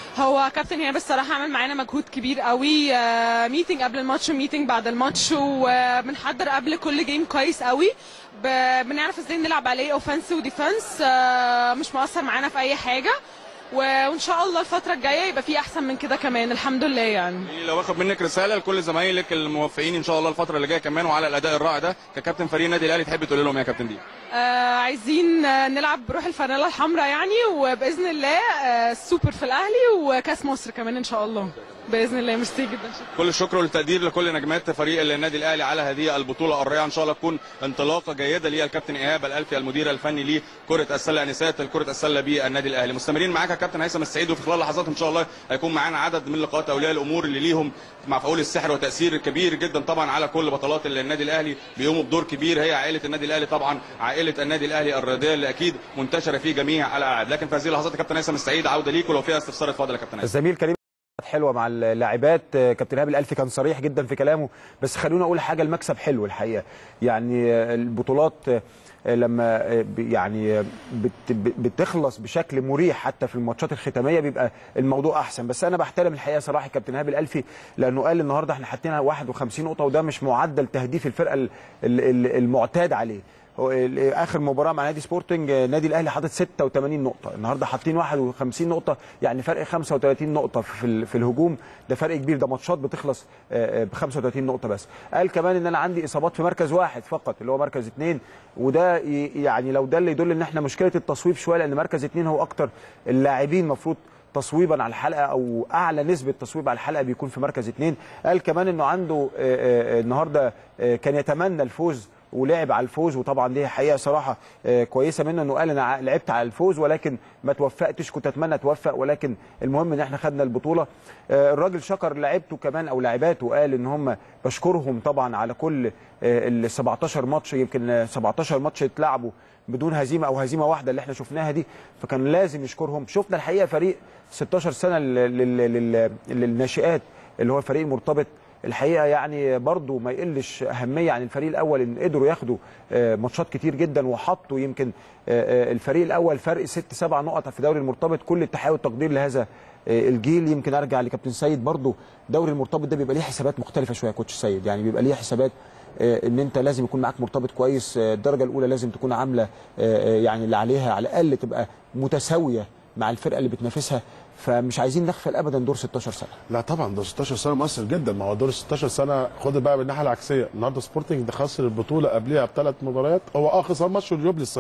هو كابتن هنا بصراحه عمل معانا مجهود كبير قوي آه، ميتنج قبل الماتش وميتنج بعد الماتش وبنحضر قبل كل جيم كويس قوي ب- بنعرف ازاي نلعب عليه اوفنس وديفنس آه، مش مؤثر معانا في اي حاجه وان شاء الله الفتره الجايه يبقى في احسن من كده كمان الحمد لله يعني قولي لي لو واخد منك رساله لكل زمايلك الموفقين ان شاء الله الفتره اللي جايه كمان وعلى الاداء الرائع ده ككابتن فريق النادي الاهلي تحب تقول لهم إيه يا كابتن دي آه عايزين آه، نلعب بروح الفانيلا الحمراء يعني وباذن الله آه السوبر في الاهلي وكاس مصر كمان ان شاء الله باذن الله ميرسي جدا شكرا كل الشكر والتقدير لكل نجمات فريق النادي الاهلي على هذه البطوله الرائعه ان شاء الله تكون انطلاقه جيده للكابتن ايهاب الالفي المدير الفني لكره السله انسات كره السله بالنادي الاهلي مستمرين معاك يا كابتن هيثم السعيد وفي خلال لحظات ان شاء الله هيكون معانا عدد من لقاءات اولياء الامور اللي ليهم مفعول السحر وتاثير كبير جدا طبعا على كل بطولات النادي الاهلي بيقوموا بدور كبير هي عائله النادي الاهلي طبعا عائله النادي الاهلي الرياضيه اللي اكيد منتشره في جميع الالعاب لكن في هذه اللحظات يا كابتن هيثم السعيد عوده ليك ولو فيها استفسار اتفضل يا كابتن هيثم الزميل كريم حلوه مع اللاعبات آه، كابتن ايهاب الالفي كان صريح جدا في كلامه بس خلونا اقول حاجه المكسب حلو الحقيقه يعني آه، البطولات آه، لما آه، ب- يعني آه، بت- ب- بتخلص بشكل مريح حتى في الماتشات الختاميه بيبقى الموضوع احسن بس انا بحترم الحقيقه صراحه كابتن ايهاب الالفي لانه قال النهارده احنا حاطين 51 نقطه وده مش معدل تهديف الفرقه ال- ال- ال- المعتاد عليه هو ال- اخر مباراه مع نادي سبورتنج آه، نادي الاهلي حاطط 86 نقطه النهارده حاطين 51 نقطه يعني فرق 35 نقطه في ال- في الهجوم ده فرق كبير ده ماتشات بتخلص ب 35 نقطه بس قال كمان ان انا عندي اصابات في مركز واحد فقط اللي هو مركز اثنين وده ي- يعني لو ده اللي يدل ان احنا مشكله التصويب شويه لان مركز اثنين هو اكتر اللاعبين المفروض تصويبا على الحلقه او اعلى نسبه تصويب على الحلقه بيكون في مركز اثنين قال كمان انه عنده آه، آه، النهارده آه، كان يتمنى الفوز ولعب على الفوز وطبعا دي حقيقه صراحه آه، كويسه منه انه قال انا ع- لعبت على الفوز ولكن ما توفقتش كنت اتمنى اتوفق ولكن المهم ان احنا خدنا البطوله آه، الراجل شكر لعيبته كمان او لاعباته وقال ان هم بشكرهم طبعا على كل ال 17 ماتش يمكن آه، 17 ماتش اتلعبوا بدون هزيمه او هزيمه واحده اللي احنا شفناها دي فكان لازم يشكرهم شفنا الحقيقه فريق 16 سنه لل- لل- لل- للناشئات اللي هو الفريق المرتبط الحقيقه يعني برضو ما يقلش اهميه عن الفريق الاول ان قدروا ياخدوا آه، ماتشات كتير جدا وحطوا يمكن آه، آه، الفريق الاول فرق ست سبع نقط في دوري المرتبط كل التحيه والتقدير لهذا آه، الجيل يمكن ارجع لكابتن سيد برضو دوري المرتبط ده بيبقى ليه حسابات مختلفه شويه يا كوتش سيد يعني بيبقى ليه حسابات آه، ان انت لازم يكون معاك مرتبط كويس آه، الدرجه الاولى لازم تكون عامله آه، آه، يعني اللي عليها على الاقل تبقى متساويه مع الفرقه اللي بتنافسها فمش عايزين نغفل ابدا دور 16 سنه لا طبعا ده 16 سنه مؤثر جدا ما هو دور 16 سنه خد بقى بالناحيه العكسيه النهارده سبورتنج ده خسر البطوله قبلها بثلاث مباريات هو اه خسر ماتش اليوبلي صحيح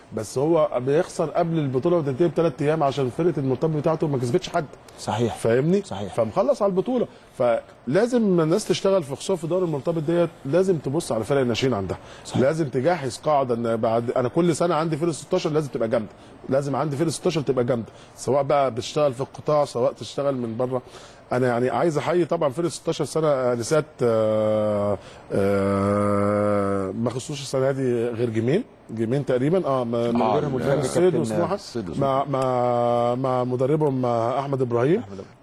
بس هو بيخسر قبل البطوله وتنتهي بثلاث ايام عشان فرقه المرتبط بتاعته ما كسبتش حد صحيح فاهمني صحيح. فمخلص على البطوله فلازم الناس تشتغل في خصوصا في دوري المرتبط ديت لازم تبص على فرق الناشئين عندها صحيح. لازم تجهز قاعده ان بعد انا كل سنه عندي فرقه 16 لازم تبقى جامده لازم عندي فرقه 16 تبقى جامده سواء بقى بتشتغل في القطاع سواء تشتغل من بره انا يعني عايز احيي طبعا فرقه 16 سنه نسات آه، آه، ما خسروش السنه دي غير جيمين جيمين تقريبا اه ما- ما- مدربهم الفني الصيد كابتن وسموحه الصيد وسموحة. مع مع مع مدربهم آه، احمد ابراهيم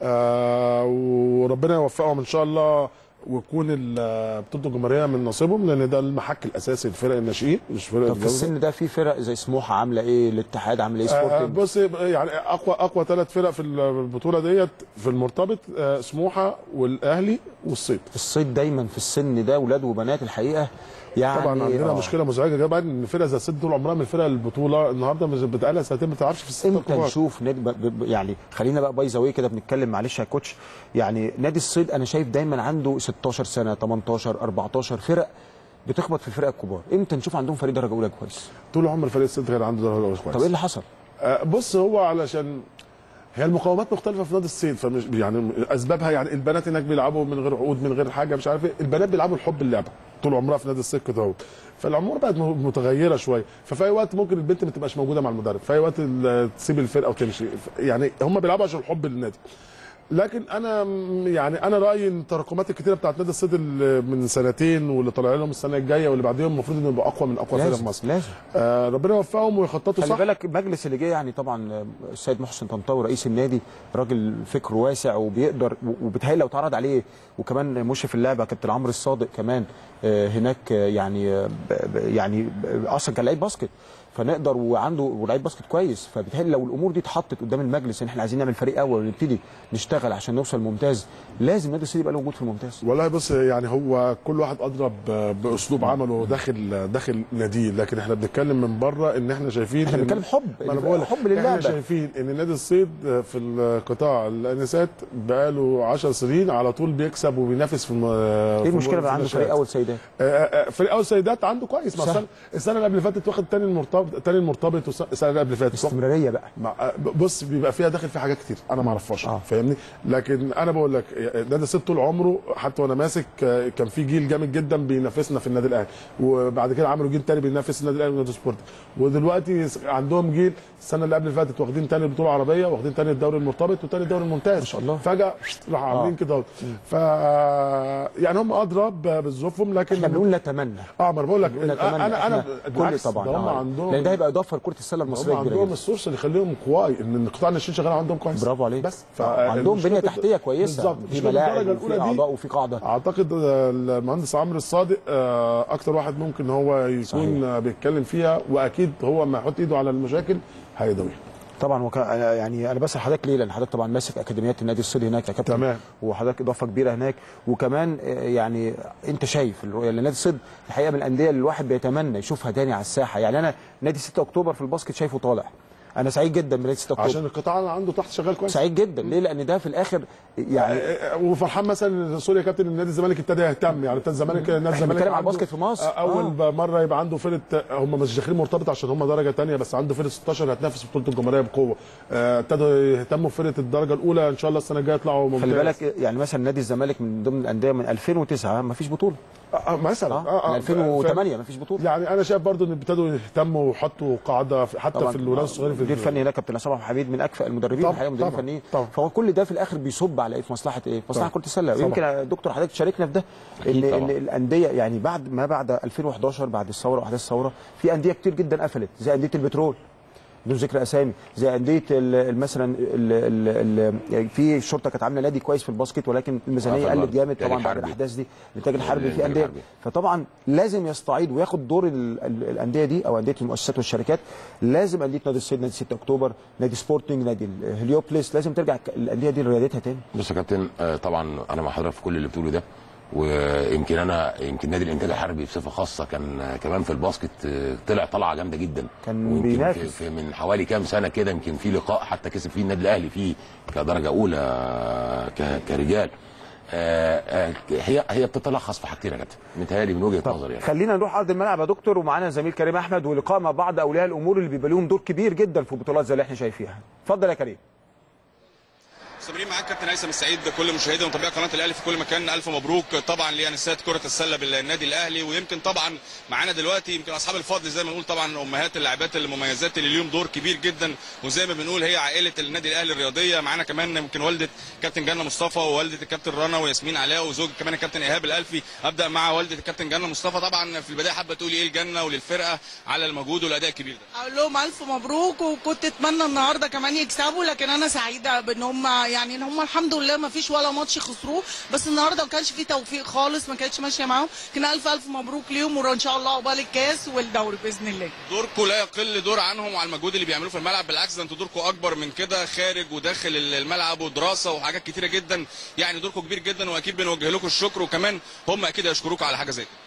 آه وربنا يوفقهم ان شاء الله ويكون ال- بطوله الجمهوريه من نصيبهم لان ده المحك الاساسي لفرق الناشئين مش فرق طب في الجوده السن ده في فرق زي سموحه عامله ايه الاتحاد عامل ايه آه سبورتنج بص يعني اقوى اقوى ثلاث فرق في البطوله ديت في المرتبط آه سموحه والاهلي والصيد الصيد دايما في السن ده ولاد وبنات الحقيقه يعني طبعا عندنا آه. مشكله مزعجه جدا ان فرقه زي الصيد طول عمرها من فرق البطوله النهارده مش بتقالها سنتين ما بتعرفش في الست امتى الكبار. نشوف نادي ب- ب- يعني خلينا بقى باي ذا واي كده بنتكلم معلش يا كوتش يعني نادي الصيد انا شايف دايما عنده 16 سنه 18 14 فرق بتخبط في الفرق الكبار امتى نشوف عندهم فريق درجه اولى كويس طول عمر فريق الصيد كان عنده درجه أولى كويس طب ايه اللي حصل آه، بص هو علشان هي المقاومات مختلفه في نادي الصيد فمش يعني اسبابها يعني البنات هناك بيلعبوا من غير عقود من غير حاجه مش عارف ايه البنات بيلعبوا الحب اللعبه طول عمرها في نادي الصيد كده اهو فالامور بقت م- متغيره شويه ففي اي وقت ممكن البنت ما تبقاش موجوده مع المدرب في اي وقت ال- تسيب الفرقه وتمشي ف- يعني هم بيلعبوا عشان الحب للنادي لكن انا م- يعني انا رايي ان التراكمات الكتيره بتاعت نادي الصيد اللي من سنتين واللي طالع لهم السنه الجايه واللي بعديهم المفروض انه يبقى اقوى من اقوى فرق في لازم مصر لازم آه ربنا يوفقهم ويخططوا خلي صح بالك المجلس اللي جاي يعني طبعا السيد محسن طنطاوي رئيس النادي راجل فكره واسع وبيقدر وبتهيألي لو اتعرض عليه وكمان مشرف اللعبه كابتن عمرو الصادق كمان آه، هناك آه، يعني آه، ب- ب- يعني ب- اصلا كان لعيب باسكت فنقدر وعنده ولعيب باسكت كويس فبالتالي لو الامور دي اتحطت قدام المجلس ان احنا عايزين نعمل فريق اول ونبتدي نشتغل عشان نوصل ممتاز لازم نادي الصيد يبقى له وجود في الممتاز والله بص يعني هو كل واحد اضرب باسلوب عمله داخل داخل ناديه لكن احنا بنتكلم من بره ان احنا شايفين احنا إن- بنتكلم حب ما انا بقول لك، حب احنا للعبه شايفين ان نادي الصيد في القطاع الانسات بقاله 10 سنين على طول بيكسب وبينافس في الم... ايه المشكله بقى عنده فريق اول سيدات فريق اول سيدات عنده كويس ما سهل. السنه السنه اللي قبل اللي فاتت واخد تاني المرتبط تاني المرتبط والس- السنه اللي قبل اللي فاتت استمراريه بقى مع- بص بيبقى فيها داخل في حاجات كتير انا ما اعرفهاش آه. فاهمني لكن انا بقول لك نادي الصيد طول عمره حتى وانا ماسك آه، كان في جيل جامد جدا بينافسنا في النادي الاهلي وبعد كده عملوا جيل تاني بينافس النادي الاهلي ونادي سبورت ودلوقتي عندهم جيل السنه اللي قبل اللي فاتت واخدين تاني البطوله العربيه واخدين تاني الدوري المرتبط وتاني الدوري الممتاز ما شاء الله. فجاه راحوا عاملين كده ف يعني هم ادرى ب- بظروفهم لكن احنا بنقول نتمنى اه ما انا بقول لك بنقول نتمنى انا انا إحنا كل بالعكس طبعا ده هم آه. عندهم لان ده هيبقى اضافه لكره السله هم المصريه كبيره عندهم جدا السورس اللي يخليهم قواي ان القطاع الناشئين شغال عندهم كويس برافو عليك بس عندهم المشكلة بنيه كده- تحتيه كويسه بالظبط في المشكلة ملاعب الدرجة وفي الأولى دي اعضاء وفي قاعده اعتقد آه، المهندس عمرو الصادق آه، اكتر واحد ممكن هو يكون صحيح. آه، بيتكلم فيها واكيد هو ما يحط ايده على المشاكل هيدويها طبعا وك... يعني انا بسال حضرتك ليه لان حضرتك طبعا ماسك اكاديميات النادي الصيدي هناك يا كابتن تمام. وحضرتك اضافه كبيره هناك وكمان آه، يعني انت شايف الرؤيه لان نادي الصيد الحقيقه من الانديه اللي الواحد بيتمنى يشوفها تاني على الساحه يعني انا نادي 6 اكتوبر في الباسكت شايفه طالع انا سعيد جدا بنادي 6 اكتوبر عشان القطاع اللي عنده تحت شغال كويس سعيد جدا ليه لان ده في الاخر يعني آه، وفرحان مثلا سوري يا كابتن النادي الزمالك ابتدى يهتم يعني ابتدى الزمالك نادي الزمالك بنتكلم على عنده- الباسكت في مصر. آه، اول آه. آه. مره يبقى عنده فرقه هم مش داخلين مرتبط عشان هم درجه تانية بس عنده فرقه 16 هتنافس بطوله الجمهوريه بقوه آه، ابتدوا يهتموا بفرقه الدرجه الاولى ان شاء الله السنه الجايه يطلعوا ممتاز خلي بالك يعني مثلا نادي الزمالك من ضمن الانديه من 2009 ما فيش بطوله آه، آه، مثلا اه من 2008 ما فيش بطوله يعني انا شايف برضو ان ابتدوا يهتموا ويحطوا قاعده في- حتى في الولاد الصغيرين في المدير الفني هناك كابتن عصام حميد من اكفأ المدربين طبعا، الحقيقه مديرين طبعا، فنيين طبعا. فهو كل ده في الاخر بيصب على ايه في مصلحه ايه؟ في مصلحه طبعا. كره السله طبعا. ويمكن يا دكتور حضرتك تشاركنا في ده ان أكيد طبعا. ان الانديه يعني بعد ما بعد 2011 بعد الثوره واحداث الثوره في انديه كتير جدا قفلت زي انديه البترول بدون ذكر اسامي زي انديه ال- ال- مثلا ال- ال- ال- في الشرطه كانت عامله نادي كويس في الباسكت ولكن الميزانيه آه، قلت طبعاً. جامد الإنتاج طبعا بعد الحربي. الاحداث دي الانتاج الحربي في الإنتاج انديه الحربي. فطبعا لازم يستعيد وياخد دور ال- ال- الانديه دي او انديه المؤسسات والشركات لازم انديه نادي الصيد نادي 6 اكتوبر نادي سبورتنج نادي الهليوبلس لازم ترجع ك- الانديه دي لريادتها تاني بص يا كابتن آه، طبعا انا مع حضرتك في كل اللي بتقوله ده ويمكن انا يمكن نادي الانتاج الحربي بصفه خاصه كان آه، كمان في الباسكت آه، طلع طلعه جامده جدا كان ويمكن بينافس. في, في من حوالي كام سنه كده يمكن في لقاء حتى كسب فيه النادي الاهلي فيه كدرجه اولى آه، ك- كرجال آه، آه، هي هي بتتلخص في حاجتين يا كابتن متهيألي من وجهه نظري يعني خلينا نروح ارض الملعب يا دكتور ومعانا زميل كريم احمد ولقاء مع بعض اولياء الامور اللي بيبقى لهم دور كبير جدا في بطولات زي اللي احنا شايفينها اتفضل يا كريم مستمرين معاك كابتن هيثم السعيد كل مشاهدي ومتابعي قناه الاهلي في كل مكان الف مبروك طبعا لانسات كره السله بالنادي الاهلي ويمكن طبعا معانا دلوقتي يمكن اصحاب الفضل زي ما نقول طبعا امهات اللاعبات المميزات اللي ليهم دور كبير جدا وزي ما بنقول هي عائله النادي الاهلي الرياضيه معانا كمان يمكن والده كابتن جنه مصطفى ووالده الكابتن رنا وياسمين علاء وزوج كمان الكابتن ايهاب الالفي ابدا مع والده الكابتن جنه مصطفى طبعا في البدايه حابه تقولي ايه الجنه وللفرقه على المجهود والاداء الكبير ده اقول لهم الف مبروك وكنت اتمنى النهارده كمان يكسبوا لكن انا سعيده بان هم يعني ان هم الحمد لله ما فيش ولا ماتش خسروه بس النهارده ما كانش فيه توفيق خالص ما كانتش ماشيه معاهم كان الف الف مبروك ليهم وان شاء الله عقبال الكاس والدوري باذن الله دوركم لا يقل دور عنهم وعلى المجهود اللي بيعملوه في الملعب بالعكس ده انتوا دوركم اكبر من كده خارج وداخل الملعب ودراسه وحاجات كتيره جدا يعني دوركم كبير جدا واكيد بنوجه لكم الشكر وكمان هم اكيد يشكروكم على حاجه زي كده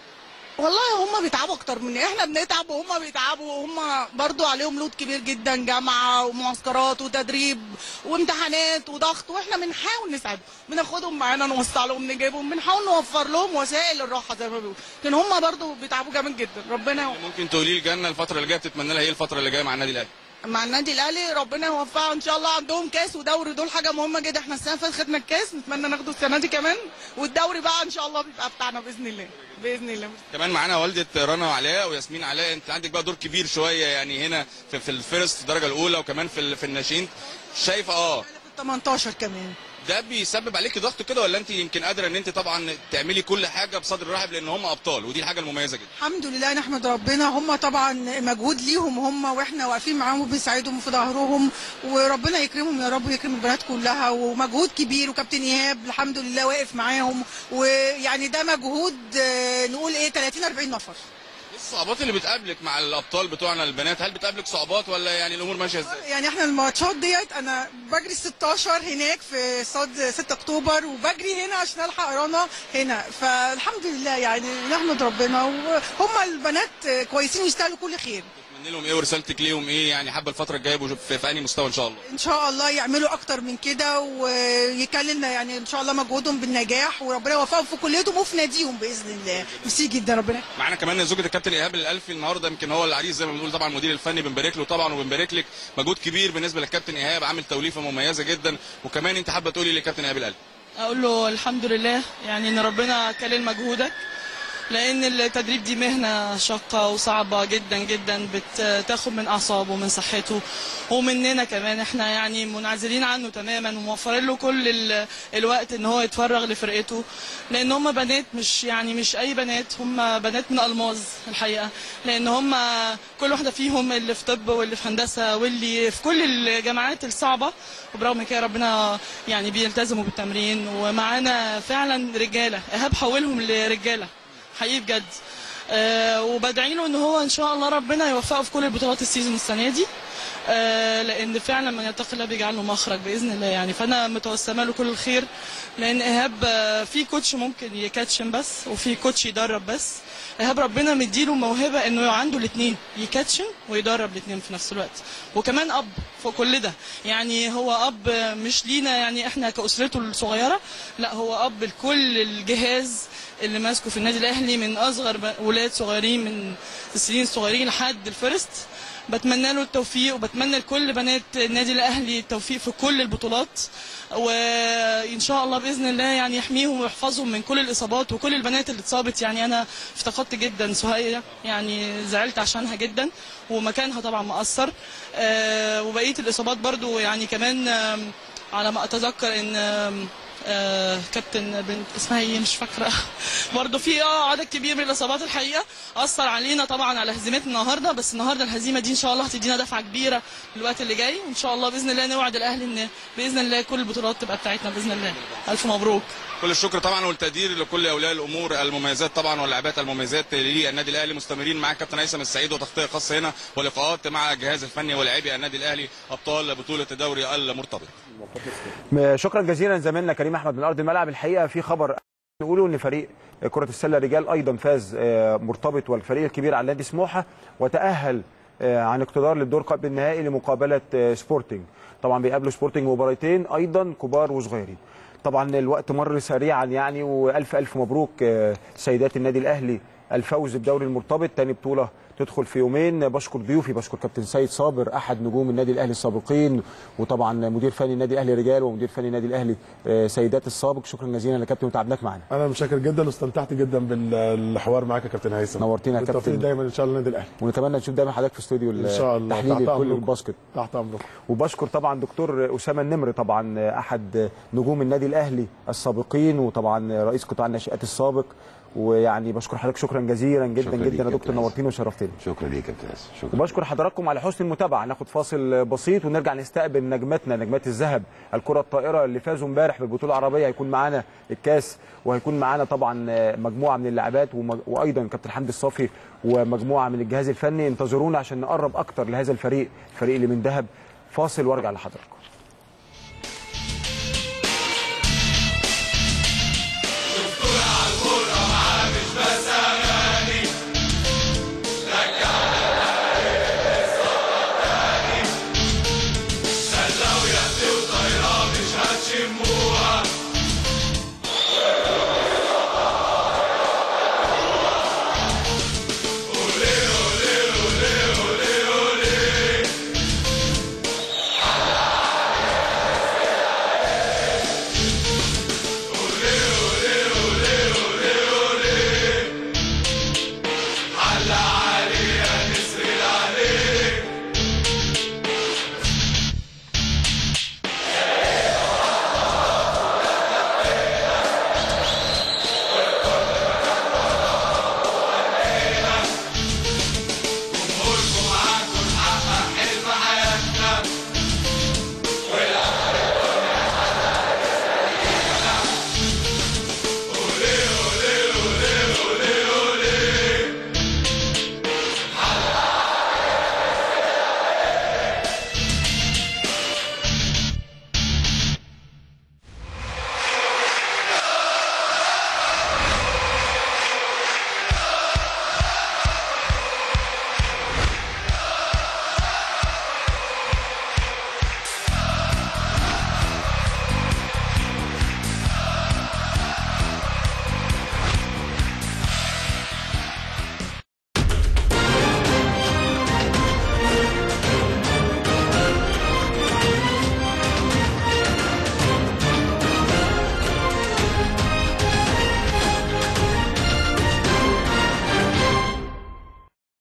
والله هم بيتعبوا اكتر من احنا بنتعب وهم بيتعبوا وهم برضو عليهم لود كبير جدا جامعه ومعسكرات وتدريب وامتحانات وضغط واحنا بنحاول نساعدهم بناخدهم معانا نوسع لهم نجيبهم بنحاول نوفر لهم وسائل الراحه زي ما بيقولوا لكن هم برضو بيتعبوا جامد جدا ربنا يوفقهم. ممكن تقولي الجنه الفتره اللي جايه بتتمنى لها ايه الفتره اللي جايه مع النادي الاهلي مع النادي الاهلي ربنا يوفقها ان شاء الله عندهم كاس ودوري دول حاجه مهمه جدا احنا السنه اللي فاتت خدنا الكاس نتمنى ناخده السنه دي كمان والدوري بقى ان شاء الله بيبقى بتاعنا باذن الله باذن الله كمان معانا والده رنا وعلاء وياسمين علاء انت عندك بقى دور كبير شويه يعني هنا في, في الفيرست في الدرجه الاولى وكمان في ال- في الناشئين شايفه اه في 18 كمان ده بيسبب عليكي ضغط كده ولا انت يمكن قادره ان انت طبعا تعملي كل حاجه بصدر رحب لان هم ابطال ودي الحاجه المميزه جدا الحمد لله نحمد ربنا هم طبعا مجهود ليهم هم واحنا واقفين معاهم وبنساعدهم في ظهرهم وربنا يكرمهم يا رب ويكرم البنات كلها ومجهود كبير وكابتن ايهاب الحمد لله واقف معاهم ويعني ده مجهود آه، نقول ايه 30 40 نفر الصعوبات اللي بتقابلك مع الابطال بتوعنا البنات هل بتقابلك صعوبات ولا يعني الامور ماشيه ازاي يعني احنا الماتشات ديت انا بجري 16 هناك في استاد 6 اكتوبر وبجري هنا عشان الحق رنا هنا فالحمد لله يعني نحمد ربنا وهم البنات كويسين يستاهلوا كل خير تتمنى لهم ايه ورسالتك ليهم ايه يعني حابه الفتره الجايه يبقوا في, في انهي مستوى ان شاء الله ان شاء الله يعملوا اكتر من كده ويكللنا يعني ان شاء الله مجهودهم بالنجاح وربنا يوفقهم في كليتهم وفي ناديهم باذن الله ميرسي جدا ربنا معانا كمان زوجة الكابتن ايهاب الالفي النهارده يمكن هو العريس زي ما بنقول طبعا المدير الفني بنبارك له طبعا وبنبارك لك مجهود كبير بالنسبه للكابتن ايهاب عامل توليفه مميزه جدا وكمان انت حابه تقولي للكابتن ايهاب الالفي اقول له الحمد لله يعني ان ربنا كلل مجهودك لان التدريب دي مهنه شاقه وصعبه جدا جدا بتاخد من اعصابه ومن صحته ومننا كمان احنا يعني منعزلين عنه تماما وموفرين له كل ال- الوقت ان هو يتفرغ لفرقته لان هم بنات مش يعني مش اي بنات هم بنات من الماظ الحقيقه لان هم كل واحده فيهم اللي في طب واللي في هندسه واللي في كل الجامعات الصعبه وبرغم كده ربنا يعني بيلتزموا بالتمرين ومعانا فعلا رجاله ايهاب حولهم لرجاله حقيقي بجد أه وبدعي له ان هو ان شاء الله ربنا يوفقه في كل البطولات السيزون السنه دي أه لان فعلا من يتقي الله بيجعل له مخرج باذن الله يعني فانا متوسمه له كل الخير لان ايهاب آه، في كوتش ممكن يكاتشن بس وفي كوتش يدرب بس ايهاب ربنا مديله موهبه انه عنده الاثنين يكاتشن ويدرب الاثنين في نفس الوقت وكمان اب فوق كل ده يعني هو اب مش لينا يعني احنا كاسرته الصغيره لا هو اب لكل الجهاز اللي ماسكه في النادي الاهلي من اصغر ب- ولاد صغيرين من السنين الصغيرين لحد الفيرست بتمنى له التوفيق وبتمنى لكل بنات النادي الاهلي التوفيق في كل البطولات وان شاء الله باذن الله يعني يحميهم ويحفظهم من كل الاصابات وكل البنات اللي اتصابت يعني انا افتقدت جدا سهية يعني زعلت عشانها جدا ومكانها طبعا مقصر آه، وبقيه الاصابات برضو يعني كمان آم، على ما اتذكر ان آم، آه، كابتن بنت اسمها ايه مش فاكره برضه في اه عدد كبير من الاصابات الحقيقه اثر علينا طبعا على هزيمتنا النهارده بس النهارده الهزيمه دي ان شاء الله هتدينا دفعه كبيره الوقت اللي جاي وان شاء الله باذن الله نوعد الاهلي ان باذن الله كل البطولات تبقى بتاعتنا باذن الله الف مبروك كل الشكر طبعا والتقدير لكل اولياء الامور المميزات طبعا واللاعبات المميزات للنادي الاهلي مستمرين مع كابتن هيثم السعيد وتغطيه خاصه هنا ولقاءات مع الجهاز الفني ولاعبي النادي الاهلي ابطال بطوله الدوري المرتبط م- شكرا جزيلا زميلنا كريم احمد من ارض الملعب الحقيقه في خبر نقوله ان فريق كره السله رجال ايضا فاز آه، مرتبط والفريق الكبير على نادي سموحه وتاهل آه، عن اقتدار للدور قبل النهائي لمقابله آه، سبورتنج طبعا بيقابلوا سبورتنج مباراتين ايضا كبار وصغيرين طبعا الوقت مر سريعا يعني والف الف مبروك آه، سيدات النادي الاهلي الفوز بدوري المرتبط تاني بطوله تدخل في يومين بشكر ضيوفي بشكر كابتن سيد صابر احد نجوم النادي الاهلي السابقين وطبعا مدير فني النادي الاهلي رجال ومدير فني النادي الاهلي آه، سيدات السابق شكرا جزيلا يا كابتن وتعبناك معانا انا مشاكر جدا واستمتعت جدا بالحوار معاك يا كابتن هيثم نورتينا يا بالتوفيق كابتن. دايما ان شاء الله النادي الاهلي ونتمنى نشوف دايما حضرتك في استوديو ان شاء الله تحليل تحت كل أمركم. الباسكت تحت امرك وبشكر طبعا دكتور اسامه النمر طبعا احد نجوم النادي الاهلي السابقين وطبعا رئيس قطاع الناشئات السابق ويعني بشكر حضرتك شكرا جزيلا جدا شكرا ليك جدا يا يا دكتور كابتن نورتينا وشرفتنا شكرا ليك يا كابتن ياسر شكرا وبشكر حضراتكم على حسن المتابعه ناخد فاصل بسيط ونرجع نستقبل نجماتنا نجمات الذهب الكره الطائره اللي فازوا امبارح بالبطوله العربيه هيكون معانا الكاس وهيكون معانا طبعا مجموعه من اللاعبات ومج- وايضا كابتن حمدي الصافي ومجموعه من الجهاز الفني انتظرونا عشان نقرب اكتر لهذا الفريق الفريق اللي من ذهب فاصل وارجع لحضراتكم